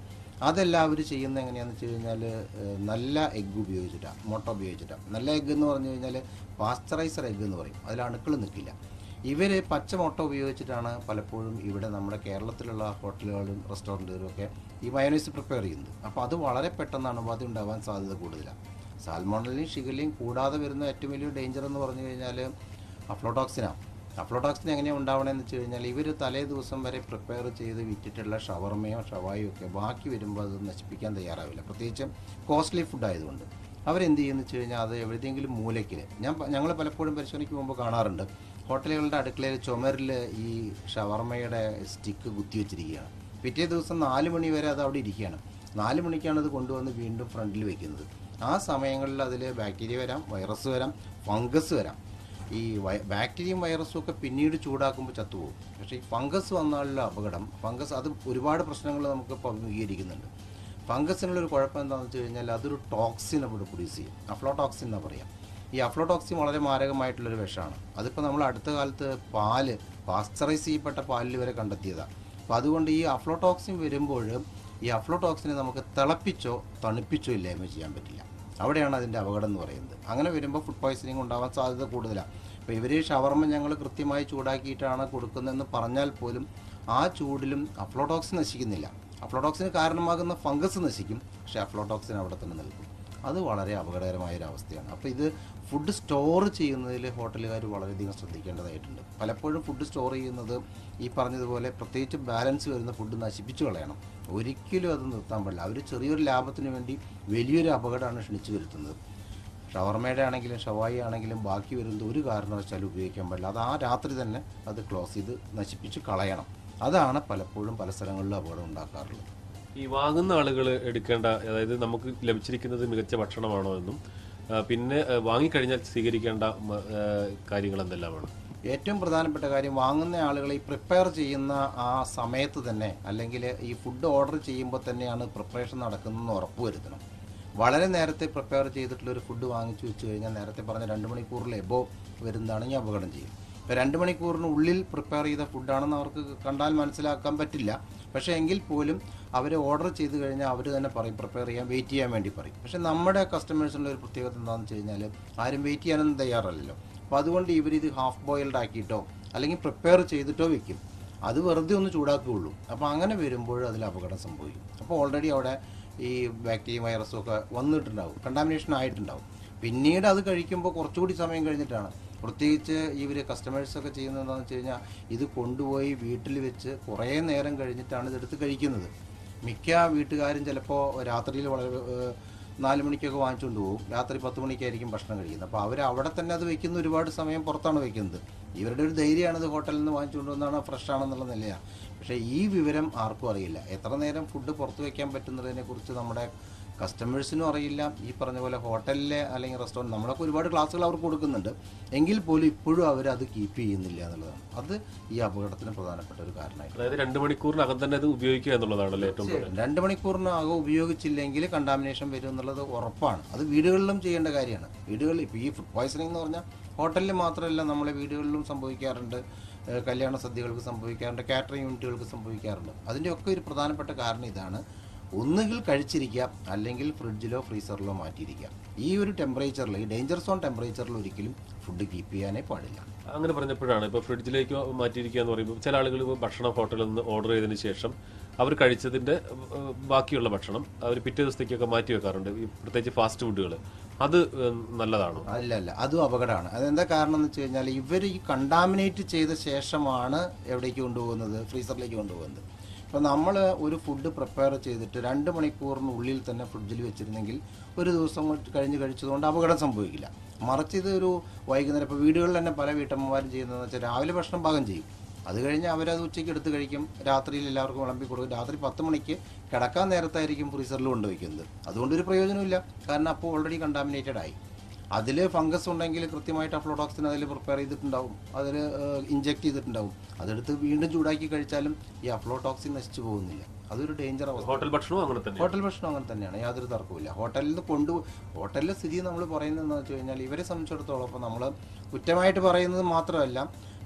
അതെല്ലാം അവർ ചെയ്യുന്നത് എങ്ങനെയാണെന്ന് വെച്ച് കഴിഞ്ഞാൽ നല്ല എഗ്ഗ് ഉപയോഗിച്ചിട്ടാണ് മുട്ട ഉപയോഗിച്ചിട്ടാണ് നല്ല എഗ്ഗ് എന്ന് പറഞ്ഞു കഴിഞ്ഞാൽ പാസ്ചറൈസർ എഗ്ഗ് എന്ന് പറയും അതിൽ അണുക്കൾ നിൽക്കില്ല ഇവർ പച്ച മുട്ട ഉപയോഗിച്ചിട്ടാണ് പലപ്പോഴും ഇവിടെ നമ്മുടെ കേരളത്തിലുള്ള ഹോട്ടലുകളും റെസ്റ്റോറൻറ്റുകളും ഒക്കെ ഈ മയോനൈസ് പ്രിപ്പയർ ചെയ്യുന്നത് അപ്പോൾ അത് വളരെ പെട്ടെന്ന് അണുബാധ ഉണ്ടാവാൻ സാധ്യത കൂടുതലാണ് സാൽമോണലിയും ഷിഗലിയും കൂടാതെ വരുന്ന ഏറ്റവും വലിയ ഡേഞ്ചർ എന്ന് പറഞ്ഞു കഴിഞ്ഞാൽ അഫ്ലോടോക്സിനാണ് അഫ്ലോടോക്സിൻ എങ്ങനെയാണ് ഉണ്ടാവണമെന്ന് വെച്ച് കഴിഞ്ഞാൽ ഇവർ തലേ ദിവസം വരെ പ്രിപ്പയർ ചെയ്ത് വിറ്റിട്ടുള്ള ഷവർമയോ ഷവായോ ഒക്കെ ബാക്കി വരുമ്പോൾ അത് നശിപ്പിക്കാൻ തയ്യാറാവില്ല പ്രത്യേകിച്ച് കോസ്റ്റ്ലി ഫുഡ് ആയതുകൊണ്ട് അവരെന്ത് ചെയ്യുമെന്ന് വെച്ച് കഴിഞ്ഞാൽ അത് എവിടെയെങ്കിലും മൂലയ്ക്കിൽ ഞാൻ ഞങ്ങൾ പലപ്പോഴും പരിശോധനയ്ക്ക് പോകുമ്പോൾ കാണാറുണ്ട് ഹോട്ടലുകളുടെ അടുക്കളയിൽ ചുമരിൽ ഈ ഷവർമയുടെ സ്റ്റിക്ക് കുത്തിവെച്ചിരിക്കുകയാണ് പിറ്റേ ദിവസം നാല് മണി വരെ അത് അവിടെ ഇരിക്കുകയാണ് നാല് മണിക്കാണ് അത് കൊണ്ടുവന്ന് വീണ്ടും ഫ്രണ്ടിൽ വെക്കുന്നത് ആ സമയങ്ങളിൽ അതിൽ ബാക്ടീരിയ വരാം വൈറസ് വരാം ഫംഗസ് വരാം ഈ വൈ ബാക്ടീരിയയും വൈറസും ഒക്കെ പിന്നീട് ചൂടാക്കുമ്പോൾ ചത്തുപോകും പക്ഷേ ഈ ഫംഗസ് വന്നാലുള്ള അപകടം ഫംഗസ് അത് ഒരുപാട് പ്രശ്നങ്ങൾ നമുക്ക് ഇപ്പോൾ അഭിമുഖീകരിക്കുന്നുണ്ട് ഫംഗസിനുള്ളൊരു കുഴപ്പം എന്താണെന്ന് വെച്ച് കഴിഞ്ഞാൽ അതൊരു ടോക്സിൻ അവിടെ പ്രൊഡ്യൂസ് ചെയ്യും അഫ്ലോടോക്സിൻ എന്നാ പറയാം ഈ അഫ്ലോടോക്സിൻ വളരെ മാരകമായിട്ടുള്ളൊരു വിഷമാണ് അതിപ്പോൾ നമ്മൾ അടുത്ത കാലത്ത് പാല് പാസ്ചറൈസ് ചെയ്യപ്പെട്ട പാലിൽ വരെ കണ്ടെത്തിയതാണ് അപ്പോൾ അതുകൊണ്ട് ഈ അഫ്ലോടോക്സിൻ വരുമ്പോൾ ഈ അഫ്ലോടോക്സിനെ നമുക്ക് തിളപ്പിച്ചോ തണുപ്പിച്ചോ ഇല്ലായ്മ ചെയ്യാൻ പറ്റില്ല അവിടെയാണ് അതിൻ്റെ അപകടം എന്ന് പറയുന്നത് അങ്ങനെ വരുമ്പോൾ ഫുഡ് പോയ്സണിങ് ഉണ്ടാവാൻ സാധ്യത കൂടുതലാണ് ഇപ്പോൾ ഇവർ ഷവർമ്മ ഞങ്ങൾ കൃത്യമായി ചൂടാക്കിയിട്ടാണ് കൊടുക്കുന്നതെന്ന് പറഞ്ഞാൽ പോലും ആ ചൂടിലും അഫ്ലോടോക്സിൻ നശിക്കുന്നില്ല അഫ്ലോടോക്സിന് കാരണമാകുന്ന ഫംഗസ് നശിക്കും പക്ഷേ അഫ്ലോടോക്സിൻ അവിടെ തന്നെ നിൽക്കും അത് വളരെ അപകടകരമായ ഒരു അവസ്ഥയാണ് അപ്പോൾ ഇത് ഫുഡ് സ്റ്റോർ ചെയ്യുന്നതിൽ ഹോട്ടലുകാർ വളരെയധികം ശ്രദ്ധിക്കേണ്ടതായിട്ടുണ്ട് പലപ്പോഴും ഫുഡ് സ്റ്റോർ ചെയ്യുന്നത് ഈ പറഞ്ഞതുപോലെ പ്രത്യേകിച്ച് ബാലൻസ് വരുന്ന ഫുഡ് നശിപ്പിച്ചു കളയണം ഒരിക്കലും അത് നിർത്താൻ പാടില്ല അവർ ചെറിയൊരു ലാഭത്തിന് വേണ്ടി വലിയൊരു അപകടമാണ് ക്ഷണിച്ചു വരുത്തുന്നത് ഷവർമയുടെ ആണെങ്കിലും ഷവായി ആണെങ്കിലും ബാക്കി വരുന്നത് ഒരു കാരണവശാലും ഉപയോഗിക്കാൻ പാടില്ല അത് ആ രാത്രി തന്നെ അത് ക്ലോസ് ചെയ്ത് നശിപ്പിച്ച് കളയണം അതാണ് പലപ്പോഴും പല സ്ഥലങ്ങളിലും അപകടം ഉണ്ടാക്കാറുള്ളത് ഈ വാങ്ങുന്ന ആളുകൾ എടുക്കേണ്ട അതായത് നമുക്ക് ലഭിച്ചിരിക്കുന്നത് മികച്ച ഭക്ഷണമാണോ എന്നും ആ, പിന്നെ ആ, വാങ്ങിക്കഴിഞ്ഞാൽ സ്വീകരിക്കേണ്ട മ, ആ, കാര്യങ്ങൾ എന്തെല്ലാമാണ് ഏറ്റവും പ്രധാനപ്പെട്ട കാര്യം വാങ്ങുന്ന ആളുകൾ ഈ പ്രിപ്പയർ ചെയ്യുന്ന ആ സമയത്ത് തന്നെ അല്ലെങ്കിൽ ഈ ഫുഡ് ഓർഡർ ചെയ്യുമ്പോൾ തന്നെയാണ് പ്രിപ്പറേഷൻ നടക്കുന്നതെന്ന് ഉറപ്പുവരുത്തണം വളരെ നേരത്തെ പ്രിപ്പയർ ചെയ്തിട്ടുള്ള ഒരു ഫുഡ് വാങ്ങിച്ചു വെച്ച് കഴിഞ്ഞാൽ നേരത്തെ പറഞ്ഞ രണ്ട് മണിക്കൂറിൽ എബോ വരുന്നതാണെങ്കിൽ അപകടം ചെയ്യും ഇപ്പോൾ രണ്ട് മണിക്കൂറിന് ഉള്ളിൽ പ്രിപ്പയർ ചെയ്ത ഫുഡാണെന്ന് അവർക്ക് കണ്ടാൽ മനസ്സിലാക്കാൻ പറ്റില്ല പക്ഷേ എങ്കിൽ പോലും അവർ ഓർഡർ ചെയ്ത് കഴിഞ്ഞാൽ അവർ തന്നെ പറയും പ്രിപ്പയർ ചെയ്യാൻ വെയിറ്റ് ചെയ്യാൻ വേണ്ടി പറയും പക്ഷേ നമ്മുടെ കസ്റ്റമേഴ്സിനുള്ള ഒരു പ്രത്യേകത എന്താണെന്ന് വെച്ച് കഴിഞ്ഞാൽ ആരും വെയിറ്റ് ചെയ്യാനൊന്നും തയ്യാറല്ലല്ലോ അപ്പോൾ അതുകൊണ്ട് ഇവരിത് ഹാഫ് ബോയിൽഡ് ആക്കിയിട്ടോ അല്ലെങ്കിൽ പ്രിപ്പയർ ചെയ്തിട്ടോ വെക്കും അത് വെറുതെ ഒന്ന് ചൂടാക്കുകയുള്ളൂ അപ്പോൾ അങ്ങനെ വരുമ്പോൾ അതിൽ അപകടം സംഭവിക്കും അപ്പോൾ ഓൾറെഡി അവിടെ ഈ ബാക്ടീരിയ വൈറസും ഒക്കെ വന്നിട്ടുണ്ടാവും കണ്ടാമിനേഷൻ ആയിട്ടുണ്ടാവും പിന്നീട് അത് കഴിക്കുമ്പോൾ കുറച്ചുകൂടി സമയം കഴിഞ്ഞിട്ടാണ് പ്രത്യേകിച്ച് ഇവർ കസ്റ്റമേഴ്സൊക്കെ ചെയ്യുന്നത് എന്താണെന്ന് വെച്ച് കഴിഞ്ഞാൽ ഇത് കൊണ്ടുപോയി വീട്ടിൽ വെച്ച് കുറേ നേരം കഴിഞ്ഞിട്ടാണ് ഇതെടുത്ത് കഴിക്കുന്നത് മിക്ക വീട്ടുകാരും ചിലപ്പോൾ രാത്രിയിൽ വളരെ ഏഹ്, നാല് മണിക്കൊക്കെ വാങ്ങിച്ചുകൊണ്ട് പോകും രാത്രി പത്ത് മണിക്കായിരിക്കും ഭക്ഷണം കഴിക്കുന്നത് അപ്പോൾ അവർ അവിടെ തന്നെ അത് വെക്കുന്ന ഒരുപാട് സമയം പുറത്താണ് വെക്കുന്നത് ഇവരുടെ ഒരു ധൈര്യമാണ് ഇത് ഹോട്ടലിൽ നിന്ന് വാങ്ങിച്ചുകൊണ്ട് വന്നാണ് ഫ്രഷ് ആണെന്നുള്ള നിലയാണ് പക്ഷേ ഈ വിവരം ആർക്കും അറിയില്ല എത്ര നേരം ഫുഡ് പുറത്ത് വെക്കാൻ പറ്റുന്നതിനെ കുറിച്ച് നമ്മുടെ കസ്റ്റമേഴ്സിനും അറിയില്ല ഈ പറഞ്ഞ പോലെ ഹോട്ടലിലെ അല്ലെങ്കിൽ റെസ്റ്റോറൻറ്റ് നമ്മളൊക്കെ ഒരുപാട് ക്ലാസ്സുകൾ അവർക്ക് കൊടുക്കുന്നുണ്ട് എങ്കിൽ പോലും ഇപ്പോഴും അവർ അത് കീപ്പ് ചെയ്യുന്നില്ല എന്നുള്ളതാണ് അത് ഈ അപകടത്തിന് പ്രധാനപ്പെട്ട ഒരു കാരണമായിട്ട് അതായത് രണ്ട് മണിക്കൂറിനകം തന്നെ അത് ഉപയോഗിക്കുക എന്നുള്ളതാണല്ലോ ഏറ്റവും കൂടുതൽ തീർച്ചയായും. രണ്ട് മണിക്കൂറിനകം ഉപയോഗിച്ചില്ലെങ്കിൽ കണ്ടാമിനേഷൻ വരും എന്നുള്ളത് ഉറപ്പാണ് അത് വീടുകളിലും ചെയ്യേണ്ട കാര്യമാണ് വീടുകളിൽ ഇപ്പോൾ ഈ ഫുഡ് പോയ്സണിംഗ് എന്ന് പറഞ്ഞാൽ ഹോട്ടലിൽ മാത്രമല്ല നമ്മളെ വീടുകളിലും സംഭവിക്കാറുണ്ട് ഏഹ് കല്യാണ സദ്യകൾക്ക് സംഭവിക്കാറുണ്ട് കാറ്ററിംഗ് യൂണിറ്റുകൾക്ക് സംഭവിക്കാറുണ്ട് അതിൻ്റെയൊക്കെ ഒരു പ്രധാനപ്പെട്ട കാരണം ഇതാണ് ഒന്നുകിൽ കഴിച്ചിരിക്കുക അല്ലെങ്കിൽ ഫ്രിഡ്ജിലോ ഫ്രീസറിലോ മാറ്റിയിരിക്കുക ഈ ഒരു ടെമ്പറേച്ചറിൽ ഈ ഡേഞ്ചർ സോൺ ടെമ്പറേച്ചറിൽ ഒരിക്കലും ഫുഡ് കീപ്പ് ചെയ്യാനേ പാടില്ല അങ്ങനെ പറഞ്ഞപ്പോഴാണ് ഇപ്പോൾ ഫ്രിഡ്ജിലേക്ക് മാറ്റിയിരിക്കുക എന്ന് പറയുമ്പോൾ ചില ആളുകൾ ഇപ്പോൾ ഭക്ഷണം ഹോട്ടലിൽ നിന്ന് ഓർഡർ ചെയ്തതിന് ശേഷം അവർ കഴിച്ചതിന്റെ ഏഹ്, ബാക്കിയുള്ള ഭക്ഷണം അവർ പിറ്റേ ദിവസത്തേക്കൊക്കെ മാറ്റി വെക്കാറുണ്ട് ഈ പ്രത്യേകിച്ച് ഫാസ്റ്റ് ഫുഡുകൾ അത് ഏഹ്, നല്ലതാണോ അല്ല അല്ല അതും അപകടമാണ് അതെന്താ കാരണം എന്ന് വെച്ച് കഴിഞ്ഞാൽ ഇവർ ഈ കണ്ടാമിനേറ്റ് ചെയ്ത ശേഷമാണ് എവിടേക്ക് കൊണ്ടുപോകുന്നത് ഫ്രീസറിലേക്ക് കൊണ്ടുപോകുന്നത് ഇപ്പോൾ നമ്മൾ ഒരു ഫുഡ് പ്രിപ്പയർ ചെയ്തിട്ട് രണ്ട് മണിക്കൂറിനുള്ളിൽ തന്നെ ഫ്രിഡ്ജിൽ വെച്ചിരുന്നെങ്കിൽ ഒരു ദിവസം കൊണ്ട് കഴിഞ്ഞ് കഴിച്ചതുകൊണ്ട് അപകടം സംഭവിക്കില്ല മറിച്ച് ഇത് ഒരു വൈകുന്നേരം ഇപ്പോൾ വീടുകളിൽ തന്നെ പല വീട്ടമ്മമാരും ചെയ്യുന്നതെന്ന് വെച്ചാൽ രാവിലെ ഭക്ഷണം പാകം ചെയ്യും അത് കഴിഞ്ഞ് അവരത് ഉച്ചയ്ക്ക് എടുത്ത് കഴിക്കും രാത്രിയിൽ എല്ലാവർക്കും വിളമ്പി കൊടുക്കും രാത്രി പത്ത് മണിക്ക് കിടക്കാൻ നേരത്തായിരിക്കും ഫ്രീസറിൽ കൊണ്ടുവയ്ക്കുന്നത് അതുകൊണ്ടൊരു പ്രയോജനമില്ല കാരണം അപ്പോൾ ഓൾറെഡി കണ്ടാമിനേറ്റഡ് ആയി അതിൽ ഫംഗസ് ഉണ്ടെങ്കിൽ കൃത്യമായിട്ട് അഫ്ലോഡോക്സിൻ അതിൽ പ്രിപ്പയർ ചെയ്തിട്ടുണ്ടാവും അതിൽ ഇഞ്ചെക്ട് ചെയ്തിട്ടുണ്ടാവും അതെടുത്ത് വീണ്ടും ചൂടാക്കി കഴിച്ചാലും ഈ അഫ്ലോടോക്സിൻ നശിച്ചു പോകുന്നില്ല അതൊരു ഡേഞ്ചർ അവസ്ഥ ഹോട്ടൽ ഭക്ഷണവും അങ്ങനെ തന്നെ ഹോട്ടൽ ഭക്ഷണം അങ്ങനെ തന്നെയാണ് യാതൊരു തർക്കവുമില്ല ഹോട്ടലിൽ നിന്ന് കൊണ്ടു ഹോട്ടലിലെ സ്ഥിതി നമ്മൾ പറയുന്നത് എന്താ വെച്ച് കഴിഞ്ഞാൽ ഇവരെ സംബന്ധിച്ചിടത്തോളം ഇപ്പോൾ നമ്മൾ കുറ്റമായിട്ട് പറയുന്നത് മാത്രമല്ല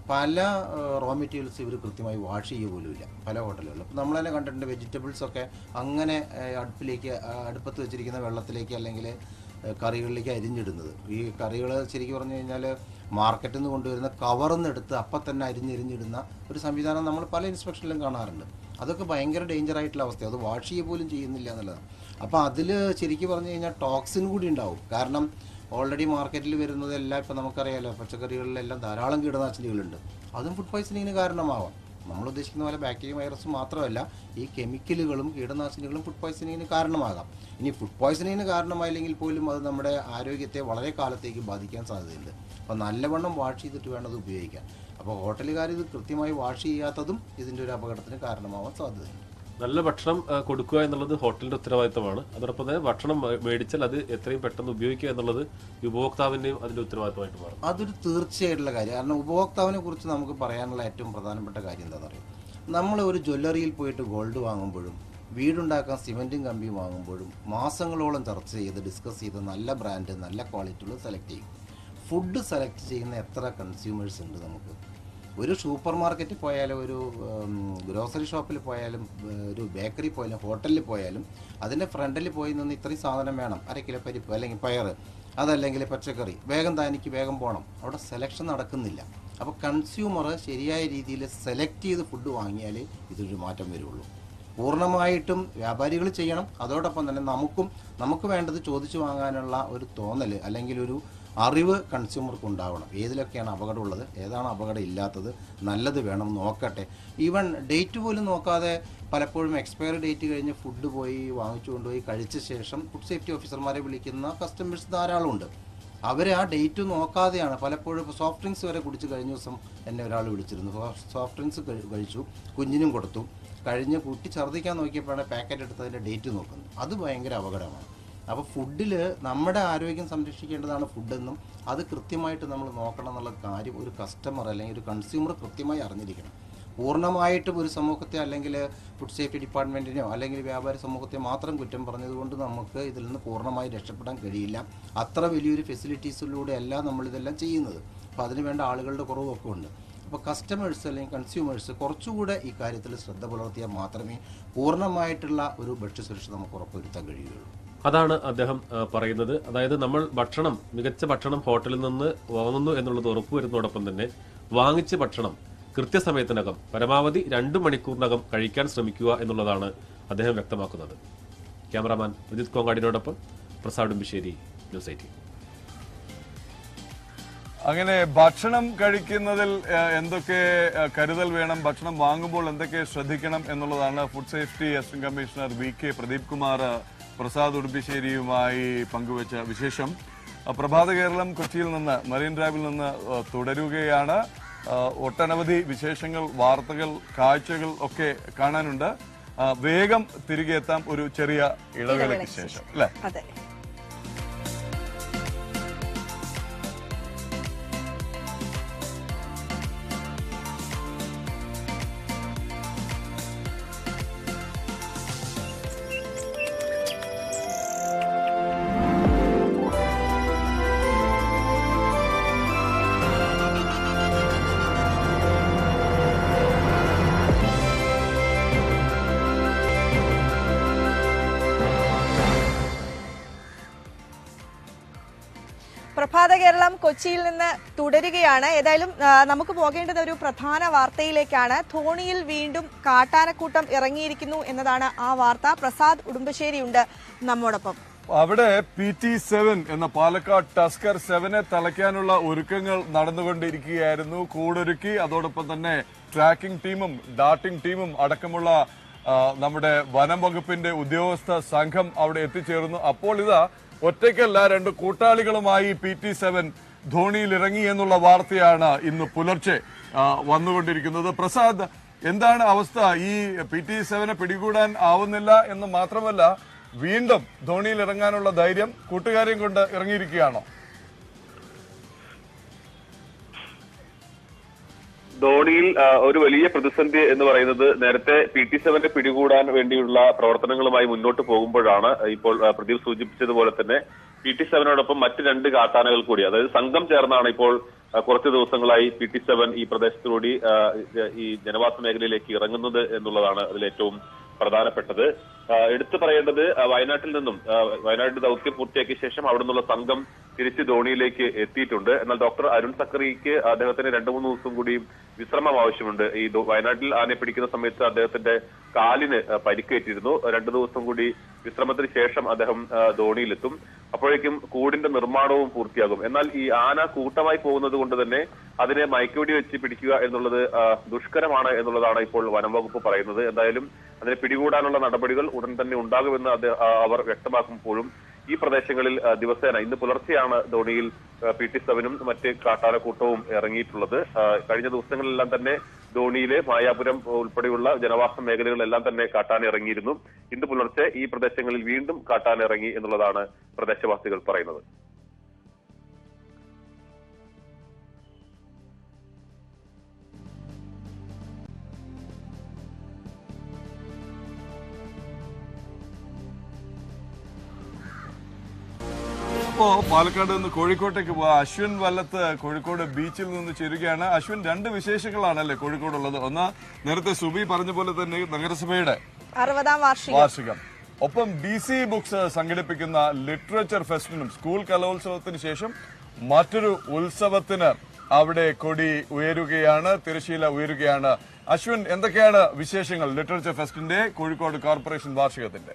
പല റോ മെറ്റീരിയൽസ് ഇവർ കൃത്യമായി വാഷ് ചെയ്യുക പോലും ഇല്ല പല ഹോട്ടലുകളിലും അപ്പോൾ നമ്മൾ തന്നെ കണ്ടിട്ടുണ്ട് വെജിറ്റബിൾസ് ഒക്കെ അങ്ങനെ ഏഹ്, അടുപ്പിലേക്ക് ആ, അടുപ്പത്ത് വെച്ചിരിക്കുന്ന വെള്ളത്തിലേക്ക് അല്ലെങ്കിൽ ഏഹ്, കറികളിലേക്ക് അരിഞ്ഞിടുന്നത് ഈ കറികൾ ശരിക്കും പറഞ്ഞു കഴിഞ്ഞാൽ മാർക്കറ്റിൽ നിന്ന് കൊണ്ടുവരുന്ന കവറിൽ നിന്ന് എടുത്ത് അപ്പം തന്നെ അരിഞ്ഞെരിഞ്ഞിടുന്ന ഒരു സംവിധാനം നമ്മൾ പല ഇൻസ്പെക്ഷനിലും കാണാറുണ്ട് അതൊക്കെ ഭയങ്കര ഡേഞ്ചർ ആയിട്ടുള്ള അവസ്ഥയാണ് അത് വാഷ് ചെയ്യുക പോലും ചെയ്യുന്നില്ല എന്നുള്ളതാണ് അപ്പോൾ അതിൽ ശരിക്കും പറഞ്ഞു കഴിഞ്ഞാൽ ടോക്സിൻ കൂടി ഉണ്ടാവും കാരണം ഓൾറെഡി മാർക്കറ്റിൽ വരുന്നതെല്ലാം ഇപ്പം നമുക്കറിയാലോ പച്ചക്കറികളിലെല്ലാം ധാരാളം കീടനാശിനികളുണ്ട് അതും ഫുഡ് പോയ്സണിങ്ങിന് കാരണമാവാം നമ്മൾ ഉദ്ദേശിക്കുന്ന പോലെ ബാക്ടീരിയ വൈറസ് മാത്രമല്ല ഈ കെമിക്കലുകളും കീടനാശിനികളും ഫുഡ് പോയ്സണിങ്ങിന് കാരണമാകാം ഇനി ഫുഡ് പോയ്സണിങ്ങിന് കാരണമായില്ലെങ്കിൽ പോലും അത് നമ്മുടെ ആരോഗ്യത്തെ വളരെ കാലത്തേക്ക് ബാധിക്കാൻ സാധ്യതയുണ്ട് അപ്പോൾ നല്ലവണ്ണം വാഷ് ചെയ്തിട്ട് വേണം അത് ഉപയോഗിക്കാൻ അപ്പോൾ ഹോട്ടലുകാർ ഇത് കൃത്യമായി വാഷ് ചെയ്യാത്തതും ഇതിൻ്റെ ഒരു അപകടത്തിന് കാരണമാവാൻ സാധ്യതയുണ്ട് നല്ല ഭക്ഷണം ആ, കൊടുക്കുക എന്നുള്ളത് ഹോട്ടലിന്റെ ഉത്തരവാദിത്തമാണ് അതോടൊപ്പം തന്നെ ഭക്ഷണം മേ- മേടിച്ചാൽ അത് എത്രയും പെട്ടെന്ന് ഉപയോഗിക്കുക എന്നുള്ളത് ഉപഭോക്താവിന്റെയും അതിന്റെ ഉത്തരവാദിത്തമായിട്ട് മാറും അതൊരു തീർച്ചയായിട്ടുള്ള കാര്യം കാരണം ഉപഭോക്താവിനെ കുറിച്ച് നമുക്ക് പറയാനുള്ള ഏറ്റവും പ്രധാനപ്പെട്ട കാര്യം എന്താണെന്ന് അറിയാം നമ്മൾ ഒരു ജ്വല്ലറിയിൽ പോയിട്ട് ഗോൾഡ് വാങ്ങുമ്പോഴും വീടുണ്ടാക്കാൻ സിമെന്റും കമ്പിയും വാങ്ങുമ്പോഴും മാസങ്ങളോളം ചർച്ച ചെയ്ത് ഡിസ്കസ് ചെയ്ത് നല്ല ബ്രാൻഡ് നല്ല ക്വാളിറ്റിയുള്ള സെലക്ട് ചെയ്യും ഫുഡ് സെലക്ട് ചെയ്യുന്ന എത്ര കൺസ്യൂമേഴ്സ് ഉണ്ട് നമുക്ക് ഒരു സൂപ്പർ മാർക്കറ്റിൽ പോയാലും ഒരു ഗ്രോസറി ഷോപ്പിൽ പോയാലും ഏഹ്, ഒരു ബേക്കറി പോയാലും ഹോട്ടലിൽ പോയാലും അതിൻ്റെ ഫ്രണ്ടിൽ പോയി നിന്ന് ഇത്രയും സാധനം വേണം അര കിലോ പരിപ്പ് അല്ലെങ്കിൽ പയർ അതല്ലെങ്കിൽ പച്ചക്കറി വേഗം താനിക്ക് വേഗം പോകണം അവിടെ സെലക്ഷൻ നടക്കുന്നില്ല അപ്പോൾ കൺസ്യൂമർ ശരിയായ രീതിയിൽ സെലക്ട് ചെയ്ത് ഫുഡ് വാങ്ങിയാലേ ഇതൊരു മാറ്റം വരുള്ളൂ പൂർണ്ണമായിട്ടും വ്യാപാരികൾ ചെയ്യണം അതോടൊപ്പം തന്നെ നമുക്കും നമുക്ക് വേണ്ടത് ചോദിച്ചു വാങ്ങാനുള്ള ഒരു തോന്നൽ അല്ലെങ്കിൽ ഒരു അറിവ് കൺസ്യൂമർക്ക് ഉണ്ടാവണം ഏതിലൊക്കെയാണ് അപകടമുള്ളത് ഏതാണ് അപകടം ഇല്ലാത്തത് നല്ലത് വേണം നോക്കട്ടെ ഈവൻ ഡേറ്റ് പോലും നോക്കാതെ പലപ്പോഴും എക്സ്പയറി ഡേറ്റ് കഴിഞ്ഞ് ഫുഡ് പോയി വാങ്ങിച്ചു കൊണ്ടുപോയി കഴിച്ച ശേഷം ഫുഡ് സേഫ്റ്റി ഓഫീസർമാരെ വിളിക്കുന്ന കസ്റ്റമേഴ്സ് ധാരാളമുണ്ട് അവർ ആ ഡേറ്റ് നോക്കാതെയാണ് പലപ്പോഴും ഇപ്പോൾ സോഫ്റ്റ് ഡ്രിങ്ക്സ് വരെ കുടിച്ച് കഴിഞ്ഞ ദിവസം എന്നെ ഒരാൾ വിളിച്ചിരുന്നു സോഫ്റ്റ് ഡ്രിങ്ക്സ് കഴിച്ചു കുഞ്ഞിനും കൊടുത്തു കഴിഞ്ഞ് കുട്ടി ഛർദ്ദിക്കാൻ നോക്കിയപ്പോഴാണ് പാക്കറ്റ് എടുത്ത് അതിൻ്റെ ഡേറ്റ് നോക്കുന്നത് അത് ഭയങ്കര അപകടമാണ് അപ്പോൾ ഫുഡിൽ നമ്മുടെ ആരോഗ്യം സംരക്ഷിക്കേണ്ടതാണ് ഫുഡെന്നും അത് കൃത്യമായിട്ട് നമ്മൾ നോക്കണം എന്നുള്ള കാര്യം ഒരു കസ്റ്റമർ അല്ലെങ്കിൽ ഒരു കൺസ്യൂമർ കൃത്യമായി അറിഞ്ഞിരിക്കണം പൂർണ്ണമായിട്ടും ഒരു സമൂഹത്തെ അല്ലെങ്കിൽ ഫുഡ് സേഫ്റ്റി ഡിപ്പാർട്ട്മെൻറ്റിനെയോ അല്ലെങ്കിൽ വ്യാപാര സമൂഹത്തെ മാത്രം കുറ്റം പറഞ്ഞതുകൊണ്ട് നമുക്ക് ഇതിൽ നിന്ന് പൂർണ്ണമായി രക്ഷപ്പെടാൻ കഴിയില്ല അത്ര വലിയൊരു ഫെസിലിറ്റീസിലൂടെ അല്ല നമ്മളിതെല്ലാം ചെയ്യുന്നത് അപ്പോൾ അതിന് വേണ്ട ആളുകളുടെ കുറവൊക്കെ ഉണ്ട് അപ്പോൾ കസ്റ്റമേഴ്സ് അല്ലെങ്കിൽ കൺസ്യൂമേഴ്സ് കുറച്ചുകൂടെ ഈ കാര്യത്തിൽ ശ്രദ്ധ പുലർത്തിയാൽ മാത്രമേ പൂർണ്ണമായിട്ടുള്ള ഒരു ഭക്ഷ്യസുരക്ഷ നമുക്ക് ഉറപ്പുവരുത്താൻ കഴിയുകയുള്ളൂ അതാണ് അദ്ദേഹം ആ, പറയുന്നത് അതായത് നമ്മൾ ഭക്ഷണം മികച്ച ഭക്ഷണം ഹോട്ടലിൽ നിന്ന് വാങ്ങുന്നു എന്നുള്ളത് ഉറപ്പുവരുന്നതോടൊപ്പം തന്നെ വാങ്ങിച്ച ഭക്ഷണം കൃത്യസമയത്തിനകം പരമാവധി രണ്ട് മണിക്കൂറിനകം കഴിക്കാൻ ശ്രമിക്കുക എന്നുള്ളതാണ് അദ്ദേഹം വ്യക്തമാക്കുന്നത് ക്യാമറാമാൻ വിജിത് കോങ്ങാടിനോടൊപ്പം പ്രസാദ് ഉമ്പിശ്ശേരി ന്യൂസ് എയ്റ്റീൻ അങ്ങനെ ഭക്ഷണം കഴിക്കുന്നതിൽ ആ, എന്തൊക്കെ ആ, കരുതൽ വേണം ഭക്ഷണം വാങ്ങുമ്പോൾ എന്തൊക്കെ ശ്രദ്ധിക്കണം എന്നുള്ളതാണ് food safety assistant commissioner V K Pradeep Kumar Prasad ഉടുമ്പിശ്ശേരിയുമായി പങ്കുവച്ച വിശേഷം ആ, പ്രഭാത കേരളം കൊച്ചിയിൽ നിന്ന് മറീൻ ഡ്രൈവിൽ നിന്ന് ആ, തുടരുകയാണ് ആ, ഒട്ടനവധി വിശേഷങ്ങൾ വാർത്തകൾ കാഴ്ചകൾ ഒക്കെ കാണാനുണ്ട് ആ, വേഗം തിരികെ എത്താം ഒരു ചെറിയ ഇടവേളയ്ക്ക് ശേഷം അല്ലേ അതെ പ്രഭാത കേരളം കൊച്ചിയിൽ നിന്ന് തുടരുകയാണ് ഏതായാലും ആ, നമുക്ക് പോകേണ്ടത് ഒരു പ്രധാന വാർത്തയിലേക്കാണ് ധോണിയിൽ വീണ്ടും കാട്ടാനക്കൂട്ടം ഇറങ്ങിയിരിക്കുന്നു എന്നതാണ് ആ വാർത്ത പ്രസാദ് ഉടുമ്പശ്ശേരിയുണ്ട് നമ്മോടൊപ്പം അവിടെ പി ടി സെവൻ എന്ന പാലക്കാട് ടസ്കർ സെവനെ തളയ്ക്കാനുള്ള ഒരുക്കങ്ങൾ നടന്നുകൊണ്ടിരിക്കുകയായിരുന്നു കൂടൊരുക്കി അതോടൊപ്പം തന്നെ ട്രാക്കിംഗ് ടീമും ഡാർട്ടിംഗ് ടീമും അടക്കമുള്ള ആ, നമ്മുടെ വനം വകുപ്പിന്റെ ഉദ്യോഗസ്ഥ സംഘം അവിടെ എത്തിച്ചേർന്നു അപ്പോൾ ഇതാ ഒറ്റയ്ക്കല്ല രണ്ട് കൂട്ടാളികളുമായി പി ടി സെവൻ ധോണിയിൽ ഇറങ്ങി എന്നുള്ള വാർത്തയാണ് ഇന്ന് പുലർച്ചെ ആ, വന്നുകൊണ്ടിരിക്കുന്നത് പ്രസാദ് എന്താണ് അവസ്ഥ ഈ പി ടി സെവനെ പിടികൂടാൻ ആവുന്നില്ല എന്ന് മാത്രമല്ല വീണ്ടും ധോണിയിൽ ഇറങ്ങാനുള്ള ധൈര്യം കൂട്ടുകാരെയും കൊണ്ട് ഇറങ്ങിയിരിക്കുകയാണോ ധോണിയിൽ ആ, ഒരു വലിയ പ്രതിസന്ധി എന്ന് പറയുന്നത് നേരത്തെ പി ടി സെവന്റെ പിടികൂടാൻ വേണ്ടിയുള്ള പ്രവർത്തനങ്ങളുമായി മുന്നോട്ട് പോകുമ്പോഴാണ് ഇപ്പോൾ ആ, പ്രദീപ് സൂചിപ്പിച്ചതുപോലെ തന്നെ പി ടി സെവനോടൊപ്പം മറ്റ് രണ്ട് കാട്ടാനകൾ കൂടി അതായത് സംഘം ചേർന്നാണ് ഇപ്പോൾ ആ, കുറച്ച് ദിവസങ്ങളായി പി ടി സെവൻ ഈ പ്രദേശത്തുകൂടി ആ, ഈ ജനവാസ മേഖലയിലേക്ക് ഇറങ്ങുന്നത് എന്നുള്ളതാണ് അതിൽ ഏറ്റവും പ്രധാനപ്പെട്ടത് ആ, എടുത്തു പറയേണ്ടത് ആ, വയനാട്ടിൽ നിന്നും ആ, വയനാട് ദൗത്യം പൂർത്തിയാക്കിയ ശേഷം അവിടെ നിന്നുള്ള സംഘം തിരിച്ച് ധോണിയിലേക്ക് എത്തിയിട്ടുണ്ട് എന്നാൽ ഡോക്ടർ അരുൺ സക്കറിക്ക് അദ്ദേഹത്തിന് രണ്ടു മൂന്ന് ദിവസം കൂടി വിശ്രമം ആവശ്യമുണ്ട് ഈ ദോ- വയനാട്ടിൽ ആനയെ പിടിക്കുന്ന സമയത്ത് അദ്ദേഹത്തിന്റെ കാലിന് ആ, പരിക്കേറ്റിരുന്നു രണ്ടു ദിവസം കൂടി വിശ്രമത്തിന് ശേഷം അദ്ദേഹം ആ, ധോണിയിലെത്തും അപ്പോഴേക്കും കൂടിന്റെ നിർമ്മാണവും പൂർത്തിയാകും എന്നാൽ ഈ ആന കൂട്ടമായി പോകുന്നത് കൊണ്ട് തന്നെ അതിനെ മയക്കുവെടി വെച്ച് പിടിക്കുക എന്നുള്ളത് ആ, ദുഷ്കരമാണ് എന്നുള്ളതാണ് ഇപ്പോൾ വനം വകുപ്പ് പറയുന്നത് എന്തായാലും അതിനെ പിടികൂടാനുള്ള നടപടികൾ ഉടൻ തന്നെ ഉണ്ടാകുമെന്ന് അത് ആ, അവർ വ്യക്തമാക്കുമ്പോഴും ഈ പ്രദേശങ്ങളിൽ ആ, ദിവസേന ഇന്ന് പുലർച്ചെയാണ് ധോണിയിൽ പി ടി സെവനും മറ്റ് കാട്ടാനക്കൂട്ടവും ഇറങ്ങിയിട്ടുള്ളത് ആ, കഴിഞ്ഞ ദിവസങ്ങളിലെല്ലാം തന്നെ ധോണിയിലെ മായാപുരം ഉൾപ്പെടെയുള്ള ജനവാസ മേഖലകളിലെല്ലാം തന്നെ കാട്ടാന ഇറങ്ങിയിരുന്നു ഇന്ന് പുലർച്ചെ ഈ പ്രദേശങ്ങളിൽ വീണ്ടും കാട്ടാന ഇറങ്ങി എന്നുള്ളതാണ് പ്രദേശവാസികൾ പറയുന്നത് അപ്പോ പാലക്കാട് നിന്ന് കോഴിക്കോട്ടേക്ക് പോവാ അശ്വിൻ വല്ലത്ത് കോഴിക്കോട് ബീച്ചിൽ നിന്ന് ചേരുകയാണ് അശ്വിൻ രണ്ട് വിശേഷങ്ങളാണല്ലേ കോഴിക്കോടുള്ളത് ഒന്ന് നേരത്തെ സുബി പറഞ്ഞ പോലെ തന്നെ നഗരസഭയുടെ അറുപതാം വാർഷികം വാർഷികം ഒപ്പം ഡി സി ബുക്സ് സംഘടിപ്പിക്കുന്ന ലിറ്ററേച്ചർ ഫെസ്റ്റിനും സ്കൂൾ കലോത്സവത്തിന് ശേഷം മറ്റൊരു ഉത്സവത്തിന് അവിടെ കൊടി ഉയരുകയാണ് തിരശീല ഉയരുകയാണ് അശ്വിൻ എന്തൊക്കെയാണ് വിശേഷങ്ങൾ ലിറ്ററേച്ചർ ഫെസ്റ്റിന്റെ കോഴിക്കോട് കോർപ്പറേഷൻ വാർഷികത്തിന്റെ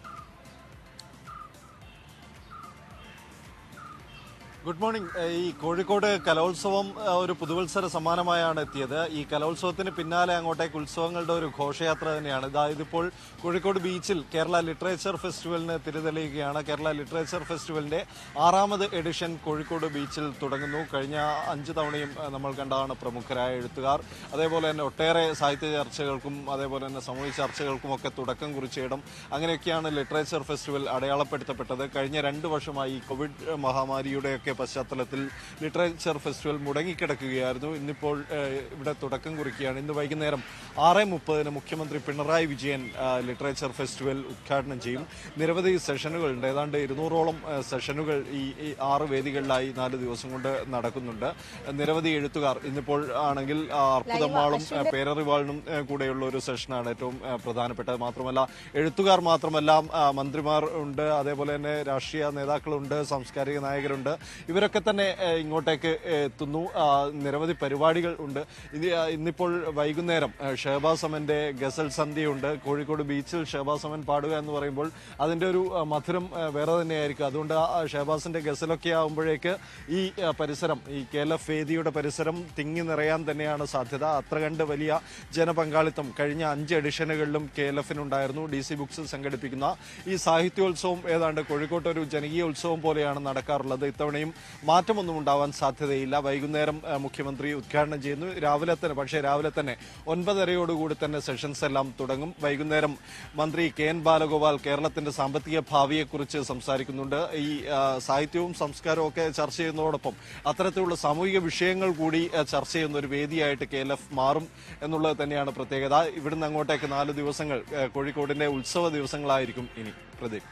ഗുഡ് മോർണിംഗ് ഏഹ് ഈ കോഴിക്കോട് കലോത്സവം ഏഹ് ഒരു പുതുവത്സര സമ്മാനമായാണ് എത്തിയത് ഈ കലോത്സവത്തിന് പിന്നാലെ അങ്ങോട്ടേക്ക് ഉത്സവങ്ങളുടെ ഒരു ഘോഷയാത്ര തന്നെയാണ് ഇതായത് ഇപ്പോൾ കോഴിക്കോട് ബീച്ചിൽ കേരള ലിറ്ററേച്ചർ ഫെസ്റ്റിവലിന് തിരിതെളിയുകയാണ് കേരള ലിറ്ററേച്ചർ ഫെസ്റ്റിവലിന്റെ ആറാമത് എഡിഷൻ കോഴിക്കോട് ബീച്ചിൽ തുടങ്ങുന്നു കഴിഞ്ഞ അഞ്ച് തവണയും ഏഹ് നമ്മൾ കണ്ടതാണ് പ്രമുഖരായ എഴുത്തുകാർ അതേപോലെ തന്നെ ഒട്ടേറെ സാഹിത്യ ചർച്ചകൾക്കും അതേപോലെ തന്നെ സാമൂഹിക ചർച്ചകൾക്കും ഒക്കെ തുടക്കം കുറിച്ച ഇടം അങ്ങനെയൊക്കെയാണ് ലിറ്ററേച്ചർ ഫെസ്റ്റിവൽ അടയാളപ്പെടുത്തപ്പെട്ടത് കഴിഞ്ഞ രണ്ട് വർഷമായി ഈ കോവിഡ് മഹാമാരിയുടെയൊക്കെ പശ്ചാത്തലത്തിൽ ലിറ്ററേച്ചർ ഫെസ്റ്റിവൽ മുടങ്ങിക്കിടക്കുകയായിരുന്നു ഇന്നിപ്പോൾ ഏഹ്, ഇവിടെ തുടക്കം കുറിക്കുകയാണ് ഇന്ന് വൈകുന്നേരം ആറ് മുപ്പതിന് മുഖ്യമന്ത്രി പിണറായി വിജയൻ ആ, ലിറ്ററേച്ചർ ഫെസ്റ്റിവൽ ഉദ്ഘാടനം ചെയ്യും നിരവധി സെഷനുകളുണ്ട് ഏതാണ്ട് ഇരുന്നൂറോളം ഏഹ്, സെഷനുകൾ ഈ ഈ ആറ് വേദികളിലായി നാല് ദിവസം കൊണ്ട് നടക്കുന്നുണ്ട് നിരവധി എഴുത്തുകാർ ഇന്നിപ്പോൾ ആണെങ്കിൽ ആ, അർപ്പുതമ്മാളും ഏഹ്, പേരറിവാളിനും ഏഹ്, കൂടെയുള്ള ഒരു സെഷനാണ് ഏറ്റവും ഏഹ്, പ്രധാനപ്പെട്ടത് മാത്രമല്ല എഴുത്തുകാർ മാത്രമല്ല ആ, മന്ത്രിമാർ ഉണ്ട് അതേപോലെ തന്നെ രാഷ്ട്രീയ നേതാക്കളുണ്ട് സാംസ്കാരിക നായകരുണ്ട് ഇവരൊക്കെ തന്നെ ഏഹ്, ഇങ്ങോട്ടേക്ക് ഏഹ്, എത്തുന്നു ആ, നിരവധി പരിപാടികൾ ഉണ്ട് ഇത് ആ, ഇന്നിപ്പോൾ വൈകുന്നേരം ഏഹ്, ഷഹബാസ് അമന്റെ ഗസൽ സന്ധ്യയുണ്ട് കോഴിക്കോട് ബീച്ചിൽ ഷഹബാസ് അമൻ പാടുക എന്ന് പറയുമ്പോൾ അതിന്റെ ഒരു ആ, മധുരം ആ, വേറെ തന്നെയായിരിക്കും അതുകൊണ്ട് ആ ഷഹബാസിന്റെ ഗസലൊക്കെ ആകുമ്പോഴേക്ക് ഈ ആ, പരിസരം ഈ കെ എൽ എഫ് വേദിയുടെ പരിസരം തിങ്ങി നിറയാൻ തന്നെയാണ് സാധ്യത അത്ര കണ്ട് വലിയ ജനപങ്കാളിത്തം കഴിഞ്ഞ അഞ്ച് എഡിഷനുകളിലും കെ എൽ എഫിനുണ്ടായിരുന്നു ഡി സി ബുക്സ് സംഘടിപ്പിക്കുന്ന ഈ സാഹിത്യോത്സവം ഏതാണ്ട് കോഴിക്കോട്ട് ഒരു ജനകീയ ഉത്സവം പോലെയാണ് നടക്കാറുള്ളത് ഇത്തവണയും മാറ്റമൊന്നും ഉണ്ടാവാൻ സാധ്യതയില്ല വൈകുന്നേരം ആ, മുഖ്യമന്ത്രി ഉദ്ഘാടനം ചെയ്യുന്നു രാവിലെ തന്നെ പക്ഷേ രാവിലെ തന്നെ ഒൻപതരയോടുകൂടി തന്നെ സെഷൻസ് എല്ലാം തുടങ്ങും വൈകുന്നേരം മന്ത്രി കെ എൻ ബാലഗോപാൽ കേരളത്തിന്റെ സാമ്പത്തിക ഭാവിയെക്കുറിച്ച് സംസാരിക്കുന്നുണ്ട് ഈ ആ, സാഹിത്യവും സംസ്കാരവും ഒക്കെ ചർച്ച ചെയ്യുന്നതോടൊപ്പം അത്തരത്തിലുള്ള സാമൂഹിക വിഷയങ്ങൾ കൂടി ആ, ചർച്ച ചെയ്യുന്ന ഒരു വേദിയായിട്ട് കെ എൽ എഫ് മാറും എന്നുള്ളത് തന്നെയാണ് പ്രത്യേകത ഇവിടുന്ന് അങ്ങോട്ടേക്ക് നാല് ദിവസങ്ങൾ ആ, കോഴിക്കോടിന്റെ ഉത്സവ ദിവസങ്ങളായിരിക്കും ഇനി പ്രദീപ്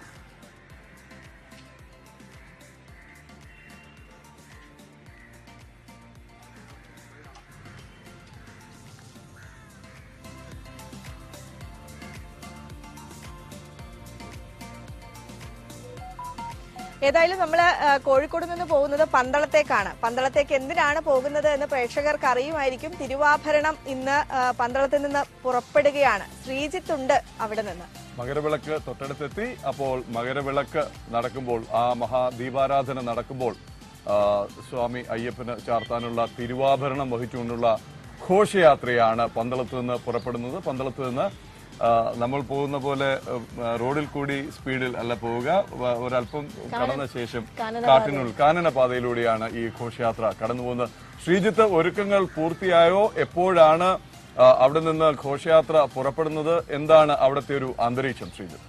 ഏതായാലും നമ്മൾ കോഴിക്കോട് നിന്ന് പോകുന്നത് പന്തളത്തേക്കാണ് പന്തളത്തേക്ക് എന്തിനാണ് പോകുന്നത് എന്ന് പ്രേക്ഷകർക്ക് അറിയുമായിരിക്കും തിരുവാഭരണം ഇന്ന് ആ, പന്തളത്തിൽ നിന്ന് പുറപ്പെടുകയാണ് ശ്രീജിത്ത് ഉണ്ട് അവിടെ നിന്ന് മകരവിളക്ക് തൊട്ടടുത്തെത്തി അപ്പോൾ മകരവിളക്ക് നടക്കുമ്പോൾ ആ മഹാദീപാരാധന നടക്കുമ്പോൾ ആ, സ്വാമി അയ്യപ്പന് ചാർത്താനുള്ള തിരുവാഭരണം വഹിച്ചുകൊണ്ടുള്ള ഘോഷയാത്രയാണ് പന്തളത്ത് നിന്ന് പുറപ്പെടുന്നത് പന്തളത്ത് നിന്ന് ആ, നമ്മൾ പോകുന്ന പോലെ ആ, റോഡിൽ കൂടി സ്പീഡിൽ അല്ല പോവുക വ- ഒരല്പം കടന്ന ശേഷം കാനന കാട്ടിനുള്ളിൽ കാനന പാതയിലൂടെയാണ് ഈ ഘോഷയാത്ര കടന്നു പോകുന്നത് ശ്രീജിത്ത് ഒരുക്കങ്ങൾ പൂർത്തിയായോ എപ്പോഴാണ് ആ, അവിടെ നിന്ന് ഘോഷയാത്ര പുറപ്പെടുന്നത് എന്താണ് അവിടുത്തെ ഒരു അന്തരീക്ഷം ശ്രീജിത്ത്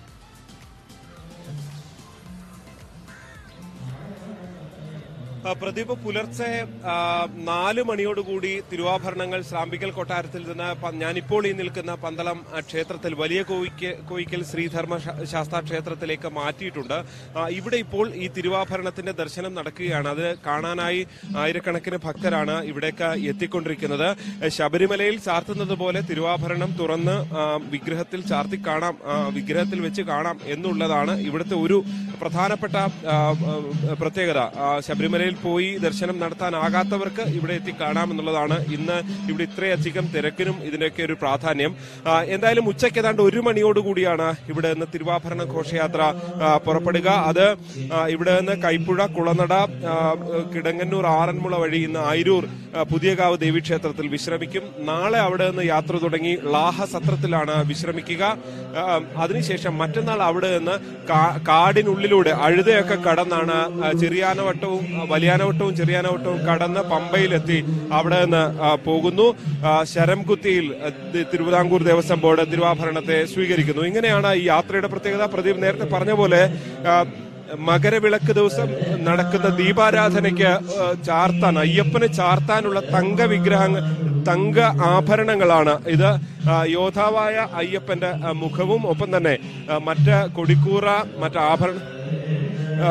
ആ, പ്രദീപ് പുലർച്ചെ ആ, നാല് മണിയോടുകൂടി തിരുവാഭരണങ്ങൾ ശ്രാമ്പിക്കൽ കൊട്ടാരത്തിൽ നിന്ന് പ- ഞാനിപ്പോൾ ഈ നിൽക്കുന്ന പന്തളം ആ, ക്ഷേത്രത്തിൽ വലിയ കോയിക്ക് കോയിക്കൽ ശ്രീധർമ്മ ശാ- ശാസ്താ ക്ഷേത്രത്തിലേക്ക് മാറ്റിയിട്ടുണ്ട് ആ, ഇവിടെ ഇപ്പോൾ ഈ തിരുവാഭരണത്തിന്റെ ദർശനം നടക്കുകയാണ് അത് കാണാനായി ആയിരക്കണക്കിന് ഭക്തരാണ് ഇവിടേക്ക് എത്തിക്കൊണ്ടിരിക്കുന്നത് ഏ, ശബരിമലയിൽ ചാർത്തുന്നത് പോലെ തിരുവാഭരണം തുറന്ന് ആ, വിഗ്രഹത്തിൽ ചാർത്തി കാണാം ആ, വിഗ്രഹത്തിൽ വെച്ച് കാണാം എന്നുള്ളതാണ് ഇവിടുത്തെ ഒരു പ്രധാനപ്പെട്ട ആ, ആ, പ്രത്യേകത ആ, ശബരിമലയിൽ പോയി ദർശനം നടത്താനാകാത്തവർക്ക് ഇവിടെ എത്തി കാണാം എന്നുള്ളതാണ് ഇന്ന് ഇവിടെ ഇത്രയധികം തിരക്കിനും ഇതിനൊക്കെ ഒരു പ്രാധാന്യം ആ, എന്തായാലും ഉച്ചയ്ക്ക് ഏതാണ്ട് ഒരു മണിയോടുകൂടിയാണ് ഇവിടെ നിന്ന് തിരുവാഭരണ ഘോഷയാത്ര ആ, പുറപ്പെടുക അത് ആ, ഇവിടെ നിന്ന് കൈപ്പുഴ കുളനട ആ, കിടങ്ങന്നൂർ ആറന്മുള വഴി ഇന്ന് ആയിരൂർ ആ, പുതിയകാവ് ദേവീക്ഷേത്രത്തിൽ വിശ്രമിക്കും നാളെ അവിടെ നിന്ന് യാത്ര തുടങ്ങി ലാഹ സത്രത്തിലാണ് വിശ്രമിക്കുക ആ, അതിനുശേഷം മറ്റന്നാൾ അവിടെ നിന്ന് കാ- കാടിനുള്ളിലൂടെ അഴുതയൊക്കെ കടന്നാണ് ആ, ചെറിയാനവട്ടവും ആ, വലിയാനവട്ടവും ചെറിയാനവട്ടവും കടന്ന് പമ്പയിലെത്തി അവിടെ നിന്ന് ആ, പോകുന്നു ആ, ശരംകുത്തിയിൽ ആ, തി- തിരുവിതാംകൂർ ദേവസ്വം ബോർഡ് തിരുവാഭരണത്തെ സ്വീകരിക്കുന്നു ഇങ്ങനെയാണ് ഈ യാത്രയുടെ പ്രത്യേകത പ്രദീപ് നേരത്തെ പറഞ്ഞ പോലെ ആ, മകരവിളക്ക് ദിവസം നടക്കുന്ന ദീപാരാധനയ്ക്ക് ആ, ചാർത്താൻ അയ്യപ്പന് ചാർത്താനുള്ള തങ്ക വിഗ്രഹങ്ങൾ തങ്ക ആഭരണങ്ങളാണ് ഇത് ആ, യോദ്ധാവായ അയ്യപ്പന്റെ ആ, മുഖവും ഒപ്പം തന്നെ ആ, മറ്റ് കൊടിക്കൂറ മറ്റ് ആഭരണ ആ,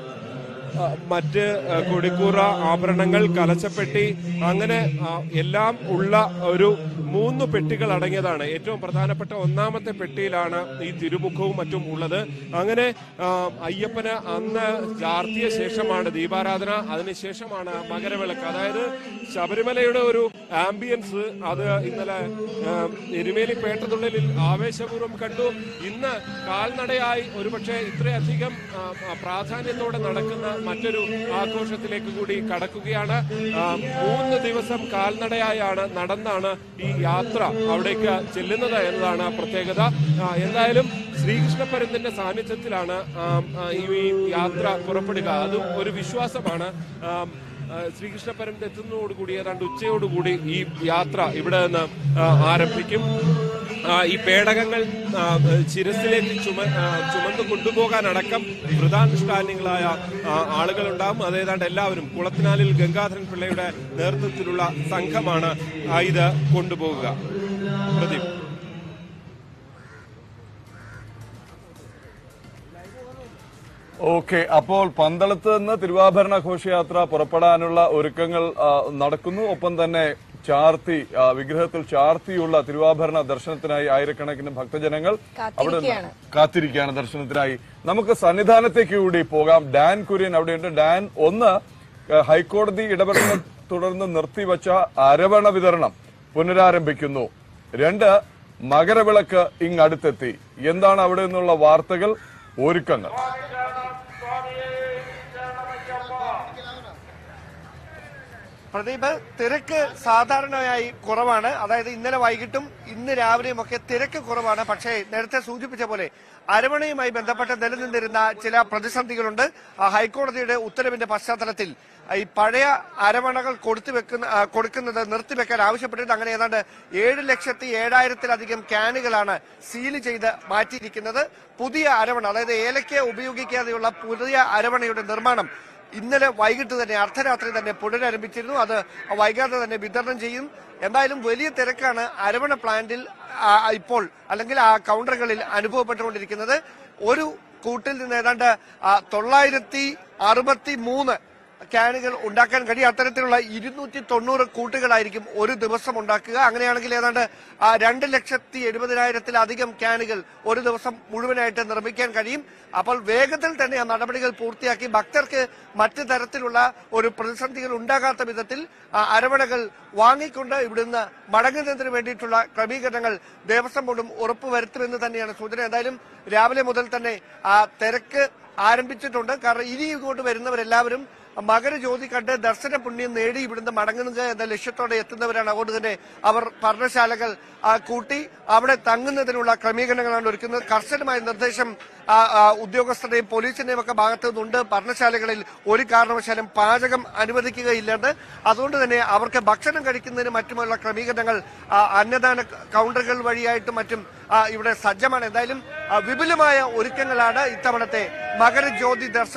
ആ, മറ്റ് ആ, കൊടിക്കൂറ ആഭരണങ്ങൾ കലച്ചപ്പെട്ടി അങ്ങനെ ആ, എല്ലാം ഉള്ള ഒരു മൂന്ന് പെട്ടികൾ അടങ്ങിയതാണ് ഏറ്റവും പ്രധാനപ്പെട്ട ഒന്നാമത്തെ പെട്ടിയിലാണ് ഈ തിരുമുഖവും മറ്റും ഉള്ളത് അങ്ങനെ ആ, അയ്യപ്പന് അന്ന് ചാർത്തിയ ശേഷമാണ് ദീപാരാധന അതിനുശേഷമാണ് മകരവിളക്ക് അതായത് ശബരിമലയുടെ ഒരു ആംബിയൻസ് അത് ഇന്നലെ ആ, എരുമേലി പേട്ടതുള്ളിൽ ആവേശപൂർവ്വം കണ്ടു ഇന്ന് കാൽനടയായി ഒരുപക്ഷെ ഇത്രയധികം ആ, ആ, പ്രാധാന്യത്തോടെ നടക്കുന്ന മറ്റൊരു ആഘോഷത്തിലേക്ക് കൂടി കടക്കുകയാണ് ആ, മൂന്ന് ദിവസം കാൽനടയായാണ് നടന്നാണ് ഈ യാത്ര അവിടേക്ക് ചെല്ലുന്നത് എന്നതാണ് പ്രത്യേകത ആ, എന്തായാലും ശ്രീകൃഷ്ണ പരന്തിന്റെ സാന്നിധ്യത്തിലാണ് ആ, ആ, ഈ ഈ യാത്ര പുറപ്പെടുക അതും ഒരു വിശ്വാസമാണ് ആ, ആ, ശ്രീകൃഷ്ണ പരന്ത് എത്തുന്നതോടുകൂടി ഏതാണ്ട് ഉച്ചയോടുകൂടി ഈ യാത്ര ഇവിടെ നിന്ന് ആ, ആരംഭിക്കും ആ, ഈ പേടകങ്ങൾ ആ, ശിരസിലേക്ക് ചുമ ആ, ചുമന്ന് കൊണ്ടുപോകാനടക്കം വൃതാനുഷ്ഠാനികളായ ആ, ആളുകളുണ്ടാവും അത് ഏതാണ്ട് എല്ലാവരും കുളത്തിനാലിൽ ഗംഗാധരൻ പിള്ളയുടെ നേതൃത്വത്തിലുള്ള സംഘമാണ് ആ, ഇത് കൊണ്ടുപോകുക പ്രദീപ് ഓക്കെ അപ്പോൾ പന്തളത്ത് നിന്ന് തിരുവാഭരണ ഘോഷയാത്ര പുറപ്പെടാനുള്ള ഒരുക്കങ്ങൾ ആ, നടക്കുന്നു ഒപ്പം തന്നെ ചാർത്തി ആ, വിഗ്രഹത്തിൽ ചാർത്തിയുള്ള തിരുവാഭരണ ദർശനത്തിനായി ആയിരക്കണക്കിന് ഭക്തജനങ്ങൾ അവിടെ നിന്ന് കാത്തിരിക്കുകയാണ്. കാത്തിരിക്കുകയാണ് ദർശനത്തിനായി നമുക്ക് സന്നിധാനത്തേക്ക് കൂടി പോകാം ഡാൻ കുര്യൻ അവിടെയുണ്ട് ഡാൻ ഒന്ന് ആ, ഹൈക്കോടതി ഇടപെടലിനെ തുടർന്ന് നിർത്തിവച്ച അരവണ വിതരണം പുനരാരംഭിക്കുന്നു രണ്ട് മകരവിളക്ക് ഇങ്ങടുത്തെത്തി എന്താണ് അവിടെ നിന്നുള്ള വാർത്തകൾ ഒരുക്കങ്ങൾ പ്രദീപ് തിരക്ക് സാധാരണയായി കുറവാണ് അതായത് ഇന്നലെ വൈകിട്ടും ഇന്ന് രാവിലെയും ഒക്കെ തിരക്ക് കുറവാണ് പക്ഷേ നേരത്തെ സൂചിപ്പിച്ച പോലെ അരമണയുമായി ബന്ധപ്പെട്ട് നിലനിന്നിരുന്ന ചില പ്രതിസന്ധികളുണ്ട് ആ ഹൈക്കോടതിയുടെ ഉത്തരവിന്റെ പശ്ചാത്തലത്തിൽ ഈ പഴയ അരമണകൾ കൊടുത്തു വെക്കുന്ന ആ, കൊടുക്കുന്നത് നിർത്തിവെക്കാൻ ആവശ്യപ്പെട്ടിട്ട് അങ്ങനെ ഏതാണ്ട് ഏഴ് ലക്ഷത്തി ഏഴായിരത്തിലധികം ക്യാനുകളാണ് സീൽ ചെയ്ത് മാറ്റിയിരിക്കുന്നത് പുതിയ അരവണ അതായത് ഏലയ്ക്ക ഉപയോഗിക്കാതെയുള്ള പുതിയ അരവണയുടെ നിർമ്മാണം ഇന്നലെ വൈകിട്ട് തന്നെ അർദ്ധരാത്രി തന്നെ പുനരാരംഭിച്ചിരുന്നു അത് വൈകാതെ തന്നെ വിതരണം ചെയ്യും എന്തായാലും വലിയ തിരക്കാണ് അരവണ പ്ലാന്റിൽ ആ, ഇപ്പോൾ അല്ലെങ്കിൽ ആ കൗണ്ടറുകളിൽ അനുഭവപ്പെട്ടുകൊണ്ടിരിക്കുന്നത് ഒരു കൂട്ടിൽ നിന്ന് ഏതാണ്ട് ആ, തൊള്ളായിരത്തി അറുപത്തി മൂന്ന് ക്യാനുകൾ ഉണ്ടാക്കാൻ കഴിയും അത്തരത്തിലുള്ള ഇരുന്നൂറ്റി തൊണ്ണൂറ് കൂട്ടുകളായിരിക്കും ഒരു ദിവസം ഉണ്ടാക്കുക അങ്ങനെയാണെങ്കിൽ ഏതാണ്ട് ആ, രണ്ട് ലക്ഷത്തി എഴുപതിനായിരത്തിലധികം ക്യാനുകൾ ഒരു ദിവസം മുഴുവനായിട്ട് നിർമ്മിക്കാൻ കഴിയും അപ്പോൾ വേഗത്തിൽ തന്നെ ആ നടപടികൾ പൂർത്തിയാക്കി ഭക്തർക്ക് മറ്റു തരത്തിലുള്ള ഒരു പ്രതിസന്ധികൾ ഉണ്ടാകാത്ത വിധത്തിൽ ആ, അരവണകൾ വാങ്ങിക്കൊണ്ട് ഇവിടുന്ന് മടങ്ങുന്നതിന് വേണ്ടിയിട്ടുള്ള ക്രമീകരണങ്ങൾ ദേവസ്വം ബോർഡും ഉറപ്പുവരുത്തുമെന്ന് തന്നെയാണ് സൂചന എന്തായാലും രാവിലെ മുതൽ തന്നെ ആ തിരക്ക് ആരംഭിച്ചിട്ടുണ്ട് കാരണം ഇനി ഇങ്ങോട്ട് വരുന്നവരെല്ലാവരും മകരജ്യോതി കണ്ട് ദർശന പുണ്യം നേടി ഇവിടുന്ന് മടങ്ങുക എന്ന ലക്ഷ്യത്തോടെ എത്തുന്നവരാണ് അതുകൊണ്ട് തന്നെ അവർ പർണശാലകൾ ആ, കൂട്ടി അവിടെ തങ്ങുന്നതിനുള്ള ക്രമീകരണങ്ങളാണ് ഒരുക്കുന്നത് കർശനമായ നിർദ്ദേശം ആ, ആ, ഉദ്യോഗസ്ഥരുടെയും പോലീസിന്റെയും ഒക്കെ ഭാഗത്തു നിന്നുണ്ട് പർണശാലകളിൽ ഒരു കാരണവശാലും പാചകം അനുവദിക്കുകയില്ലെന്ന് അതുകൊണ്ട് തന്നെ അവർക്ക് ഭക്ഷണം കഴിക്കുന്നതിന് മറ്റുമുള്ള ക്രമീകരണങ്ങൾ ആ, അന്നദാന കൗണ്ടറുകൾ വഴിയായിട്ടും മറ്റും ആ, ഇവിടെ സജ്ജമാണ് എന്തായാലും ആ, വിപുലമായ ഒരുക്കങ്ങളാണ് ഇത്തവണത്തെ മകരജ്യോതി ദർശനം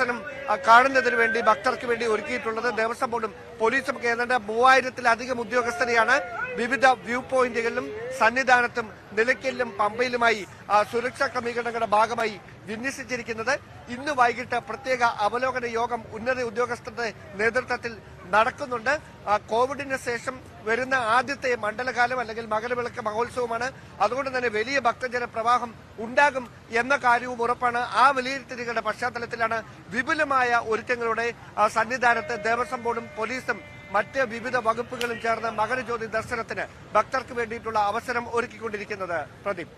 ആ, കാണുന്നതിന് വേണ്ടി ഭക്തർക്ക് വേണ്ടി ഒരുക്കിയിട്ടുള്ളത് ദേവസ്വം ബോർഡും പോലീസും ഒക്കെ ഏതാണ്ട് മൂവായിരത്തിലധികം ഉദ്യോഗസ്ഥരെയാണ് വിവിധ വ്യൂ പോയിന്റുകളിലും സന്നിധാനത്തും നിലയ്ക്കലിലും പമ്പയിലുമായി ആ, സുരക്ഷാ ക്രമീകരണങ്ങളുടെ ഭാഗമായി വിന്യസിച്ചിരിക്കുന്നത് ഇന്ന് വൈകിട്ട് പ്രത്യേക അവലോകന യോഗം ഉന്നത ഉദ്യോഗസ്ഥരുടെ നേതൃത്വത്തിൽ നടക്കുന്നുണ്ട് ആ, കോവിഡിന് ശേഷം വരുന്ന ആദ്യത്തെ മണ്ഡലകാലം അല്ലെങ്കിൽ മകരവിളക്ക് മഹോത്സവമാണ് അതുകൊണ്ട് തന്നെ വലിയ ഭക്തജന പ്രവാഹം ഉണ്ടാകും എന്ന കാര്യവും ഉറപ്പാണ് ആ വിലയിരുത്തലുകളുടെ പശ്ചാത്തലത്തിലാണ് വിപുലമായ ഒരുക്കങ്ങളുടെ ആ, സന്നിധാനത്ത് ദേവസ്വം ബോർഡും പോലീസും മറ്റ് വിവിധ വകുപ്പുകളും ചേർന്ന് മകരജ്യോതി ദർശനത്തിന് ഭക്തർക്ക് വേണ്ടിയിട്ടുള്ള അവസരം ഒരുക്കിക്കൊണ്ടിരിക്കുന്നത് പ്രദീപ്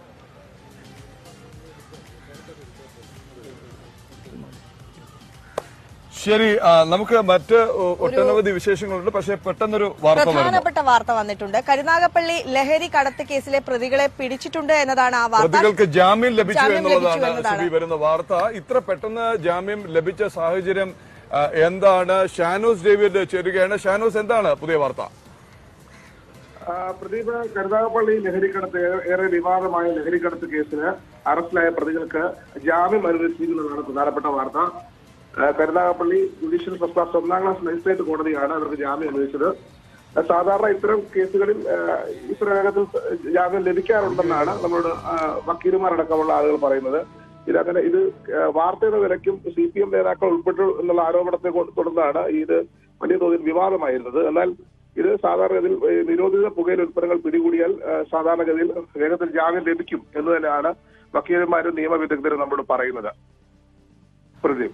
ശരി ആ, നമുക്ക് മറ്റ് ഒ- ഒട്ടനവധി വിശേഷങ്ങളുണ്ട് പക്ഷേ പെട്ടെന്നൊരു വാർത്ത വരുന്നു പ്രധാനപ്പെട്ട വാർത്ത വന്നിട്ടുണ്ട് കരുനാഗപ്പള്ളി ലഹരി കടത്ത് കേസിലെ പ്രതികളെ പിടിച്ചിട്ടുണ്ട് എന്നതാണ് ആ വാർത്ത പ്രതികൾക്ക് ജാമ്യം ലഭിച്ചു ജാമ്യം ലഭിച്ചു എന്നുള്ളതാണ് എന്നതാണ്. സുബി വരുന്ന വാർത്ത ഇത്ര പെട്ടെന്ന് ജാമ്യം ലഭിച്ച സാഹചര്യം ആ, എന്താണ് ഷാനോസ് ഡേവിഡ് ചേരുകയാണ് ഷാനോസ് എന്താണ് പുതിയ വാർത്ത ആ, പ്രദീപ് കരുനാഗപ്പള്ളി ലഹരിക്കടത്ത് ഏറെ- ഏറെ വിവാദമായ ലഹരിക്കടത്ത് കേസിന് അറസ്റ്റിലായ പ്രതികൾക്ക് ജാമ്യം അനുവദിച്ചിരിക്കുന്നതാണ് പ്രധാനപ്പെട്ട വാർത്ത ആ, കരുനാഗപ്പള്ളി ജുഡീഷ്യൽ ഫസ്റ്റ് ക്ലാസ് ഒന്നാം ക്ലാസ് മജിസ്ട്രേറ്റ് കോടതിയാണ് അവർക്ക് ജാമ്യം അനുവദിച്ചത് ആ, സാധാരണ ഇത്തരം കേസുകളിൽ ആ, ഇത്ര വേഗത്തിൽ ജാമ്യം ലഭിക്കാറുണ്ടെന്നാണ് നമ്മളോട് ആ, വക്കീലുമാരടക്കമുള്ള ആളുകൾ പറയുന്നത് ഇതങ്ങനെ ഇത് ആ, വാർത്തയുടെ വിലയ്ക്കും സി പി എം നേതാക്കൾ ഉൾപ്പെട്ടു എന്നുള്ള ആരോപണത്തെ കൊ- തുടർന്നാണ് ഇത് വലിയ തോതിൽ വിവാദമായിരുന്നത് എന്നാൽ ഇത് സാധാരണഗതിയിൽ ഏ, നിരോധിത പുകയില ഉൽപ്പന്നങ്ങൾ പിടികൂടിയാൽ ആ, സാധാരണഗതിയിൽ വേഗത്തിൽ ജാമ്യം ലഭിക്കും എന്ന് തന്നെയാണ് വക്കീലന്മാരും നിയമവിദഗ്ധരും നമ്മോട് പറയുന്നത് പ്രദീപ്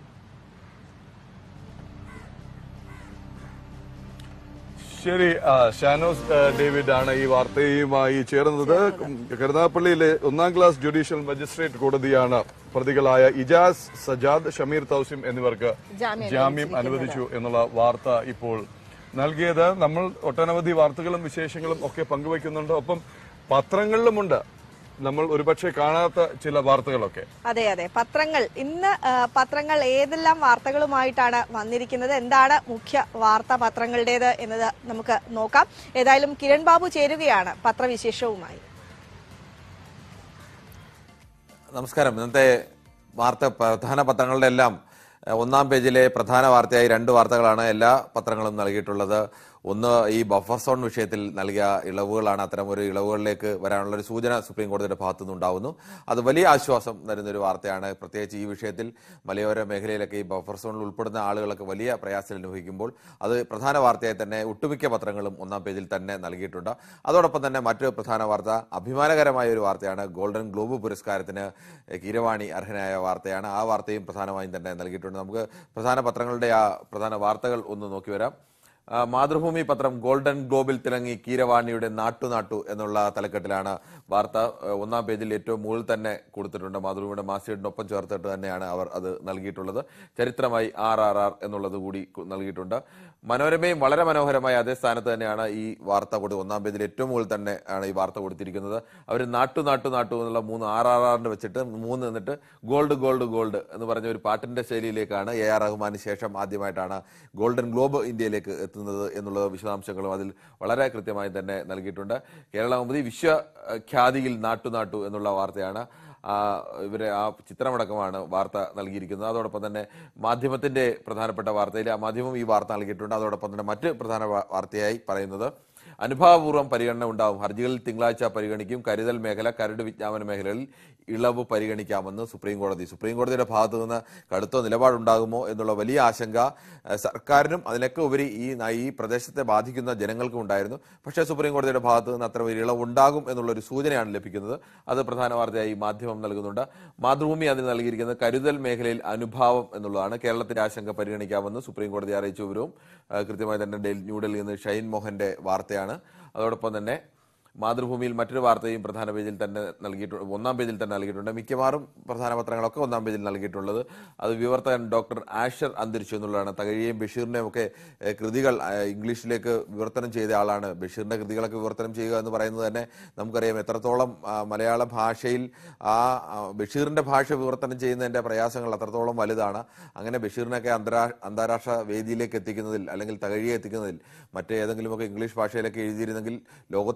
ശരി ആ, ഷാനോസ് ആ, ഡേവിഡ് ആണ് ഈ വാർത്തയുമായി ചേർന്നത് കരുനാഗപ്പള്ളിയിലെ ഒന്നാം ക്ലാസ് ജുഡീഷ്യൽ മജിസ്ട്രേറ്റ് കോടതിയാണ് പ്രതികളായ ഇജാസ് സജാദ് ഷമീർ തൗസിം എന്നിവർക്ക് ജാമ്യം ജാമ്യം അനുവദിച്ചു എന്നുള്ള വാർത്ത ഇപ്പോൾ നൽകിയത് നമ്മൾ ഒട്ടനവധി വാർത്തകളും വിശേഷങ്ങളും ഒക്കെ പങ്കുവയ്ക്കുന്നുണ്ട് ഒപ്പം പത്രങ്ങളിലുമുണ്ട് നമ്മൾ ഒരുപക്ഷെ കാണാത്ത ചില വാർത്തകളൊക്കെ അതെ അതെ പത്രങ്ങൾ ഇന്ന് ആ, പത്രങ്ങൾ ഏതെല്ലാം വാർത്തകളുമായിട്ടാണ് വന്നിരിക്കുന്നത് എന്താണ് മുഖ്യ വാർത്താ പത്രങ്ങളുടേത് എന്നത് നമുക്ക് നോക്കാം ഏതായാലും കിരൺ ബാബു ചേരുകയാണ് പത്രവിശേഷവുമായി നമസ്കാരം ഇന്നത്തെ വാർത്ത പ്രധാന പത്രങ്ങളുടെ എല്ലാം ഏഹ്, ഒന്നാം പേജിലെ പ്രധാന വാർത്തയായി രണ്ട് വാർത്തകളാണ് എല്ലാ പത്രങ്ങളും നൽകിയിട്ടുള്ളത് ഒന്ന് ഈ ബഫർ സോൺ വിഷയത്തിൽ നൽകിയ ഇളവുകളാണ് അത്തരം ഒരു ഇളവുകളിലേക്ക് വരാനുള്ള ഒരു സൂചന സുപ്രീം കോടതിയുടെ ഭാഗത്തു നിന്നുണ്ടാവുന്നു അത് വലിയ ആശ്വാസം തരുന്ന ഒരു വാർത്തയാണ് പ്രത്യേകിച്ച് ഈ വിഷയത്തിൽ മലയോര മേഖലയിലൊക്കെ ഈ ബഫർ സോണിൽ ഉൾപ്പെടുന്ന ആളുകളൊക്കെ വലിയ പ്രയാസം അനുഭവിക്കുമ്പോൾ അത് പ്രധാന വാർത്തയായി തന്നെ ഒട്ടുമിക്ക പത്രങ്ങളും ഒന്നാം പേജിൽ തന്നെ നൽകിയിട്ടുണ്ട് അതോടൊപ്പം തന്നെ മറ്റൊരു പ്രധാന വാർത്ത അഭിമാനകരമായ ഒരു വാർത്തയാണ് ഗോൾഡൻ ഗ്ലോബ് പുരസ്കാരത്തിന് കീരവാണി അർഹനായ വാർത്തയാണ് ആ വാർത്തയും പ്രധാനമായും തന്നെ നൽകിയിട്ടുണ്ട് നമുക്ക് പ്രധാന പത്രങ്ങളുടെ ആ പ്രധാന വാർത്തകൾ ഒന്ന് നോക്കി വരാം ആ, മാതൃഭൂമി പത്രം ഗോൾഡൻ ഗ്ലോബിൽ തിളങ്ങി കീരവാണിയുടെ നാട്ടു നാട്ടു എന്നുള്ള തലക്കെട്ടിലാണ് വാർത്ത ആ, ഒന്നാം പേജിൽ ഏറ്റവും മുകളിൽ തന്നെ കൊടുത്തിട്ടുണ്ട് മാതൃഭൂമിയുടെ മാസികടിനൊപ്പം ചേർത്തിട്ട് തന്നെയാണ് അവർ അത് നൽകിയിട്ടുള്ളത് ചരിത്രമായി ആർ ആർ ആർ എന്നുള്ളത് കൂടി കു- നൽകിയിട്ടുണ്ട് മനോരമയും വളരെ മനോഹരമായ അതേ സ്ഥാനത്ത് തന്നെയാണ് ഈ വാർത്ത കൊടു ഒന്നാം പേജിൽ ഏറ്റവും മുകളിൽ തന്നെ ആണ് ഈ വാർത്ത കൊടുത്തിരിക്കുന്നത് അവർ നാട്ടു നാട്ടു നാട്ടു എന്നുള്ള മൂന്ന് ആർ ആർ ആറിന്റെ വെച്ചിട്ട് മൂന്ന് എന്നിട്ട് ഗോൾഡ് ഗോൾഡ് ഗോൾഡ് എന്ന് പറഞ്ഞ ഒരു പാട്ടിന്റെ ശൈലിയിലേക്കാണ് എ ആർ റഹ്മാന് ശേഷം ആദ്യമായിട്ടാണ് ഗോൾഡൻ ഗ്ലോബ് ഇന്ത്യയിലേക്ക് എത്തുന്നത് എന്നുള്ള വിശദാംശങ്ങളും അതിൽ വളരെ കൃത്യമായി തന്നെ നൽകിയിട്ടുണ്ട് കേരള കൗമുദി വിശ്വഖ്യാതിയിൽ നാട്ടു നാട്ടു എന്നുള്ള വാർത്തയാണ് ആ, ഇവരെ ആ ചിത്രമടക്കമാണ് വാർത്ത നൽകിയിരിക്കുന്നത് അതോടൊപ്പം തന്നെ മാധ്യമത്തിന്റെ പ്രധാനപ്പെട്ട വാർത്തയിൽ ആ മാധ്യമം ഈ വാർത്ത നൽകിയിട്ടുണ്ട് അതോടൊപ്പം തന്നെ മറ്റ് പ്രധാന വാ- വാർത്തയായി പറയുന്നത് അനുഭാവപൂർവ്വം പരിഗണന ഉണ്ടാവും ഹർജികളിൽ തിങ്കളാഴ്ച പരിഗണിക്കും കരുതൽ മേഖല കരട് വിജ്ഞാപന മേഖലകളിൽ ഇളവ് പരിഗണിക്കാമെന്ന് സുപ്രീം കോടതി സുപ്രീം കോടതിയുടെ ഭാഗത്തു നിന്ന് കടുത്ത നിലപാടുണ്ടാകുമോ എന്നുള്ള വലിയ ആശങ്ക ഏഹ്, സർക്കാരിനും അതിനൊക്കെ ഉപരി ഈ ന- ഈ പ്രദേശത്തെ ബാധിക്കുന്ന ജനങ്ങൾക്കും ഉണ്ടായിരുന്നു പക്ഷേ സുപ്രീം കോടതിയുടെ ഭാഗത്തു നിന്ന് അത്ര ഒരു ഇളവ് ഉണ്ടാകും എന്നുള്ളൊരു സൂചനയാണ് ലഭിക്കുന്നത് അത് പ്രധാന വാർത്തയായി മാധ്യമം നൽകുന്നുണ്ട് മാതൃഭൂമി അതിന് നൽകിയിരിക്കുന്നത് കരുതൽ മേഖലയിൽ അനുഭാവം എന്നുള്ളതാണ് കേരളത്തിന്റെ ആശങ്ക പരിഗണിക്കാമെന്ന് സുപ്രീം കോടതി അറിയിച്ച വിവരവും ഏഹ്, കൃത്യമായി തന്നെ ഡൽഹി ന്യൂഡൽഹിയിൽ നിന്ന് ഷൈൻ മോഹന്റെ വാർത്തയാണ് അതോടൊപ്പം തന്നെ മാതൃഭൂമിയിൽ മറ്റൊരു വാർത്തയും പ്രധാന പേജിൽ തന്നെ നൽകിയിട്ടുണ്ട് ഒന്നാം പേജിൽ തന്നെ നൽകിയിട്ടുണ്ട് മിക്കവാറും പ്രധാന പത്രങ്ങളൊക്കെ ഒന്നാം പേജിൽ നൽകിയിട്ടുള്ളത് അത് വിവർത്തകൻ ഡോക്ടർ ആഷർ അന്തരിച്ചു എന്നുള്ളതാണ് തകഴിയെയും ബഷീറിനെയും ഒക്കെ ഏഹ്, കൃതികൾ ഏഹ്, ഇംഗ്ലീഷിലേക്ക് വിവർത്തനം ചെയ്ത ആളാണ് ബഷീറിന്റെ കൃതികളൊക്കെ വിവർത്തനം ചെയ്യുക എന്ന് പറയുന്നത് തന്നെ നമുക്കറിയാം എത്രത്തോളം ആ, മലയാള ഭാഷയിൽ ആ ആ, ബഷീറിന്റെ ഭാഷ വിവർത്തനം ചെയ്യുന്നതിന്റെ പ്രയാസങ്ങൾ അത്രത്തോളം വലുതാണ് അങ്ങനെ ബഷീറിനൊക്കെ അന്തരാ അന്താരാഷ്ട്ര വേദിയിലേക്ക് എത്തിക്കുന്നതിൽ അല്ലെങ്കിൽ തകഴിയെ എത്തിക്കുന്നതിൽ മറ്റേതെങ്കിലുമൊക്കെ ഇംഗ്ലീഷ് ഭാഷയിലൊക്കെ എഴുതിയിരുന്നെങ്കിൽ ലോകത്ത് തന്നെ പ്രധാന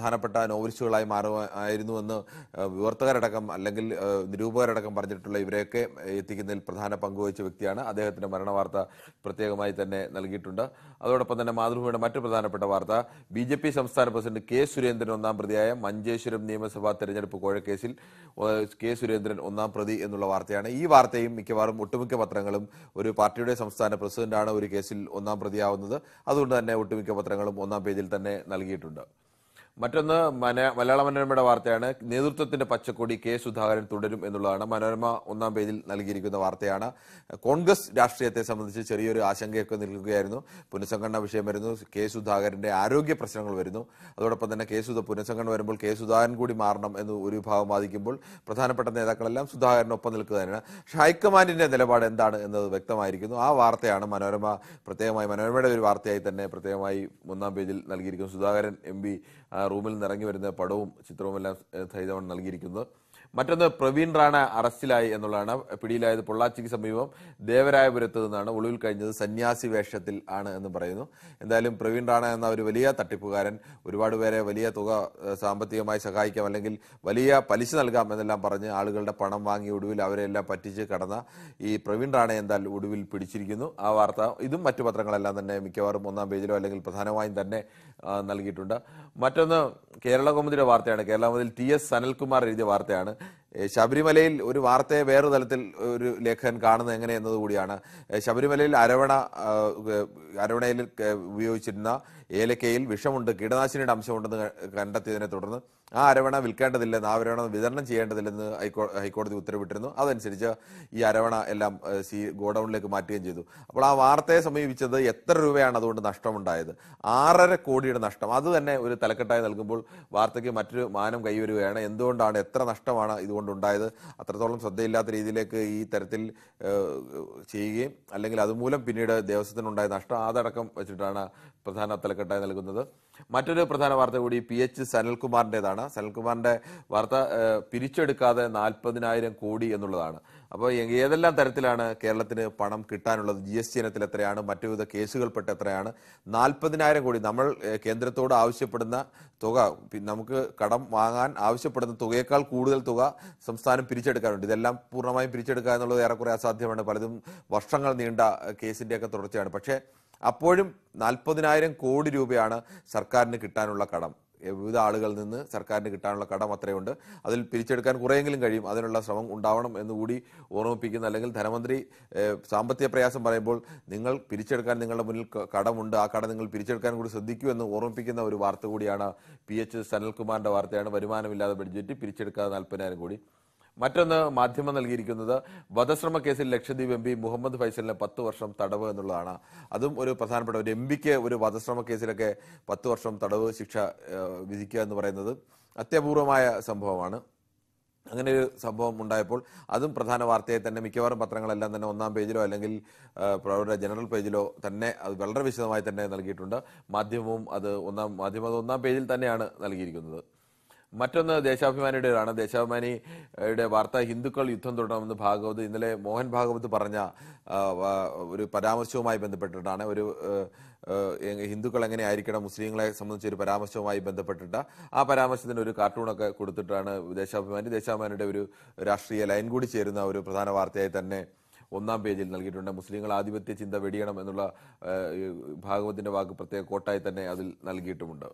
പ്രധാനപ്പെട്ട നോവലിസ്റ്റുകളായി മാറുമായിരുന്നുവെന്ന് ഏഹ്, വിവർത്തകരടക്കം അല്ലെങ്കിൽ ഏഹ്, നിരൂപകരടക്കം പറഞ്ഞിട്ടുള്ള ഇവരെയൊക്കെ എത്തിക്കുന്നതിൽ പ്രധാന പങ്കുവഹിച്ച വ്യക്തിയാണ് അദ്ദേഹത്തിന്റെ മരണ വാർത്ത പ്രത്യേകമായി തന്നെ നൽകിയിട്ടുണ്ട് അതോടൊപ്പം തന്നെ മാതൃഭൂമിയുടെ മറ്റു പ്രധാനപ്പെട്ട വാർത്ത ബി ജെ പി സംസ്ഥാന പ്രസിഡന്റ് കെ സുരേന്ദ്രൻ ഒന്നാം പ്രതിയായ മഞ്ചേശ്വരം നിയമസഭാ തെരഞ്ഞെടുപ്പ് കോഴക്കേസിൽ ഏഹ്, കെ സുരേന്ദ്രൻ ഒന്നാം പ്രതി എന്നുള്ള വാർത്തയാണ് ഈ വാർത്തയും മിക്കവാറും ഒട്ടുമിക്ക പത്രങ്ങളും ഒരു പാർട്ടിയുടെ സംസ്ഥാന പ്രസിഡന്റാണ് ഒരു കേസിൽ ഒന്നാം പ്രതിയാവുന്നത് അതുകൊണ്ട് തന്നെ ഒട്ടുമിക്ക പത്രങ്ങളും ഒന്നാം പേജിൽ തന്നെ നൽകിയിട്ടുണ്ട് മറ്റൊന്ന് മന മലയാള മനോരമയുടെ വാർത്തയാണ് നേതൃത്വത്തിന്റെ പച്ചക്കൊടി കെ സുധാകരൻ തുടരും എന്നുള്ളതാണ് മനോരമ ഒന്നാം പേജിൽ നൽകിയിരിക്കുന്ന വാർത്തയാണ് കോൺഗ്രസ് രാഷ്ട്രീയത്തെ സംബന്ധിച്ച് ചെറിയൊരു ആശങ്കയൊക്കെ നിൽക്കുകയായിരുന്നു പുനഃസംഘടന വിഷയം വരുന്നു കെ സുധാകരന്റെ ആരോഗ്യ പ്രശ്നങ്ങൾ വരുന്നു അതോടൊപ്പം തന്നെ കെ സുധ പുനഃസംഘടന വരുമ്പോൾ കെ സുധാകരൻ കൂടി മാറണം എന്ന് ഒരു വിഭാഗം വാദിക്കുമ്പോൾ പ്രധാനപ്പെട്ട നേതാക്കളെല്ലാം സുധാകരനൊപ്പം നിൽക്കുന്നതിനാണ് പക്ഷേ ഹൈക്കമാൻഡിന്റെ നിലപാട് എന്താണ് എന്നത് വ്യക്തമായിരിക്കുന്നു ആ വാർത്തയാണ് മനോരമ പ്രത്യേകമായി മനോരമയുടെ ഒരു വാർത്തയായി തന്നെ പ്രത്യേകമായി ഒന്നാം പേജിൽ നൽകിയിരിക്കുന്നു സുധാകരൻ എം പി റൂമിൽ നിന്ന് ഇറങ്ങി വരുന്ന പടവും ചിത്രവുമെല്ലാം ഏഹ്, സഹിതമാണ് നൽകിയിരിക്കുന്നത് മറ്റൊന്ന് പ്രവീൺ റാണ അറസ്റ്റിലായി എന്നുള്ളതാണ് പിടിയിലായത് പൊള്ളാച്ചിക്ക് സമീപം ദേവരായപുരത്ത് നിന്നാണ് ഒളിവിൽ കഴിഞ്ഞത് സന്യാസി വേഷത്തിൽ ആണ് എന്ന് പറയുന്നു എന്തായാലും പ്രവീൺ റാണ എന്ന ഒരു വലിയ തട്ടിപ്പുകാരൻ ഒരുപാട് പേരെ വലിയ തുക ഏഹ്, സാമ്പത്തികമായി സഹായിക്കാം അല്ലെങ്കിൽ വലിയ പലിശ നൽകാം എന്നെല്ലാം പറഞ്ഞ് ആളുകളുടെ പണം വാങ്ങി ഒടുവിൽ അവരെല്ലാം പറ്റിച്ച് കടന്ന ഈ പ്രവീൺ റാണയെ എന്തായാലും ഒടുവിൽ പിടിച്ചിരിക്കുന്നു ആ വാർത്ത ഇതും മറ്റു പത്രങ്ങളെല്ലാം തന്നെ മിക്കവാറും ഒന്നാം പേജിലോ അല്ലെങ്കിൽ പ്രധാനമായും തന്നെ ആ, നൽകിയിട്ടുണ്ട് മറ്റൊന്ന് കേരള കൗമുദിയുടെ വാർത്തയാണ് കേരള കൗമുദിൽ ടി എസ് സനൽകുമാർ എഴുതിയ വാർത്തയാണ് ഏ, ശബരിമലയിൽ ഒരു വാർത്തയെ വേറൊരു തലത്തിൽ ഒരു ലേഖകൻ കാണുന്നത് എങ്ങനെ എന്നത് കൂടിയാണ് ഏ, ശബരിമലയിൽ അരവണ ആ, ഏ, അരവണയിൽ ഏ, ഉപയോഗിച്ചിരുന്ന ഏലക്കയിൽ വിഷമുണ്ട് കീടനാശിനിയുടെ അംശമുണ്ടെന്ന് ക- കണ്ടെത്തിയതിനെ തുടർന്ന് ആ അരവണ വിൽക്കേണ്ടതില്ലെന്ന് ആ അരവണ വിതരണം ചെയ്യേണ്ടതില്ലെന്ന് ഹൈക്കോ ഹൈക്കോടതി ഉത്തരവിട്ടിരുന്നു അതനുസരിച്ച് ഈ അരവണ എല്ലാം ഏ, സി ഗോഡൌണിലേക്ക് മാറ്റുകയും ചെയ്തു അപ്പോൾ ആ വാർത്തയെ സമീപിച്ചത് എത്ര രൂപയാണ് അതുകൊണ്ട് നഷ്ടമുണ്ടായത് ആറര കോടിയുടെ നഷ്ടം അത് തന്നെ ഒരു തലക്കെട്ടായി നൽകുമ്പോൾ വാർത്തയ്ക്ക് മറ്റൊരു മാനം കൈവരുകയാണ് എന്തുകൊണ്ടാണ് എത്ര നഷ്ടമാണ് ഇതുകൊണ്ടുണ്ടായത് അത്രത്തോളം ശ്രദ്ധയില്ലാത്ത രീതിയിലേക്ക് ഈ തരത്തിൽ ഏഹ്, ചെയ്യുകയും അല്ലെങ്കിൽ അതുമൂലം പിന്നീട് ദേവസ്വത്തിനുണ്ടായ നഷ്ടം അതടക്കം വെച്ചിട്ടാണ് പ്രധാന തലക്കെട്ടായി നൽകുന്നത് മറ്റൊരു പ്രധാന വാർത്ത കൂടി പി എച്ച് സനൽകുമാറിൻ്റെതാണ് സനൽകുമാറിന്റെ വാർത്ത ഏഹ്, പിരിച്ചെടുക്കാതെ നാൽപ്പതിനായിരം കോടി എന്നുള്ളതാണ് അപ്പോൾ ഏതെല്ലാം തരത്തിലാണ് കേരളത്തിന് പണം കിട്ടാനുള്ളത് ജി എസ് ടി ഇനത്തിൽ എത്രയാണ് മറ്റു വിധ കേസുകൾപ്പെട്ട് എത്രയാണ് നാൽപ്പതിനായിരം കോടി നമ്മൾ ഏഹ്, കേന്ദ്രത്തോട് ആവശ്യപ്പെടുന്ന തുക പി- നമുക്ക് കടം വാങ്ങാൻ ആവശ്യപ്പെടുന്ന തുകയേക്കാൾ കൂടുതൽ തുക സംസ്ഥാനം പിരിച്ചെടുക്കാനുണ്ട് ഇതെല്ലാം പൂർണ്ണമായും പിരിച്ചെടുക്കുക എന്നുള്ളത് ഏറെക്കുറെ അസാധ്യമാണ് പലതും വർഷങ്ങൾ നീണ്ട ഏഹ്, കേസിന്റെയൊക്കെ തുടർച്ചയാണ് പക്ഷേ അപ്പോഴും നാൽപ്പതിനായിരം കോടി രൂപയാണ് സർക്കാരിന് കിട്ടാനുള്ള കടം ഏഹ് വിവിധ ആളുകളിൽ നിന്ന് സർക്കാരിന് കിട്ടാനുള്ള കടം അത്രയുണ്ട് അതിൽ പിരിച്ചെടുക്കാൻ കുറെയെങ്കിലും കഴിയും അതിനുള്ള ശ്രമം ഉണ്ടാവണം എന്നുകൂടി ഓർമ്മിപ്പിക്കുന്ന അല്ലെങ്കിൽ ധനമന്ത്രി ഏഹ് സാമ്പത്തിക പ്രയാസം പറയുമ്പോൾ നിങ്ങൾ പിരിച്ചെടുക്കാൻ നിങ്ങളുടെ മുന്നിൽ ക- കടമുണ്ട് ആ കടം നിങ്ങൾ പിരിച്ചെടുക്കാൻ കൂടി ശ്രദ്ധിക്കൂ എന്ന് ഓർമ്മിപ്പിക്കുന്ന ഒരു വാർത്ത കൂടിയാണ് പി എച്ച് സനൽകുമാറിന്റെ വാർത്തയാണ് വരുമാനമില്ലാതെ ബഡ്ജറ്റ് പിരിച്ചെടുക്കാതെ നാൽപ്പതിനായിരം കോടി മറ്റൊന്ന് മാധ്യമം നൽകിയിരിക്കുന്നത് വധശ്രമ കേസിൽ ലക്ഷദ്വീപ് എം പി മുഹമ്മദ് ഫൈസലിന് പത്ത് വർഷം തടവ് എന്നുള്ളതാണ് അതും ഒരു പ്രധാനപ്പെട്ട ഒരു എം പിക്ക് ഒരു വധശ്രമ കേസിലൊക്കെ പത്ത് വർഷം തടവ് ശിക്ഷ ഏഹ്, വിധിക്കുക എന്ന് പറയുന്നത് അത്യപൂർവമായ സംഭവമാണ് അങ്ങനെ ഒരു സംഭവം ഉണ്ടായപ്പോൾ അതും പ്രധാന വാർത്തയായി തന്നെ മിക്കവാറും പത്രങ്ങളെല്ലാം തന്നെ ഒന്നാം പേജിലോ അല്ലെങ്കിൽ ആ, അവരുടെ ജനറൽ പേജിലോ തന്നെ അത് വളരെ വിശദമായി തന്നെ നൽകിയിട്ടുണ്ട് മാധ്യമവും അത് ഒന്നാം മാധ്യമം അത് ഒന്നാം പേജിൽ തന്നെയാണ് നൽകിയിരിക്കുന്നത് മറ്റൊന്ന് ദേശാഭിമാനിയുടേതാണ് ദേശാഭിമാനിയുടെ വാർത്ത ഹിന്ദുക്കൾ യുദ്ധം തുടരണമെന്ന് ഭാഗവത് ഇന്നലെ മോഹൻ ഭാഗവത് പറഞ്ഞ ആ, വ- ഒരു പരാമർശവുമായി ബന്ധപ്പെട്ടിട്ടാണ് ഒരു ഏഹ്, ഏഹ്, ഹിന്ദുക്കൾ എങ്ങനെ ആയിരിക്കണം മുസ്ലിങ്ങളെ സംബന്ധിച്ച ഒരു പരാമർശവുമായി ബന്ധപ്പെട്ടിട്ട് ആ പരാമർശത്തിന് ഒരു കാർട്ടൂണൊക്കെ കൊടുത്തിട്ടാണ് ദേശാഭിമാനി ദേശാഭിമാനിയുടെ ഒരു രാഷ്ട്രീയ ലൈൻ കൂടി ചേരുന്ന ഒരു പ്രധാന വാർത്തയായി തന്നെ ഒന്നാം പേജിൽ നൽകിയിട്ടുണ്ട് മുസ്ലിങ്ങൾ ആധിപത്യ ചിന്ത വെടിയണം എന്നുള്ള ഏഹ്, ഈ ഭാഗവത്തിന്റെ വാക്ക് പ്രത്യേക കോട്ടായി തന്നെ അതിൽ നൽകിയിട്ടുമുണ്ട്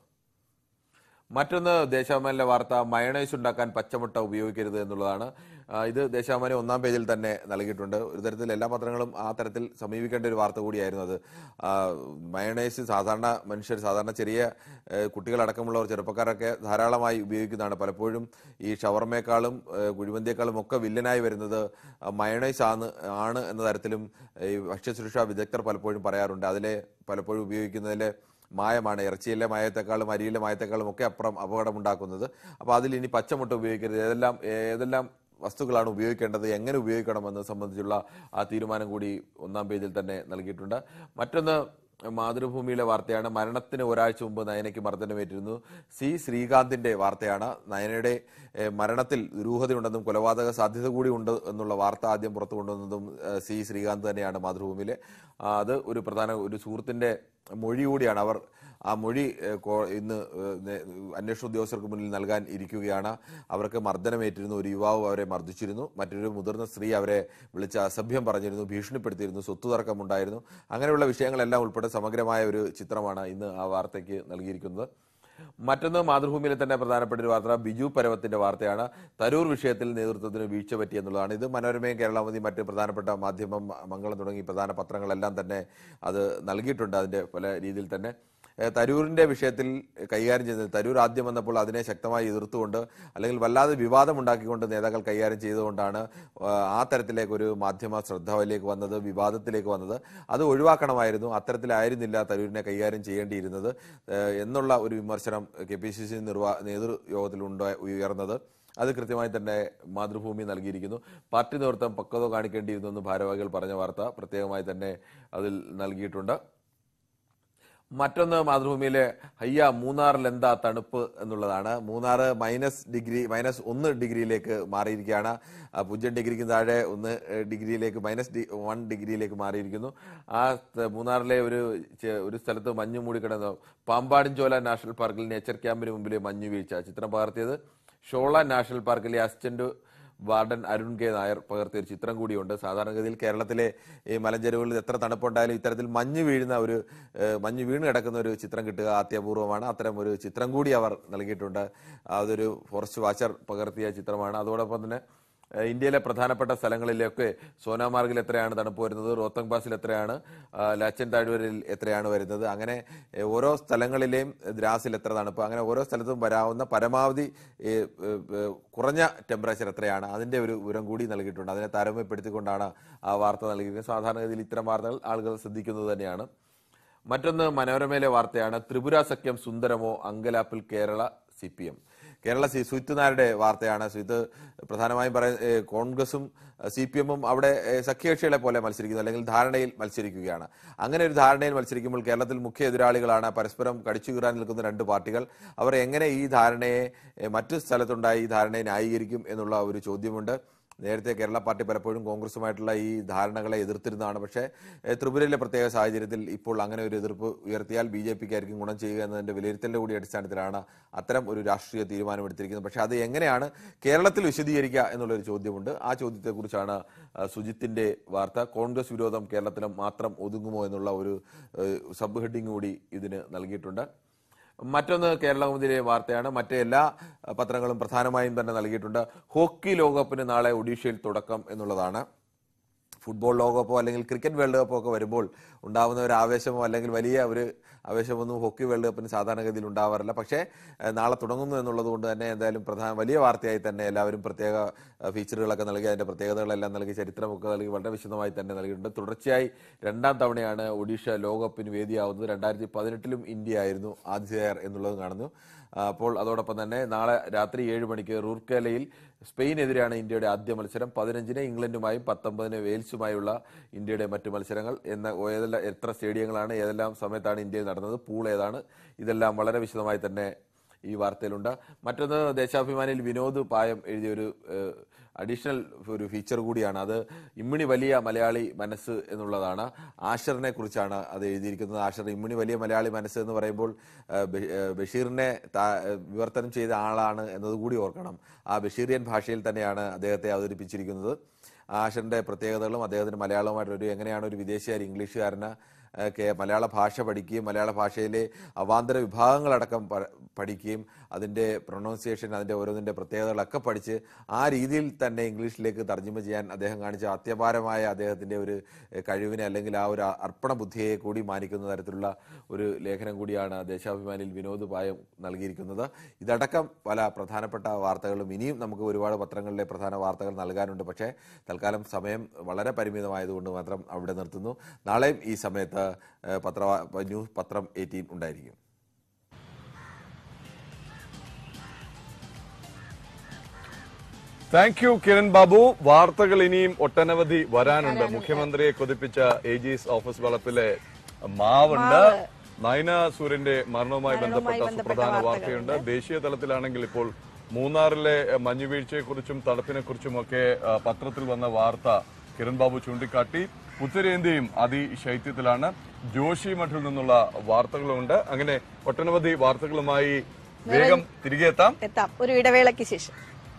മറ്റൊന്ന് ദേശാഭിമാനിലെ വാർത്ത മയണൈസ് ഉണ്ടാക്കാൻ പച്ചമുട്ട ഉപയോഗിക്കരുത് എന്നുള്ളതാണ് ആ, ഇത് ദേശാഭിമാനി ഒന്നാം പേജിൽ തന്നെ നൽകിയിട്ടുണ്ട് ഒരു തരത്തിൽ എല്ലാ പത്രങ്ങളും ആ തരത്തിൽ സമീപിക്കേണ്ട ഒരു വാർത്ത കൂടിയായിരുന്നു അത് ആ, മയണൈസ് സാധാരണ മനുഷ്യർ സാധാരണ ചെറിയ ഏഹ്, കുട്ടികളടക്കമുള്ളവർ ചെറുപ്പക്കാരൊക്കെ ധാരാളമായി ഉപയോഗിക്കുന്നതാണ് പലപ്പോഴും ഈ ഷവർമയെക്കാളും ഏഹ്, കുഴിമന്തിയേക്കാളും ഒക്കെ വില്ലനായി വരുന്നത് ആ, മയണൈസ് ആണ് ആണ് എന്ന തരത്തിലും ഈ ഭക്ഷ്യസുരക്ഷാ വിദഗ്ധർ പലപ്പോഴും പറയാറുണ്ട് അതിലെ പലപ്പോഴും ഉപയോഗിക്കുന്നതിലെ മായമാണ് ഇറച്ചിയിലെ മായത്തെക്കാളും അരിയിലെ മായത്തെക്കാളും ഒക്കെ അപ്പുറം അപകടമുണ്ടാക്കുന്നത് അപ്പോൾ അതിൽ ഇനി പച്ചമുട്ട ഉപയോഗിക്കരുത് ഏതെല്ലാം ഏതെല്ലാം വസ്തുക്കളാണ് ഉപയോഗിക്കേണ്ടത് എങ്ങനെ ഉപയോഗിക്കണം എന്നത് സംബന്ധിച്ചുള്ള ആ തീരുമാനം കൂടി ഒന്നാം പേജിൽ തന്നെ നൽകിയിട്ടുണ്ട് മറ്റൊന്ന് മാതൃഭൂമിയിലെ വാർത്തയാണ് മരണത്തിന് ഒരാഴ്ച മുമ്പ് നയനയ്ക്ക് മർദ്ദനമേറ്റിരുന്നു സി ശ്രീകാന്തിന്റെ വാർത്തയാണ് നയനയുടെ ഏഹ്, മരണത്തിൽ ദുരൂഹതയുണ്ടെന്നും കൊലപാതക സാധ്യത കൂടി ഉണ്ട് എന്നുള്ള വാർത്ത ആദ്യം പുറത്തു കൊണ്ടുവന്നതും ഏഹ്, സി ശ്രീകാന്ത് തന്നെയാണ് മാതൃഭൂമിയിലെ ആ, അത് ഒരു പ്രധാന ഒരു സുഹൃത്തിന്റെ മൊഴി കൂടിയാണ് അവർ ആ മൊഴി ഏഹ്, കോ- ഇന്ന് ഏഹ്, നേ- അന്വേഷണ ഉദ്യോഗസ്ഥർക്ക് മുന്നിൽ നൽകാൻ ഇരിക്കുകയാണ് അവർക്ക് മർദ്ദനമേറ്റിരുന്നു ഒരു യുവാവ് അവരെ മർദ്ദിച്ചിരുന്നു മറ്റൊരു മുതിർന്ന സ്ത്രീ അവരെ വിളിച്ച് അസഭ്യം പറഞ്ഞിരുന്നു ഭീഷണിപ്പെടുത്തിയിരുന്നു സ്വത്ത് തർക്കമുണ്ടായിരുന്നു അങ്ങനെയുള്ള വിഷയങ്ങളെല്ലാം ഉൾപ്പെടെ സമഗ്രമായ ഒരു ചിത്രമാണ് ഇന്ന് ആ വാർത്തയ്ക്ക് നൽകിയിരിക്കുന്നത് മറ്റൊന്ന് മാതൃഭൂമിയിലെ തന്നെ പ്രധാനപ്പെട്ട ഒരു വാർത്ത ബിജു പരവത്തിന്റെ വാർത്തയാണ് തരൂർ വിഷയത്തിൽ നേതൃത്വത്തിന് വീഴ്ച പറ്റി എന്നുള്ളതാണ് ഇത് മനോരമയും കേരളമതി മറ്റ് പ്രധാനപ്പെട്ട മാധ്യമം മംഗളം തുടങ്ങി പ്രധാന പത്രങ്ങളെല്ലാം തന്നെ അത് നൽകിയിട്ടുണ്ട് അതിന്റെ പല രീതിയിൽ തന്നെ ഏഹ് തരൂരിന്റെ വിഷയത്തിൽ കൈകാര്യം ചെയ്തത് തരൂർ ആദ്യം വന്നപ്പോൾ അതിനെ ശക്തമായി എതിർത്തുകൊണ്ട് അല്ലെങ്കിൽ വല്ലാതെ വിവാദമുണ്ടാക്കിക്കൊണ്ട് നേതാക്കൾ കൈകാര്യം ചെയ്തുകൊണ്ടാണ് ആഹ് ആ തരത്തിലേക്ക് ഒരു മാധ്യമ ശ്രദ്ധയിലേക്ക് വന്നത് വിവാദത്തിലേക്ക് വന്നത് അത് ഒഴിവാക്കണമായിരുന്നു അത്തരത്തിലായിരുന്നില്ല തരൂരിനെ കൈകാര്യം ചെയ്യേണ്ടിയിരുന്നത് ഏഹ് എന്നുള്ള ഒരു വിമർശനം കെ പി സി സി നിർവാ നേതൃയോഗത്തിലുണ്ട ഉയർന്നത് അത് കൃത്യമായി തന്നെ മാതൃഭൂമി നൽകിയിരിക്കുന്നു പാർട്ടി നേതൃത്വം പക്വത കാണിക്കേണ്ടിയിരുന്നു എന്ന് ഭാരവാഹികൾ പറഞ്ഞ വാർത്ത പ്രത്യേകമായി തന്നെ അതിൽ നൽകിയിട്ടുണ്ട് മറ്റൊന്ന് മാതൃഭൂമിയിലെ ഹയ്യ മൂന്നാറിൽ എന്താ തണുപ്പ് എന്നുള്ളതാണ് മൂന്നാർ മൈനസ് ഡിഗ്രി മൈനസ് ഒന്ന് ഡിഗ്രിയിലേക്ക് മാറിയിരിക്കുകയാണ് ആ പൂജ്യം ഡിഗ്രിക്ക് താഴെ ഒന്ന് ഡിഗ്രിയിലേക്ക് മൈനസ് ഡി വൺ ഡിഗ്രിയിലേക്ക് മാറിയിരിക്കുന്നു ആ ത- മൂന്നാറിലെ ഒരു ചെ- ഒരു സ്ഥലത്ത് മഞ്ഞ് മൂടിക്കിടന്ന പാമ്പാടിഞ്ചോല നാഷണൽ പാർക്കിൽ നേച്ചർ ക്യാമ്പിന് മുമ്പിൽ മഞ്ഞ് വീഴ്ച ചിത്രം പകർത്തിയത് ഷോള നാഷണൽ പാർക്കിലെ assistant warden Arun K Nair പകർത്തിയ ഒരു ചിത്രം കൂടിയുണ്ട് സാധാരണഗതിയിൽ കേരളത്തിലെ ഈ മലഞ്ചെരുവുകളിൽ എത്ര തണുപ്പുണ്ടായാലും ഇത്തരത്തിൽ മഞ്ഞ് വീഴുന്ന ഒരു ഏഹ്, മഞ്ഞ് വീണ് കിടക്കുന്ന ഒരു ചിത്രം കിട്ടുക അത്യപൂർവമാണ് അത്തരം ഒരു ചിത്രം കൂടി അവർ നൽകിയിട്ടുണ്ട് അതൊരു ഫോറസ്റ്റ് വാച്ചർ പകർത്തിയ ചിത്രമാണ് അതോടൊപ്പം തന്നെ ഏഹ്, ഇന്ത്യയിലെ പ്രധാനപ്പെട്ട സ്ഥലങ്ങളിലൊക്കെ സോനാമാർഗിൽ എത്രയാണ് തണുപ്പ് വരുന്നത് റോത്തങ് പാസിൽ എത്രയാണ് ആ, ലാച്ചൻ താഴ്വരയിൽ എത്രയാണ് വരുന്നത് അങ്ങനെ ഏഹ്, ഓരോ സ്ഥലങ്ങളിലെയും ദ്രാസിൽ എത്ര തണുപ്പ് അങ്ങനെ ഓരോ സ്ഥലത്തും വരാവുന്ന പരമാവധി ഏഹ്, ഏഹ്, ഏഹ്, കുറഞ്ഞ ടെമ്പറേച്ചർ എത്രയാണ് അതിന്റെ ഒരു വിവരം കൂടി നൽകിയിട്ടുണ്ട് അതിനെ താരതമ്യപ്പെടുത്തിക്കൊണ്ടാണ് ആ വാർത്ത നൽകിയിരിക്കുന്നത് സാധാരണഗതിയിൽ ഇത്തരം വാർത്തകൾ ആളുകൾ ശ്രദ്ധിക്കുന്നത് തന്നെയാണ് മറ്റൊന്ന് മനോരമയിലെ വാർത്തയാണ് ത്രിപുര സഖ്യം സുന്ദരമോ അങ്കലാപ്പിൽ Kerala C P M Kerala C Sujith നായരുടെ വാർത്തയാണ് സുജിത്ത് പ്രധാനമായും പറയ ഏഹ് കോൺഗ്രസും സി പി എമ്മും അവിടെ ഏഹ് സഖ്യകക്ഷികളെ പോലെ മത്സരിക്കുന്നു അല്ലെങ്കിൽ ധാരണയിൽ മത്സരിക്കുകയാണ് അങ്ങനെ ഒരു ധാരണയിൽ മത്സരിക്കുമ്പോൾ കേരളത്തിൽ മുഖ്യ എതിരാളികളാണ് പരസ്പരം കടിച്ചു കീറാൻ നിൽക്കുന്ന രണ്ട് പാർട്ടികൾ അവർ എങ്ങനെ ഈ ധാരണയെ ഏഹ് മറ്റു സ്ഥലത്തുണ്ടായി ഈ ധാരണയെ ന്യായീകരിക്കും എന്നുള്ള ഒരു ചോദ്യമുണ്ട് നേരത്തെ കേരള പാർട്ടി പലപ്പോഴും കോൺഗ്രസുമായിട്ടുള്ള ഈ ധാരണകളെ എതിർത്തിരുന്നതാണ് പക്ഷേ ഏഹ്, ത്രിപുരയിലെ പ്രത്യേക സാഹചര്യത്തിൽ ഇപ്പോൾ അങ്ങനെ ഒരു എതിർപ്പ് ഉയർത്തിയാൽ ബി ജെ പിക്ക് ആയിരിക്കും ഗുണം ചെയ്യുക എന്നതിന്റെ വിലയിരുത്തലിന്റെ കൂടി അടിസ്ഥാനത്തിലാണ് അത്തരം ഒരു രാഷ്ട്രീയ തീരുമാനമെടുത്തിരിക്കുന്നത് പക്ഷേ അത് എങ്ങനെയാണ് കേരളത്തിൽ വിശദീകരിക്കുക എന്നുള്ളൊരു ചോദ്യമുണ്ട് ആ ചോദ്യത്തെക്കുറിച്ചാണ് ആ, സുജിത്തിന്റെ വാർത്ത കോൺഗ്രസ് വിരോധം കേരളത്തിലും മാത്രം ഒതുങ്ങുമോ എന്നുള്ള ഒരു ഏഹ്, സബ് ഹെഡിങ് കൂടി ഇതിന് നൽകിയിട്ടുണ്ട് മറ്റൊന്ന് കേരളകൗമുദിലെ വാർത്തയാണ് മറ്റേ എല്ലാ അഹ്, പത്രങ്ങളും പ്രധാനമായും തന്നെ നൽകിയിട്ടുണ്ട് ഹോക്കി ലോകകപ്പിന് നാളെ ഒഡീഷയിൽ തുടക്കം എന്നുള്ളതാണ് ഫുട്ബോൾ ലോകകപ്പോ അല്ലെങ്കിൽ ക്രിക്കറ്റ് വേൾഡ് കപ്പോ ഒക്കെ വരുമ്പോൾ ഉണ്ടാവുന്ന ഒരു ആവേശമോ അല്ലെങ്കിൽ വലിയ ഒരു ആവേശമൊന്നും ഹോക്കി വേൾഡ് കപ്പിന് സാധാരണഗതിയിൽ ഉണ്ടാവാറില്ല പക്ഷേ ഏഹ്, നാളെ തുടങ്ങുന്നു എന്നുള്ളത് കൊണ്ട് തന്നെ എന്തായാലും പ്രധാന വലിയ വാർത്തയായി തന്നെ എല്ലാവരും പ്രത്യേക ഏഹ്, ഫീച്ചറുകളൊക്കെ നൽകി അതിന്റെ പ്രത്യേകതകളെല്ലാം നൽകി ചരിത്രമൊക്കെ നൽകി വളരെ വിശദമായി തന്നെ നൽകിയിട്ടുണ്ട് തുടർച്ചയായി രണ്ടാം തവണയാണ് ഒഡീഷ ലോകകപ്പിന് വേദിയാവുന്നത് രണ്ടായിരത്തി പതിനെട്ടിലും ഇന്ത്യ ആയിരുന്നു ആതിഥേയർ എന്നുള്ളത് കാണുന്നു ആ, അപ്പോൾ അതോടൊപ്പം തന്നെ നാളെ രാത്രി ഏഴ് മണിക്ക് റൂർക്കേലയിൽ സ്പെയിനെതിരെയാണ് ഇന്ത്യയുടെ ആദ്യ മത്സരം പതിനഞ്ചിന് ഇംഗ്ലണ്ടുമായും പത്തൊമ്പതിന് വെയിൽസുമായുള്ള ഇന്ത്യയുടെ മറ്റു മത്സരങ്ങൾ എന്ന ഏതെല്ലാം എത്ര സ്റ്റേഡിയങ്ങളാണ് ഏതെല്ലാം സമയത്താണ് ഇന്ത്യയിൽ നടന്നത് പൂൾ ഏതാണ് ഇതെല്ലാം വളരെ വിശദമായി തന്നെ ഈ വാർത്തയിലുണ്ട് മറ്റൊന്ന് ദേശാഭിമാനിയിൽ വിനോദ് പായം എഴുതിയ ഒരു അഡീഷണൽ ഒരു ഫീച്ചർ കൂടിയാണ് അത് ഇമ്മിണി വലിയ മലയാളി മനസ്സ് എന്നുള്ളതാണ് ആഷറിനെ കുറിച്ചാണ് അത് എഴുതിയിരിക്കുന്നത് ആഷർ ഇമ്മിണി വലിയ മലയാളി മനസ്സ് എന്ന് പറയുമ്പോൾ ആ, ബ- ആ, ബഷീറിനെ താ- വിവർത്തനം ചെയ്ത ആളാണ് എന്നത് കൂടി ഓർക്കണം ആ ബഷീറിയൻ ഭാഷയിൽ തന്നെയാണ് അദ്ദേഹത്തെ അവതരിപ്പിച്ചിരിക്കുന്നത് ആഷറിന്റെ പ്രത്യേകതകളും അദ്ദേഹത്തിന് മലയാളവുമായിട്ട് ഒരു എങ്ങനെയാണ് ഒരു വിദേശീയ ഇംഗ്ലീഷുകാരന് ഒക്കെ മലയാള ഭാഷ പഠിക്കുകയും മലയാള ഭാഷയിലെ അവാന്തര വിഭാഗങ്ങളടക്കം പ- പഠിക്കുകയും അതിൻ്റെ പ്രൊണൗൺസിയേഷൻ അതിൻ്റെ ഓരോന്നിൻ്റെ പ്രത്യേകതകളൊക്കെ പഠിച്ച് ആ രീതിയിൽ തന്നെ ഇംഗ്ലീഷിലേക്ക് തർജ്ജമ ചെയ്യാൻ അദ്ദേഹം കാണിച്ച അത്യപാരമായ അദ്ദേഹത്തിൻ്റെ ഒരു എഹ്, കഴിവിനെ അല്ലെങ്കിൽ ആ ഒരു അർപ്പണ ബുദ്ധിയെ കൂടി മാനിക്കുന്ന തരത്തിലുള്ള ഒരു ലേഖനം കൂടിയാണ് ദേശാഭിമാനിയിൽ വിനോദ് പായം നൽകിയിരിക്കുന്നത് ഇതടക്കം പല പ്രധാനപ്പെട്ട വാർത്തകളും ഇനിയും നമുക്ക് ഒരുപാട് പത്രങ്ങളിലെ പ്രധാന വാർത്തകൾ നൽകാനുണ്ട് പക്ഷേ തൽക്കാലം സമയം വളരെ പരിമിതമായതുകൊണ്ട് മാത്രം അവിടെ നിർത്തുന്നു നാളെയും ഈ സമയത്ത് ഏഹ്, പത്ര ന്യൂസ് പത്രം എയ്റ്റീൻ ഉണ്ടായിരിക്കും താങ്ക് യു കിരൺ ബാബു വാർത്തകൾ ഇനിയും ഒട്ടനവധി വരാനുണ്ട് മുഖ്യമന്ത്രിയെ കൊതിപ്പിച്ച എ ജിസ് ഓഫീസ് വളപ്പിലെ മാവുണ്ട് മാവ്. നയന സൂര്യന്റെ മരണവുമായി ബന്ധപ്പെട്ട സുപ്രധാന വാർത്തയുണ്ട് ദേശീയ തലത്തിലാണെങ്കിൽ ഇപ്പോൾ മൂന്നാറിലെ എഹ്, മഞ്ഞുവീഴ്ചയെക്കുറിച്ചും തണുപ്പിനെക്കുറിച്ചുമൊക്കെ അഹ്, പത്രത്തിൽ വന്ന വാർത്ത കിരൺ ബാബു ചൂണ്ടിക്കാട്ടി ഉത്തരേന്ത്യയും അതിശൈത്യത്തിലാണ് ജോഷി മഠിൽ നിന്നുള്ള വാർത്തകളുണ്ട് അങ്ങനെ ഒട്ടനവധി വാർത്തകളുമായി വേഗം തിരികെ എത്താം എത്താം ഒരു ഇടവേളയ്ക്ക് ശേഷം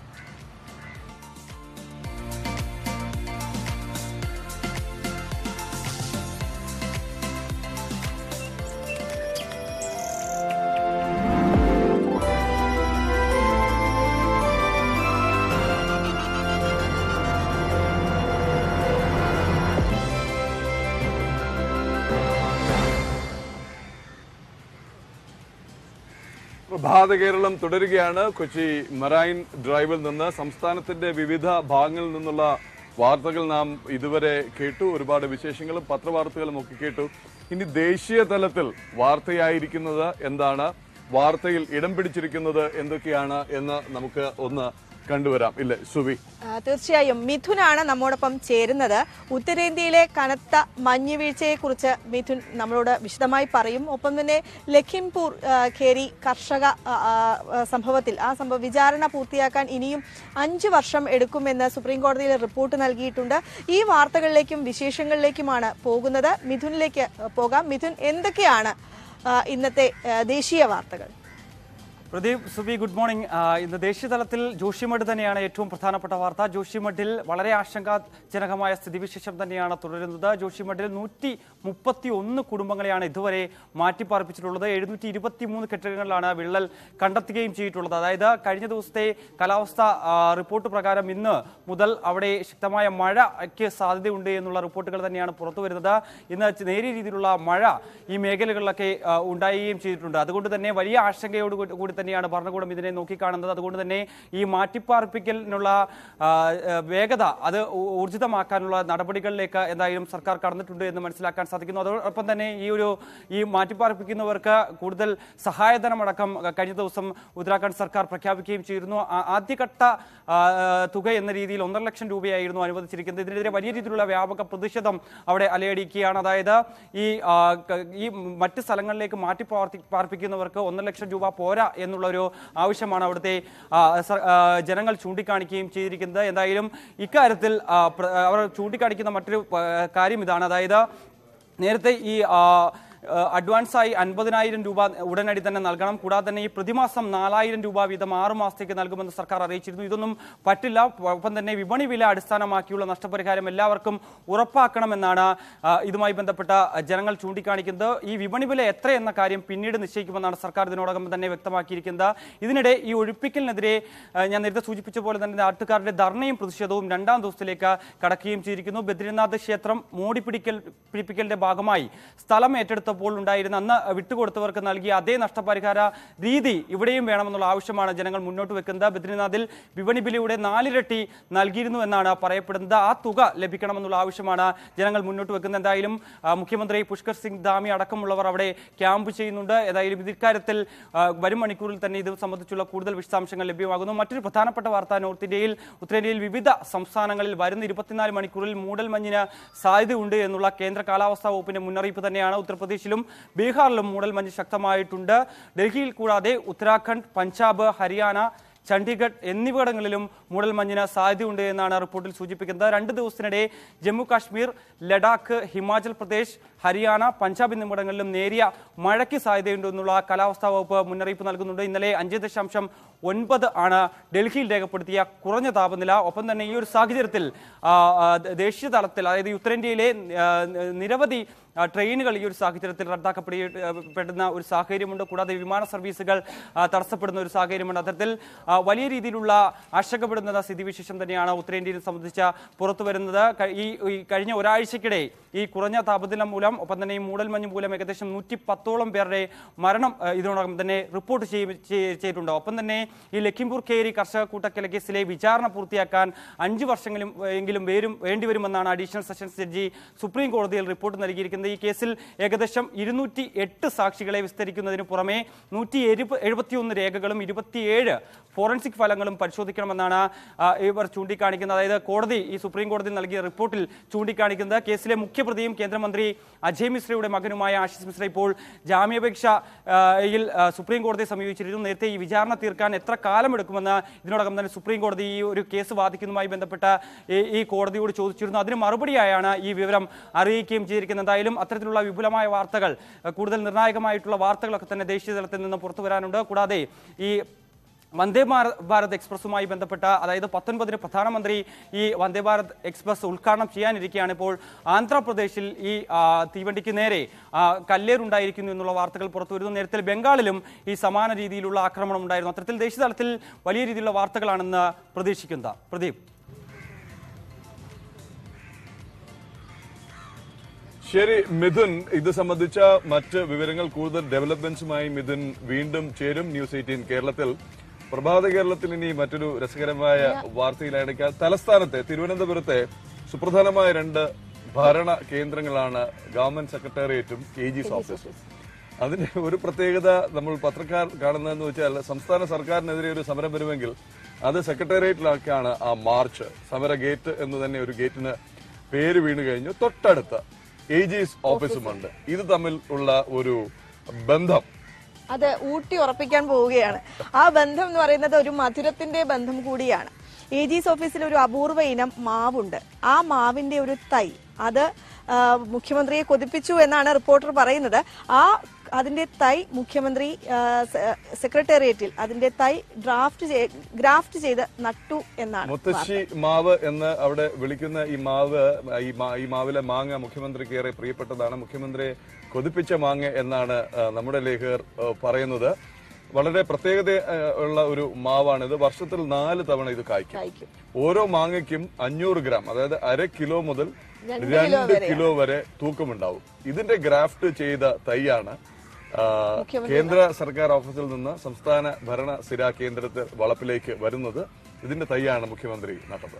പ്രഭാത കേരളം തുടരുകയാണ് കൊച്ചി മറൈൻ ഡ്രൈവിൽ നിന്ന് സംസ്ഥാനത്തിന്റെ വിവിധ ഭാഗങ്ങളിൽ നിന്നുള്ള വാർത്തകൾ നാം ഇതുവരെ കേട്ടു ഒരുപാട് വിശേഷങ്ങളും പത്രവാർത്തകളും ഒക്കെ കേട്ടു ഇനി ദേശീയ തലത്തിൽ വാർത്തയായിരിക്കുന്നത് എന്താണ് വാർത്തയിൽ ഇടം പിടിച്ചിരിക്കുന്നത് എന്തൊക്കെയാണ് എന്ന് നമുക്ക് ഒന്ന് കണ്ടുവരാം ഇല്ലേ സുവി ആ, തീർച്ചയായും മിഥുനാണ് നമ്മോടൊപ്പം ചേരുന്നത് ഉത്തരേന്ത്യയിലെ കനത്ത മഞ്ഞുവീഴ്ചയെക്കുറിച്ച് മിഥുൻ നമ്മളോട് വിശദമായി പറയും ഒപ്പം തന്നെ ലഖിംപൂർ ആ, ഖേരി കർഷക ആ, ആ, സംഭവത്തിൽ ആ സംഭവ വിചാരണ പൂർത്തിയാക്കാൻ ഇനിയും അഞ്ച് വർഷം എടുക്കുമെന്ന് സുപ്രീം കോടതിയിൽ റിപ്പോർട്ട് നൽകിയിട്ടുണ്ട് ഈ വാർത്തകളിലേക്കും വിശേഷങ്ങളിലേക്കുമാണ് പോകുന്നത് മിഥുനിലേക്ക് പോകാം മിഥുൻ എന്തൊക്കെയാണ് ആ, ഇന്നത്തെ ആ, ദേശീയ വാർത്തകൾ പ്രദീപ് സുബി ഗുഡ് മോർണിംഗ് ആ, ഇന്ന് ദേശീയ തലത്തിൽ ജോഷിമഠ് തന്നെയാണ് ഏറ്റവും പ്രധാനപ്പെട്ട വാർത്ത ജോഷിമഠിൽ വളരെ ആശങ്കാജനകമായ സ്ഥിതിവിശേഷം തന്നെയാണ് തുടരുന്നത് ജോഷിമഠിൽ നൂറ്റി മുപ്പത്തി ഒന്ന് കുടുംബങ്ങളെയാണ് ഇതുവരെ മാറ്റിപ്പാർപ്പിച്ചിട്ടുള്ളത് എഴുന്നൂറ്റി ഇരുപത്തി മൂന്ന് കെട്ടിടങ്ങളിലാണ് വിള്ളൽ കണ്ടെത്തുകയും ചെയ്തിട്ടുള്ളത് അതായത് കഴിഞ്ഞ ദിവസത്തെ കാലാവസ്ഥ ആ, റിപ്പോർട്ട് പ്രകാരം ഇന്ന് മുതൽ അവിടെ ശക്തമായ മഴയ്ക്ക് സാധ്യതയുണ്ട് എന്നുള്ള റിപ്പോർട്ടുകൾ തന്നെയാണ് പുറത്തു വരുന്നത് ഇന്ന് നേരിയ രീതിയിലുള്ള മഴ ഈ മേഖലകളിലൊക്കെ ആ, ഉണ്ടാവുകയും ചെയ്തിട്ടുണ്ട് അതുകൊണ്ട് തന്നെ വലിയ ആശങ്കയോട് കൂടി- കൂടി തന്നെയാണ് ഭരണകൂടം ഇതിനെ നോക്കിക്കാണുന്നത് അതുകൊണ്ട് തന്നെ ഈ മാറ്റിപ്പാർപ്പിക്കലിനുള്ള ആ, ആ, വേഗത അത് ഊ- ഊർജിതമാക്കാനുള്ള നടപടികളിലേക്ക് എന്തായാലും സർക്കാർ കടന്നിട്ടുണ്ട് എന്ന് മനസ്സിലാക്കാൻ സാധിക്കുന്നു അതോടൊപ്പം തന്നെ ഈ ഒരു ഈ മാറ്റിപ്പാർപ്പിക്കുന്നവർക്ക് കൂടുതൽ സഹായധനമടക്കം കഴിഞ്ഞ ദിവസം ഉത്തരാഖണ്ഡ് സർക്കാർ പ്രഖ്യാപിക്കുകയും ചെയ്തിരുന്നു ആ- ആദ്യഘട്ട ആ, തുക എന്ന രീതിയിൽ ഒന്നര ലക്ഷം രൂപയായിരുന്നു അനുവദിച്ചിരിക്കുന്നത് ഇതിനെതിരെ വലിയ രീതിയിലുള്ള വ്യാപക പ്രതിഷേധം അവിടെ അലയടിക്കുകയാണ് അതായത് ഈ ആ, ക- ഈ മറ്റ് സ്ഥലങ്ങളിലേക്ക് മാറ്റി പാർത്തി- പാർപ്പിക്കുന്നവർക്ക് ഒന്നര ലക്ഷം രൂപ പോരാ എന്നുള്ളൊരു ആവശ്യമാണ് അവിടുത്തെ ആ, സ- ആ, ജനങ്ങൾ ചൂണ്ടിക്കാണിക്കുകയും ചെയ്തിരിക്കുന്നത് എന്തായാലും ഇക്കാര്യത്തിൽ ആ, പ്ര- അവർ ചൂണ്ടിക്കാണിക്കുന്ന മറ്റൊരു ആ, കാര്യം ഇതാണ് അതായത് നേരത്തെ ഈ ആ, ആ, അഡ്വാൻസായി അൻപതിനായിരം രൂപ ഉടനടി തന്നെ നൽകണം കൂടാതെ തന്നെ ഈ പ്രതിമാസം നാലായിരം രൂപ വീതം ആറ് മാസത്തേക്ക് നൽകുമെന്ന് സർക്കാർ അറിയിച്ചിരുന്നു ഇതൊന്നും പറ്റില്ല ഒപ്പം തന്നെ വിപണി വില അടിസ്ഥാനമാക്കിയുള്ള നഷ്ടപരിഹാരം എല്ലാവർക്കും ഉറപ്പാക്കണമെന്നാണ് ആ, ഇതുമായി ബന്ധപ്പെട്ട ജനങ്ങൾ ചൂണ്ടിക്കാണിക്കുന്നത് ഈ വിപണി വില എത്ര എന്ന കാര്യം പിന്നീട് നിശ്ചയിക്കുമെന്നാണ് സർക്കാർ ഇതിനോടകം തന്നെ വ്യക്തമാക്കിയിരിക്കുന്നത് ഇതിനിടെ ഈ ഒഴിപ്പിക്കലിനെതിരെ ആ, ഞാൻ നേരത്തെ സൂചിപ്പിച്ച പോലെ തന്നെ നാട്ടുകാരുടെ ധർണയും പ്രതിഷേധവും രണ്ടാം ദിവസത്തിലേക്ക് കടക്കുകയും ചെയ്തിരിക്കുന്നു ബദ്രീനാഥ് ക്ഷേത്രം മോടി പിടിക്കൽ പിടിപ്പിക്കലിന്റെ ഭാഗമായി സ്ഥലം ഏറ്റെടുത്തപ്പോൾ ഉണ്ടായിരുന്ന അന്ന് വിട്ടുകൊടുത്തവർക്ക് നൽകിയ അതേ നഷ്ടപരിഹാര രീതി ഇവിടെയും വേണമെന്നുള്ള ആവശ്യമാണ് ജനങ്ങൾ മുന്നോട്ട് വെക്കുന്നത് ബദ്രീനാഥിൽ വിപണി വിലയുടെ നാലിരട്ടി നൽകിയിരുന്നു എന്നാണ് പറയപ്പെടുന്നത് ആ തുക ലഭിക്കണമെന്നുള്ള ആവശ്യമാണ് ജനങ്ങൾ മുന്നോട്ട് വെക്കുന്നത് എന്തായാലും ആ, മുഖ്യമന്ത്രി പുഷ്കർ സിംഗ് ധാമി അടക്കമുള്ളവർ അവിടെ ക്യാമ്പ് ചെയ്യുന്നുണ്ട് ഏതായാലും ഇക്കാര്യത്തിൽ ആ, വരും മണിക്കൂറിൽ തന്നെ ഇത് സംബന്ധിച്ചുള്ള കൂടുതൽ വിശദാംശങ്ങൾ ലഭ്യമാകുന്നു മറ്റൊരു പ്രധാനപ്പെട്ട വാർത്ത നോർത്ത് ഇന്ത്യയിൽ ഉത്തരേന്ത്യയിൽ വിവിധ സംസ്ഥാനങ്ങളിൽ വരുന്ന ഇരുപത്തിനാല് മണിക്കൂറിൽ മൂടൽമഞ്ഞിന് സാധ്യതയുണ്ട് എന്നുള്ള കേന്ദ്ര കാലാവസ്ഥാ വകുപ്പിന്റെ മുന്നറിയിപ്പ് തന്നെയാണ് ഉത്തർപ്രദേശിലും ബീഹാറിലും മൂടൽമഞ്ഞ് ശക്തമായിട്ടുണ്ട് ഡൽഹിയിൽ കൂടാതെ ഉത്തരാഖണ്ഡ് പഞ്ചാബ് ഹരിയാന ചണ്ഡീഗഡ് എന്നിവിടങ്ങളിലും മൂടൽമഞ്ഞിന് സാധ്യതയുണ്ട് എന്നാണ് റിപ്പോർട്ടിൽ സൂചിപ്പിക്കുന്നത് രണ്ട് ദിവസത്തിനിടെ ജമ്മു കാശ്മീർ ലഡാക്ക് ഹിമാചൽ പ്രദേശ് ഹരിയാന പഞ്ചാബ് എന്നിവിടങ്ങളിലും നേരിയ മഴയ്ക്ക് സാധ്യതയുണ്ട് എന്നുള്ള കാലാവസ്ഥാ വകുപ്പ് മുന്നറിയിപ്പ് നൽകുന്നുണ്ട് ഇന്നലെ അഞ്ച് ദശാംശം ഒൻപത് ആണ് ഡൽഹിയിൽ രേഖപ്പെടുത്തിയ കുറഞ്ഞ താപനില ഒപ്പം തന്നെ ഈ ഒരു സാഹചര്യത്തിൽ ആ, ആ, ദേശീയ തലത്തിൽ അതായത് ഉത്തരേന്ത്യയിലെ ആ, നിരവധി ആ, ട്രെയിനുകൾ ഈ ഒരു സാഹചര്യത്തിൽ റദ്ദാക്കപ്പെടുന്ന ഒരു സാഹചര്യമുണ്ട് കൂടാതെ വിമാന സർവീസുകൾ ആ, തടസ്സപ്പെടുന്ന ഒരു സാഹചര്യമുണ്ട് അത്തരത്തിൽ ആ, വലിയ രീതിയിലുള്ള ആശങ്കപ്പെടുന്ന സ്ഥിതിവിശേഷം തന്നെയാണ് ഉത്തരേന്ത്യയെ സംബന്ധിച്ച പുറത്തു വരുന്നത് ക- ഈ ഈ കഴിഞ്ഞ ഒരാഴ്ചക്കിടെ ഈ കുറഞ്ഞ താപനില മൂലം ഒപ്പം തന്നെ ഈ മൂടൽമഞ്ഞ് മൂലം ഏകദേശം നൂറ്റി പത്തോളം പേരുടെ മരണം ആ, ഇതിനോടകം തന്നെ റിപ്പോർട്ട് ചെയ്യ- ചെയ്യ- ചെയ്തിട്ടുണ്ട് ഒപ്പം തന്നെ ഈ ലഖിംപൂർ കേരി കർഷക കൂട്ടക്കൊല കേസിലെ വിചാരണ പൂർത്തിയാക്കാൻ അഞ്ച് വർഷങ്ങളും എങ്കിലും വേരും വേണ്ടിവരുമെന്നാണ് അഡീഷണൽ സെഷൻസ് ജഡ്ജി സുപ്രീം കോടതിയിൽ റിപ്പോർട്ട് നൽകിയിരിക്കുന്നത് ഈ കേസിൽ ഏകദേശം ഇരുന്നൂറ്റി എട്ട് സാക്ഷികളെ വിസ്തരിക്കുന്നതിന് പുറമെ നൂറ്റി എഴുപത്തിയൊന്ന് രേഖകളും ഇരുപത്തിയേഴ് ഫോറൻസിക് ഫലങ്ങളും പരിശോധിക്കണമെന്നാണ് ആ, ഇവർ ചൂണ്ടിക്കാണിക്കുന്നത് അതായത് കോടതി ഈ സുപ്രീം കോടതി നൽകിയ റിപ്പോർട്ടിൽ ചൂണ്ടിക്കാണിക്കുന്നത് കേസിലെ മുഖ്യപ്രതിയും കേന്ദ്രമന്ത്രി അജയ് മിശ്രയുടെ മകനുമായ ആശിസ് മിശ്ര ഇപ്പോൾ ജാമ്യാപേക്ഷ ആ, യിൽ ആ, സുപ്രീം കോടതിയെ സമീപിച്ചിരുന്നു നേരത്തെ ഈ വിചാരണ തീർക്കാൻ എത്ര കാലമെടുക്കുമെന്ന് ഇതിനോടകം തന്നെ സുപ്രീം കോടതി ഈ ഒരു കേസ് വാദിക്കുന്നതുമായി ബന്ധപ്പെട്ട ഈ- ഈ കോടതിയോട് ചോദിച്ചിരുന്നു അതിന് മറുപടിയായാണ് ഈ വിവരം അറിയിക്കുകയും ചെയ്തിരിക്കുന്നത് എന്തായാലും അത്തരത്തിലുള്ള വിപുലമായ വാർത്തകൾ ആ, കൂടുതൽ നിർണായകമായിട്ടുള്ള വാർത്തകളൊക്കെ തന്നെ ദേശീയ തലത്തിൽ നിന്ന് പുറത്തു വരാനുണ്ട് കൂടാതെ ഈ വന്ദേ ഭാര- ഭാരത് എക്സ്പ്രസുമായി ബന്ധപ്പെട്ട അതായത് പത്തൊൻപതിന് പ്രധാനമന്ത്രി ഈ വന്ദേ ഭാരത് എക്സ്പ്രസ് ഉദ്ഘാടനം ചെയ്യാനിരിക്കുകയാണ് ഇപ്പോൾ ആന്ധ്രാപ്രദേശിൽ ഈ ആ, തീവണ്ടിക്ക് നേരെ ആ, കല്ലേറുണ്ടായിരിക്കുന്നു എന്നുള്ള വാർത്തകൾ പുറത്തു വരുന്നു നേരത്തെ ബംഗാളിലും ഈ സമാന രീതിയിലുള്ള ആക്രമണം ഉണ്ടായിരുന്നു അത്തരത്തിൽ ദേശീയ തലത്തിൽ വലിയ രീതിയിലുള്ള വാർത്തകളാണെന്ന് പ്രതീക്ഷിക്കുന്നത് പ്രദീപ് ശരി മിഥുൻ ഇത് സംബന്ധിച്ച മറ്റ് വിവരങ്ങൾ കൂടുതൽ ഡെവലപ്മെന്റ്സുമായി മിഥുൻ വീണ്ടും ചേരും ന്യൂസ് എയ്റ്റീൻ കേരളത്തിൽ പ്രഭാത കേരളത്തിൽ ഇനി മറ്റൊരു രസകരമായ വാർത്തയിലായിരിക്കാം തലസ്ഥാനത്തെ തിരുവനന്തപുരത്തെ സുപ്രധാനമായ രണ്ട് ഭരണ കേന്ദ്രങ്ങളാണ് ഗവൺമെന്റ് സെക്രട്ടേറിയറ്റും എ ജിസ് ഓഫീസും അതിന്റെ ഒരു പ്രത്യേകത നമ്മൾ പത്രക്കാർ കാണുന്നതെന്ന് വെച്ചാൽ സംസ്ഥാന സർക്കാരിനെതിരെ ഒരു സമരം വരുമെങ്കിൽ അത് സെക്രട്ടേറിയറ്റിലാക്കാണ് ആ മാർച്ച് സമര ഗേറ്റ് എന്ന് തന്നെ ഒരു ഗേറ്റിന് പേര് വീണു കഴിഞ്ഞു തൊട്ടടുത്ത് എ ജിസ് ഓഫീസുമുണ്ട് ഇത് തമ്മിൽ ഉള്ള ഒരു ബന്ധം അത് ഊട്ടി ഉറപ്പിക്കാൻ പോവുകയാണ് ആ ബന്ധം എന്ന് പറയുന്നത് ഒരു മധുരത്തിന്റെ ബന്ധം കൂടിയാണ് എ ജിസ് ഓഫീസിൽ ഒരു അപൂർവ ഇനം മാവുണ്ട് ആ മാവിന്റെ ഒരു തൈ അത് ആ, മുഖ്യമന്ത്രിയെ കൊതിപ്പിച്ചു എന്നാണ് റിപ്പോർട്ടർ പറയുന്നത് ആ അതിന്റെ തൈ മുഖ്യമന്ത്രി ആ, സെ- സെക്രട്ടേറിയറ്റിൽ അതിന്റെ തൈ ഡ്രാഫ്റ്റ് ചെയ്- ഗ്രാഫ്റ്റ് ചെയ്ത് നട്ടു എന്നാണ് മുത്തശ്ശി മാവ് എന്ന് അവിടെ വിളിക്കുന്ന ഈ മാവ് ഈ മാ- ഈ മാവിലെ മാങ്ങ മുഖ്യമന്ത്രിക്ക് ഏറെ പ്രിയപ്പെട്ടതാണ് മുഖ്യമന്ത്രിയെ കൊതിപ്പിച്ച മാങ്ങ എന്നാണ് ആ, നമ്മുടെ ലേഖകർ ആ, പറയുന്നത് വളരെ പ്രത്യേകത ആ, ഉള്ള ഒരു മാവാണിത് വർഷത്തിൽ നാല് തവണ ഇത് കായ്ക്കും കായ്ക്കും. ഓരോ മാങ്ങയ്ക്കും അഞ്ഞൂറ് ഗ്രാം അതായത് അര കിലോ മുതൽ രണ്ട് കിലോ രണ്ട് വരെയാണ്. കിലോ വരെ തൂക്കമുണ്ടാവും ഇതിന്റെ ഗ്രാഫ്റ്റ് ചെയ്ത തൈയാണ് ആ, മുഖ്യമന്ത്രി കേന്ദ്ര സർക്കാർ ഓഫീസിൽ നിന്ന് സംസ്ഥാന ഭരണ സ്ഥിര കേന്ദ്രത്തിൽ വളപ്പിലേക്ക് വരുന്നത് ഇതിന്റെ തൈയാണ് മുഖ്യമന്ത്രി നട്ടത്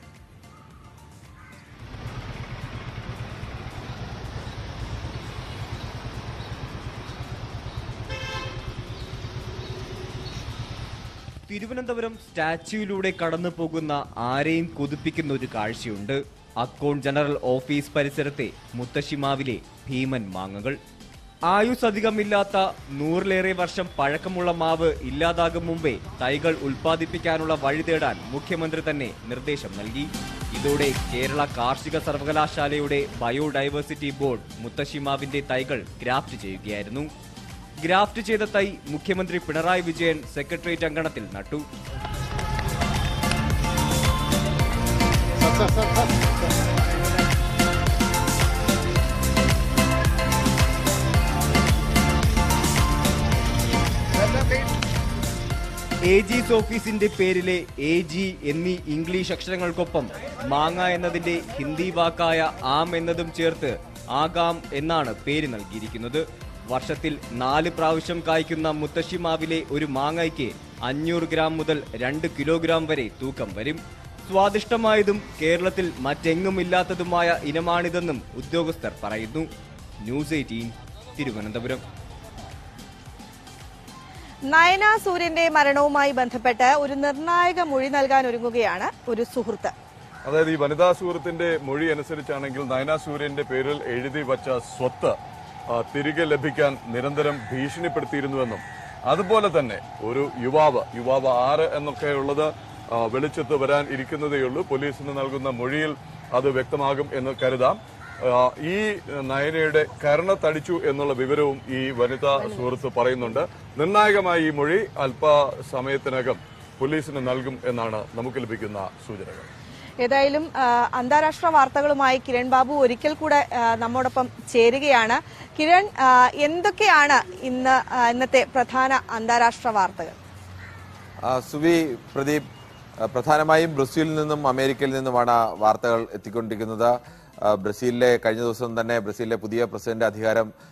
തിരുവനന്തപുരം സ്റ്റാച്യുവിലൂടെ കടന്നു പോകുന്ന ആരെയും കൊതിപ്പിക്കുന്ന ഒരു കാഴ്ചയുണ്ട് അക്കൗണ്ട് ജനറൽ ഓഫീസ് പരിസരത്തെ മുത്തശ്ശിമാവിലെ ഭീമൻ മാങ്ങകൾ ആയുസ് അധികമില്ലാത്ത നൂറിലേറെ വർഷം പഴക്കമുള്ള മാവ് ഇല്ലാതാകും മുമ്പേ തൈകൾ ഉൽപ്പാദിപ്പിക്കാനുള്ള വഴി തേടാൻ മുഖ്യമന്ത്രി തന്നെ നിർദ്ദേശം നൽകി ഇതോടെ കേരള കാർഷിക സർവകലാശാലയുടെ ബയോഡൈവേഴ്സിറ്റി ബോർഡ് മുത്തശ്ശിമാവിന്റെ തൈകൾ ഗ്രാഫ്റ്റ് ചെയ്യുകയായിരുന്നു ഗ്രാഫ്റ്റ് ചെയ്ത തൈ മുഖ്യമന്ത്രി പിണറായി വിജയൻ സെക്രട്ടേറിയറ്റ് അങ്കണത്തിൽ നട്ടു എ ജിസ് ഓഫീസിന്റെ പേരിലെ എ ജി എന്നീ ഇംഗ്ലീഷ് അക്ഷരങ്ങൾക്കൊപ്പം മാങ്ങ എന്നതിന്റെ ഹിന്ദി വാക്കായ ആം എന്നതും ചേർത്ത് ആഗാം എന്നാണ് പേര് നൽകിയിരിക്കുന്നത് വർഷത്തിൽ നാല് പ്രാവശ്യം കായ്ക്കുന്ന മുത്തശ്ശിമാവിലെ ഒരു മാങ്ങയ്ക്ക് അഞ്ഞൂറ് ഗ്രാം മുതൽ രണ്ട് കിലോഗ്രാം വരെ തൂക്കം വരും സ്വാദിഷ്ടമായതും കേരളത്തിൽ മറ്റെങ്ങും ഇല്ലാത്തതുമായ ഇനമാണിതെന്നും ഉദ്യോഗസ്ഥർ പറയുന്നു ന്യൂസ് എയ്റ്റീൻ തിരുവനന്തപുരം നയന സൂര്യന്റെ മരണവുമായി ബന്ധപ്പെട്ട് ഒരു നിർണായക മൊഴി നൽകാൻ ഒരുങ്ങുകയാണ് ഒരു സുഹൃത്ത് അതായത് ഈ വനിതാ സുഹൃത്തിന്റെ മൊഴി അനുസരിച്ചാണെങ്കിൽ നയന സൂര്യന്റെ പേരിൽ എഴുതി വച്ച സ്വത്ത് ആ, തിരികെ ലഭിക്കാൻ നിരന്തരം ഭീഷണിപ്പെടുത്തിയിരുന്നുവെന്നും അതുപോലെ തന്നെ ഒരു യുവാവ് യുവാവ് ആറ് എന്നൊക്കെ ഉള്ളത് ആ, വെളിച്ചത്ത് വരാൻ ഇരിക്കുന്നതേയുള്ളൂ പോലീസിന് നൽകുന്ന മൊഴിയിൽ അത് വ്യക്തമാകും എന്ന് കരുതാം ആ, ഈ നയനയുടെ കരണത്തടിച്ചു എന്നുള്ള വിവരവും ഈ വനിതാ സുഹൃത്ത് പറയുന്നുണ്ട് നിർണായകമായ ഈ മൊഴി അല്പസമയത്തിനകം പോലീസിന് നൽകും എന്നാണ് നമുക്ക് ലഭിക്കുന്ന സൂചനകൾ ഏതായാലും ആ, അന്താരാഷ്ട്ര വാർത്തകളുമായി കിരൺ ബാബു ഒരിക്കൽ കൂടെ ആ, നമ്മോടൊപ്പം ചേരുകയാണ് കിരൺ ആ, എന്തൊക്കെയാണ് ഇന്ന് ആ, ഇന്നത്തെ പ്രധാന അന്താരാഷ്ട്ര വാർത്തകൾ ആ, സുവി പ്രദീപ് ആ, പ്രധാനമായും ബ്രസീലിൽ നിന്നും അമേരിക്കയിൽ നിന്നുമാണ് വാർത്തകൾ എത്തിക്കൊണ്ടിരിക്കുന്നത് ആ, ബ്രസീലിലെ കഴിഞ്ഞ ദിവസം തന്നെ ബ്രസീലിലെ പുതിയ പ്രസിഡന്റ് അധികാരം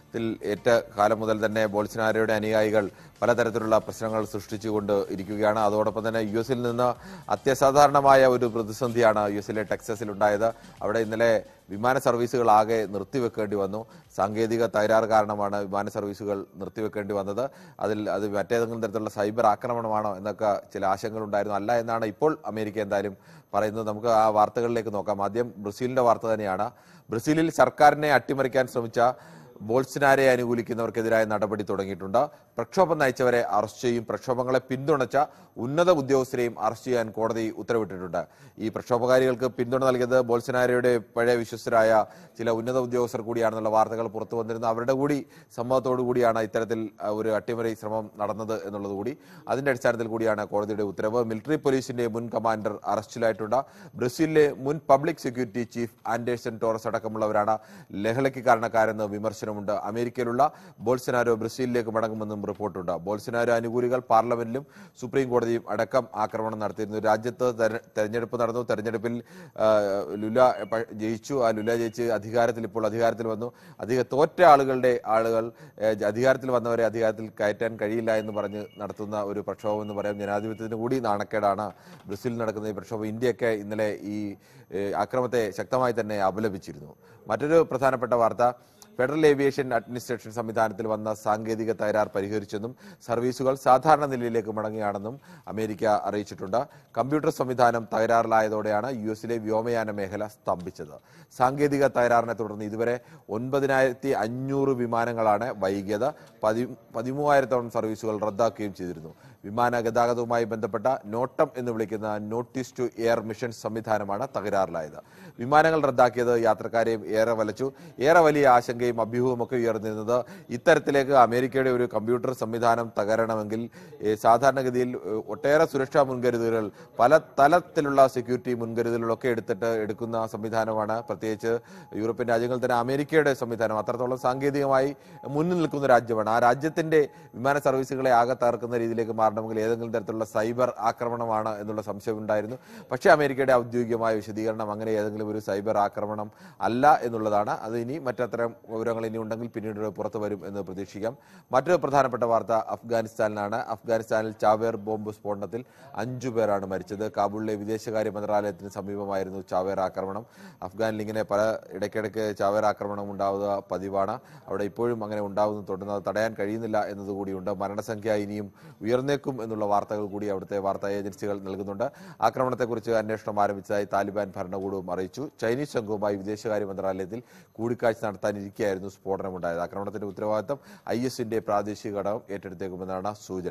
ത്തിൽ ഏറ്റ കാലം മുതൽ തന്നെ ബോൾസിനാരോയുടെ അനുയായികൾ പലതരത്തിലുള്ള പ്രശ്നങ്ങൾ സൃഷ്ടിച്ചുകൊണ്ട് ഇരിക്കുകയാണ് അതോടൊപ്പം തന്നെ യു എസിൽ നിന്ന് അത്യസാധാരണമായ ഒരു പ്രതിസന്ധിയാണ് യു എസിലെ ടെക്സസിൽ ഉണ്ടായത് അവിടെ ഇന്നലെ വിമാന സർവീസുകൾ ആകെ നിർത്തിവെക്കേണ്ടി വന്നു സാങ്കേതിക തകരാറ് കാരണമാണ് വിമാന സർവീസുകൾ നിർത്തിവെക്കേണ്ടി വന്നത് അതിൽ അത് മറ്റേതെങ്കിലും തരത്തിലുള്ള സൈബർ ആക്രമണമാണോ എന്നൊക്കെ ചില ആശങ്കകൾ ഉണ്ടായിരുന്നു അല്ല എന്നാണ് ഇപ്പോൾ അമേരിക്ക എന്തായാലും പറയുന്നത് നമുക്ക് ആ വാർത്തകളിലേക്ക് നോക്കാം ആദ്യം ബ്രസീലിന്റെ വാർത്ത തന്നെയാണ് ബ്രസീലിൽ സർക്കാരിനെ അട്ടിമറിക്കാൻ ശ്രമിച്ച ബോൾസിനാരെ അനുകൂലിക്കുന്നവർക്കെതിരായ നടപടി തുടങ്ങിയിട്ടുണ്ട് പ്രക്ഷോഭം നയിച്ചവരെ അറസ്റ്റ് ചെയ്യും പ്രക്ഷോഭങ്ങളെ പിന്തുണച്ച ഉന്നത ഉദ്യോഗസ്ഥരെയും അറസ്റ്റ് ചെയ്യാൻ കോടതി ഉത്തരവിട്ടിട്ടുണ്ട് ഈ പ്രക്ഷോഭകാരികൾക്ക് പിന്തുണ നൽകിയത് ബോൾസനാരയുടെ പഴയ വിശ്വസ്തരായ ചില ഉന്നത ഉദ്യോഗസ്ഥർ കൂടിയാണെന്നുള്ള വാർത്തകൾ പുറത്തു വന്നിരുന്നു അവരുടെ കൂടി സമ്മതത്തോടു കൂടിയാണ് ഇത്തരത്തിൽ അഹ്, ഒരു അട്ടിമറി ശ്രമം നടന്നത് എന്നുള്ളത് കൂടി അതിന്റെ അടിസ്ഥാനത്തിൽ കൂടിയാണ് കോടതിയുടെ ഉത്തരവ് മിലിറ്ററി പോലീസിന്റെ മുൻ കമാൻഡർ അറസ്റ്റിലായിട്ടുണ്ട് ബ്രസീലിലെ മുൻ public security chief Anderson Torres അടക്കമുള്ളവരാണ് ലഹളയ്ക്ക് കാരണക്കാരെന്ന് വിമർശനമുണ്ട് അമേരിക്കയിലുള്ള ബോൾസനാരോ ബ്രസീലിലേക്ക് മടങ്ങുമെന്നും റിപ്പോർട്ടുണ്ട് ബോൾസനാരോ അനുകൂലികൾ പാർലമെന്റിലും സുപ്രീം കോടതിയും അടക്കം ആക്രമണം നടത്തിയിരുന്നു രാജ്യത്ത് തെര- തെരഞ്ഞെടുപ്പ് നടന്നു തെരഞ്ഞെടുപ്പിൽ ആ, ലുല പ- ജയിച്ചു ആ ലുല ജയിച്ച് അധികാരത്തിൽ ഇപ്പോൾ അധികാരത്തിൽ വന്നു അധിക തോറ്റ ആളുകളുടെ ആളുകൾ ഏ, അധികാരത്തിൽ വന്നവരെ അധികാരത്തിൽ കയറ്റാൻ കഴിയില്ല എന്ന് പറഞ്ഞ് നടത്തുന്ന ഒരു പ്രക്ഷോഭം എന്ന് പറയാം ജനാധിപത്യത്തിന് കൂടി നാണക്കേടാണ് ബ്രസീലിൽ നടക്കുന്ന ഈ പ്രക്ഷോഭം ഇന്ത്യയൊക്കെ ഇന്നലെ ഈ ഏ, ആക്രമത്തെ ശക്തമായി തന്നെ അപലപിച്ചിരുന്നു മറ്റൊരു പ്രധാനപ്പെട്ട വാർത്ത ഫെഡറൽ ഏവിയേഷൻ അഡ്മിനിസ്ട്രേഷൻ സംവിധാനത്തിൽ വന്ന സാങ്കേതിക തകരാർ പരിഹരിച്ചെന്നും സർവീസുകൾ സാധാരണ നിലയിലേക്ക് മടങ്ങുകയാണെന്നും അമേരിക്ക അറിയിച്ചിട്ടുണ്ട് കമ്പ്യൂട്ടർ സംവിധാനം തകരാറിലായതോടെയാണ് യു എസിലെ വ്യോമയാന മേഖല സ്തംഭിച്ചത് സാങ്കേതിക തകരാറിനെ തുടർന്ന് ഇതുവരെ ഒൻപതിനായിരത്തി അഞ്ഞൂറ് വിമാനങ്ങളാണ് വൈകിയത് പതി പതിമൂവായിരത്തോളം സർവീസുകൾ റദ്ദാക്കുകയും ചെയ്തിരുന്നു വിമാന ഗതാഗതവുമായി ബന്ധപ്പെട്ട നോട്ടം എന്ന് വിളിക്കുന്ന നോട്ടീസ് ടു എയർ മിഷൻ സംവിധാനമാണ് തകരാറിലായത് വിമാനങ്ങൾ റദ്ദാക്കിയത് യാത്രക്കാരെയും ഏറെ വലച്ചു ഏറെ വലിയ ആശങ്കയും അഭ്യൂഹവും ഒക്കെ ഉയർന്നിരുന്നത് ഇത്തരത്തിലേക്ക് അമേരിക്കയുടെ ഒരു കമ്പ്യൂട്ടർ സംവിധാനം തകരണമെങ്കിൽ ഏ, സാധാരണഗതിയിൽ ഏ, ഒട്ടേറെ സുരക്ഷാ മുൻകരുതലുകൾ പല തലത്തിലുള്ള സെക്യൂരിറ്റി മുൻകരുതലുകളൊക്കെ എടുത്തിട്ട് എടുക്കുന്ന സംവിധാനമാണ് പ്രത്യേകിച്ച് യൂറോപ്യൻ രാജ്യങ്ങൾ തന്നെ അമേരിക്കയുടെ സംവിധാനം അത്രത്തോളം സാങ്കേതികമായി മുന്നിൽ നിൽക്കുന്ന രാജ്യമാണ് ആ രാജ്യത്തിന്റെ വിമാന സർവീസുകളെ ആകെ തകർക്കുന്ന രീതിയിലേക്ക് മാറണമെങ്കിൽ ഏതെങ്കിലും തരത്തിലുള്ള സൈബർ ആക്രമണമാണ് എന്നുള്ള സംശയം ഉണ്ടായിരുന്നു പക്ഷേ അമേരിക്കയുടെ ഔദ്യോഗികമായ വിശദീകരണം അങ്ങനെ ഏതെങ്കിലും ഒരു സൈബർ ആക്രമണം അല്ല എന്നുള്ളതാണ് അത് ഇനി മറ്റത്തരം വിവരങ്ങൾ ഇനി ഉണ്ടെങ്കിൽ പിന്നീട് പുറത്തു വരും എന്ന് പ്രതീക്ഷിക്കാം മറ്റൊരു പ്രധാനപ്പെട്ട വാർത്ത അഫ്ഗാനിസ്ഥാനിലാണ് അഫ്ഗാനിസ്ഥാനിൽ ചാവേർ ബോംബ് സ്ഫോടനത്തിൽ അഞ്ചു പേരാണ് മരിച്ചത് കാബൂളിലെ വിദേശകാര്യ മന്ത്രാലയത്തിന് സമീപമായിരുന്നു ചാവേർ ആക്രമണം അഫ്ഗാനിൽ ഇങ്ങനെ പല ഇടയ്ക്കിടയ്ക്ക് ചാവേർ ആക്രമണം ഉണ്ടാവുക പതിവാണ് അവിടെ ഇപ്പോഴും അങ്ങനെ ഉണ്ടാവുന്നു തുടർന്ന് അത് തടയാൻ കഴിയുന്നില്ല എന്നതുകൂടിയുണ്ട് മരണസംഖ്യ ഇനിയും ഉയർന്നേക്കും എന്നുള്ള വാർത്തകൾ കൂടി അവിടുത്തെ വാർത്താ ഏജൻസികൾ നൽകുന്നുണ്ട് ആക്രമണത്തെക്കുറിച്ച് അന്വേഷണം ആരംഭിച്ചതായി താലിബാൻ ഭരണകൂടവും അറിയിച്ചു ചൈനീസ് സംഘവുമായി വിദേശകാര്യ മന്ത്രാലയത്തിൽ കൂടിക്കാഴ്ച നടത്താനിരിക്കെയായിരുന്നു സ്ഫോടനമുണ്ടായത് ആക്രമണത്തിന്റെ ഉത്തരവാദിത്തം ഐ എസിന്റെ പ്രാദേശിക ഘടകം ഏറ്റെടുത്തേക്കുമെന്നാണ് സൂചന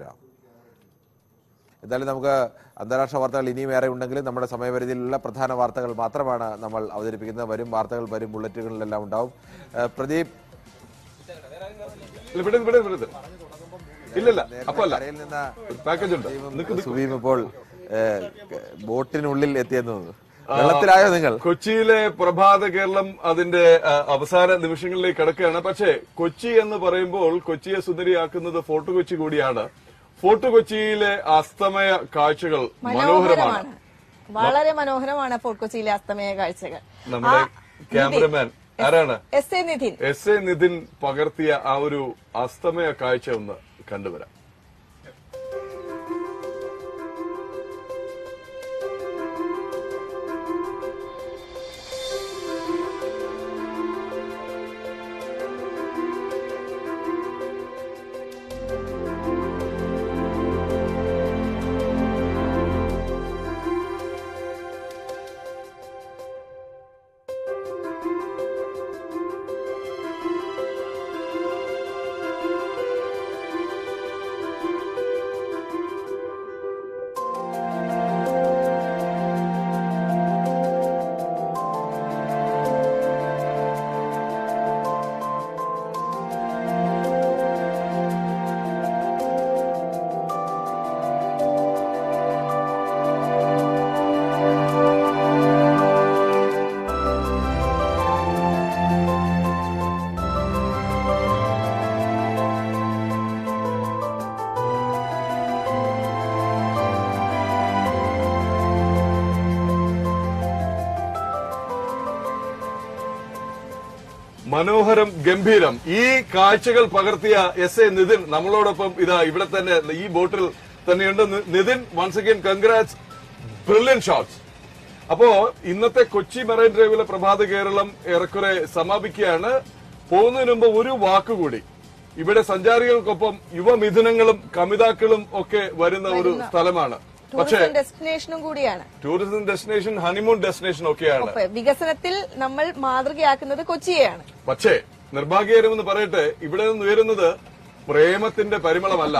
എന്തായാലും നമുക്ക് അന്താരാഷ്ട്ര വാർത്തകൾ ഇനിയും ഏറെ ഉണ്ടെങ്കിലും നമ്മുടെ സമയപരിധിയിലുള്ള പ്രധാന വാർത്തകൾ മാത്രമാണ് നമ്മൾ അവതരിപ്പിക്കുന്നത് വരും വാർത്തകൾ വരും ബുള്ളറ്റുകളിലെല്ലാം ഉണ്ടാവും ഏഹ് പ്രദീപ് ഇല്ല, വിടരുത്, വിടരുത്, വിടരുത്. ഇല്ലില്ല അപ്പൊ അല്ല കരയിൽ നിന്ന് പാക്കേജ് ഉണ്ട് നിക്ക് നിക്ക്. സുബീം ഇപ്പോൾ ഏഹ്, ബോട്ടിനുള്ളിൽ എത്തിയെന്ന് തോന്നുന്നു വെള്ളത്തിലായോ നിങ്ങൾ കൊച്ചിയിലെ പ്രഭാത കേരളം അതിന്റെ ആ, അവസാന നിമിഷങ്ങളിലേക്ക് കിടക്കുകയാണ് പക്ഷേ കൊച്ചി എന്ന് പറയുമ്പോൾ കൊച്ചിയെ സുന്ദരിയാക്കുന്നത് ഫോർട്ട് കൊച്ചി കൂടിയാണ് ഫോർട്ട് കൊച്ചിയിലെ അസ്തമയ കാഴ്ചകൾ മനോഹരമാണ് വളരെ മനോഹരമാണ് ഫോർട്ട് കൊച്ചിയിലെ അസ്തമയ കാഴ്ചകൾ നമ്മുടെ ക്യാമറമാൻ ആരാണ് S A Nidhin S A Nithin പകർത്തിയ ആ ഒരു അസ്തമയ കാഴ്ച ഒന്ന് കണ്ടുവരാം മനോഹരം ഗംഭീരം ഈ കാഴ്ചകൾ പകർത്തിയ എസ് എ നിതിൻ നമ്മളോടൊപ്പം ഇതാ ഇവിടെ തന്നെ ഈ ബോട്ടിൽ തന്നെയുണ്ട് നി- Nithin once again congrats brilliant shots അപ്പോ ഇന്നത്തെ കൊച്ചി മറൈൻ ഡ്രൈവിലെ പ്രഭാത കേരളം ഏറെക്കുറെ സമാപിക്കുകയാണ് പോകുന്നതിന് മുമ്പ് ഒരു വാക്കുകൂടി ഇവിടെ സഞ്ചാരികൾക്കൊപ്പം യുവമിഥുനങ്ങളും കമിതാക്കളും ഒക്കെ വരുന്ന ഒരു വരുന്ന സ്ഥലമാണ് പക്ഷേ ടൂറിസം ഡെസ്റ്റിനേഷനും കൂടിയാണ് ടൂറിസം ഡെസ്റ്റിനേഷൻ ഹണിമൂൺ ഡെസ്റ്റിനേഷൻ ഒക്കെയാണ് ഒപ്പം വികസനത്തിൽ നമ്മൾ മാതൃകയാക്കുന്നത് കൊച്ചിയെയാണ് പക്ഷേ നിർഭാഗ്യകരമെന്ന് പറയട്ടെ ഇവിടെ നിന്ന് ഉയരുന്നത് പ്രേമത്തിന്റെ പരിമളമല്ല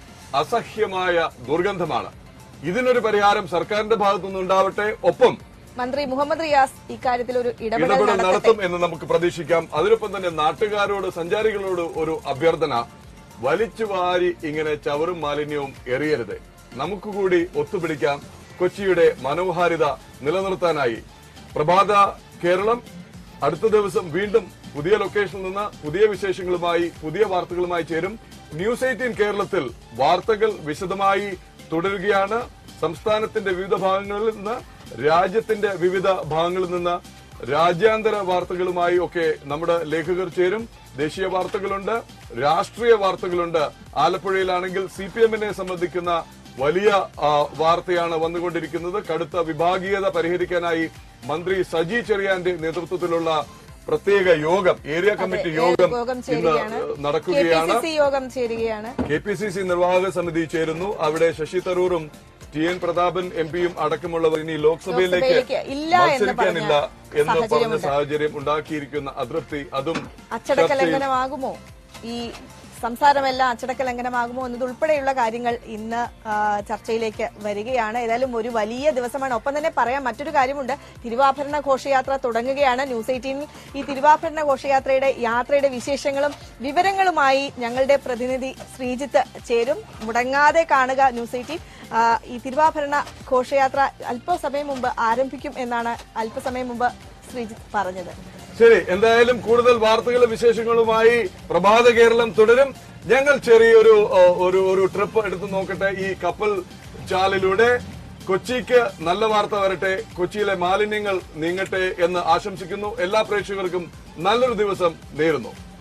അസഹ്യമായ ദുർഗന്ധമാണ് ഇതിനൊരു പരിഹാരം സർക്കാരിന്റെ ഭാഗത്തുനിന്ന് ഉണ്ടാവട്ടെ ഒപ്പം മന്ത്രി മുഹമ്മദ് റിയാസ് ഇക്കാര്യത്തിൽ ഒരു ഇടപെടൽ ഇടപെടൽ നടത്തട്ടെ നടത്തും എന്ന് നമുക്ക് പ്രതീക്ഷിക്കാം അതിനൊപ്പം തന്നെ നാട്ടുകാരോട് സഞ്ചാരികളോട് ഒരു അഭ്യർത്ഥന വലിച്ചു വാരി ഇങ്ങനെ ചവറും മാലിന്യവും എറിയരുത് നമുക്ക് കൂടി ഒത്തുപിടിക്കാം കൊച്ചിയുടെ മനോഹാരിത നിലനിർത്താനായി പ്രഭാത കേരളം അടുത്ത ദിവസം വീണ്ടും പുതിയ ലൊക്കേഷനിൽ നിന്ന് പുതിയ വിശേഷങ്ങളുമായി പുതിയ വാർത്തകളുമായി ചേരും ന്യൂസ് എയ്റ്റീൻ കേരളത്തിൽ വാർത്തകൾ വിശദമായി തുടരുകയാണ് സംസ്ഥാനത്തിന്റെ വിവിധ ഭാഗങ്ങളിൽ നിന്ന് രാജ്യത്തിന്റെ വിവിധ ഭാഗങ്ങളിൽ നിന്ന് രാജ്യാന്തര വാർത്തകളുമായി ഒക്കെ നമ്മുടെ ലേഖകർ ചേരും ദേശീയ വാർത്തകളുണ്ട് രാഷ്ട്രീയ വാർത്തകളുണ്ട് ആലപ്പുഴയിലാണെങ്കിൽ സി പി എമ്മിനെ സംബന്ധിക്കുന്ന വലിയ ആ, വാർത്തയാണ് വന്നുകൊണ്ടിരിക്കുന്നത് കടുത്ത വിഭാഗീയത പരിഹരിക്കാനായി മന്ത്രി സജി ചെറിയാന്റെ നേതൃത്വത്തിലുള്ള പ്രത്യേക യോഗം ഏരിയ കമ്മിറ്റി യോഗം യോഗം ഇന്ന് ചേരുകയാണ് കെ പി നടക്കുകയാണ് സി സി യോഗം ചേരുകയാണ് കെ പി സി സി നിർവാഹക സമിതി ചേരുന്നു അവിടെ ശശി തരൂറും ടി എൻ പ്രതാപൻ എം പിയും അടക്കമുള്ളവർ ഇനി ലോക്സഭയിലേക്ക് ലോക്സഭയിലേക്ക് ഇല്ല എന്ന് മത്സരിക്കാനില്ല പറഞ്ഞ എന്ന് പറഞ്ഞ സാഹചര്യമുണ്ട്. സാഹചര്യം ഉണ്ടാക്കിയിരിക്കുന്ന അതൃപ്തി അതും അച്ചടക്ക ചർച്ചയിൽ ലംഘനമാകുമോ ഈ സംസാരമെല്ലാം അച്ചടക്ക ലംഘനമാകുമോ എന്നതുൾപ്പെടെയുള്ള കാര്യങ്ങൾ ഇന്ന് ആ, ചർച്ചയിലേക്ക് വരികയാണ് ഏതായാലും ഒരു വലിയ ദിവസമാണ് ഒപ്പം തന്നെ പറയാൻ മറ്റൊരു കാര്യമുണ്ട് തിരുവാഭരണ ഘോഷയാത്ര തുടങ്ങുകയാണ് ന്യൂസ് എയ്റ്റീനിൽ ഈ തിരുവാഭരണ ഘോഷയാത്രയുടെ യാത്രയുടെ വിശേഷങ്ങളും വിവരങ്ങളുമായി ഞങ്ങളുടെ പ്രതിനിധി ശ്രീജിത്ത് ചേരും മുടങ്ങാതെ കാണുക ന്യൂസ് എയ്റ്റീൻ ആ, ഈ തിരുവാഭരണ ഘോഷയാത്ര അല്പസമയം മുമ്പ് ആരംഭിക്കും എന്നാണ് അല്പസമയം മുമ്പ് ശ്രീജിത്ത് പറഞ്ഞത് ശരി എന്തായാലും കൂടുതൽ വാർത്തകളും വിശേഷങ്ങളുമായി പ്രഭാത കേരളം തുടരും ഞങ്ങൾ ചെറിയൊരു ഓ, ഒരു ഒരു ട്രിപ്പ് എടുത്ത് നോക്കട്ടെ ഈ കപ്പൽ ചാലിലൂടെ കൊച്ചിക്ക് നല്ല വാർത്ത വരട്ടെ കൊച്ചിയിലെ മാലിന്യങ്ങൾ നീങ്ങട്ടെ എന്ന് ആശംസിക്കുന്നു എല്ലാ പ്രേക്ഷകർക്കും നല്ലൊരു ദിവസം നേരുന്നു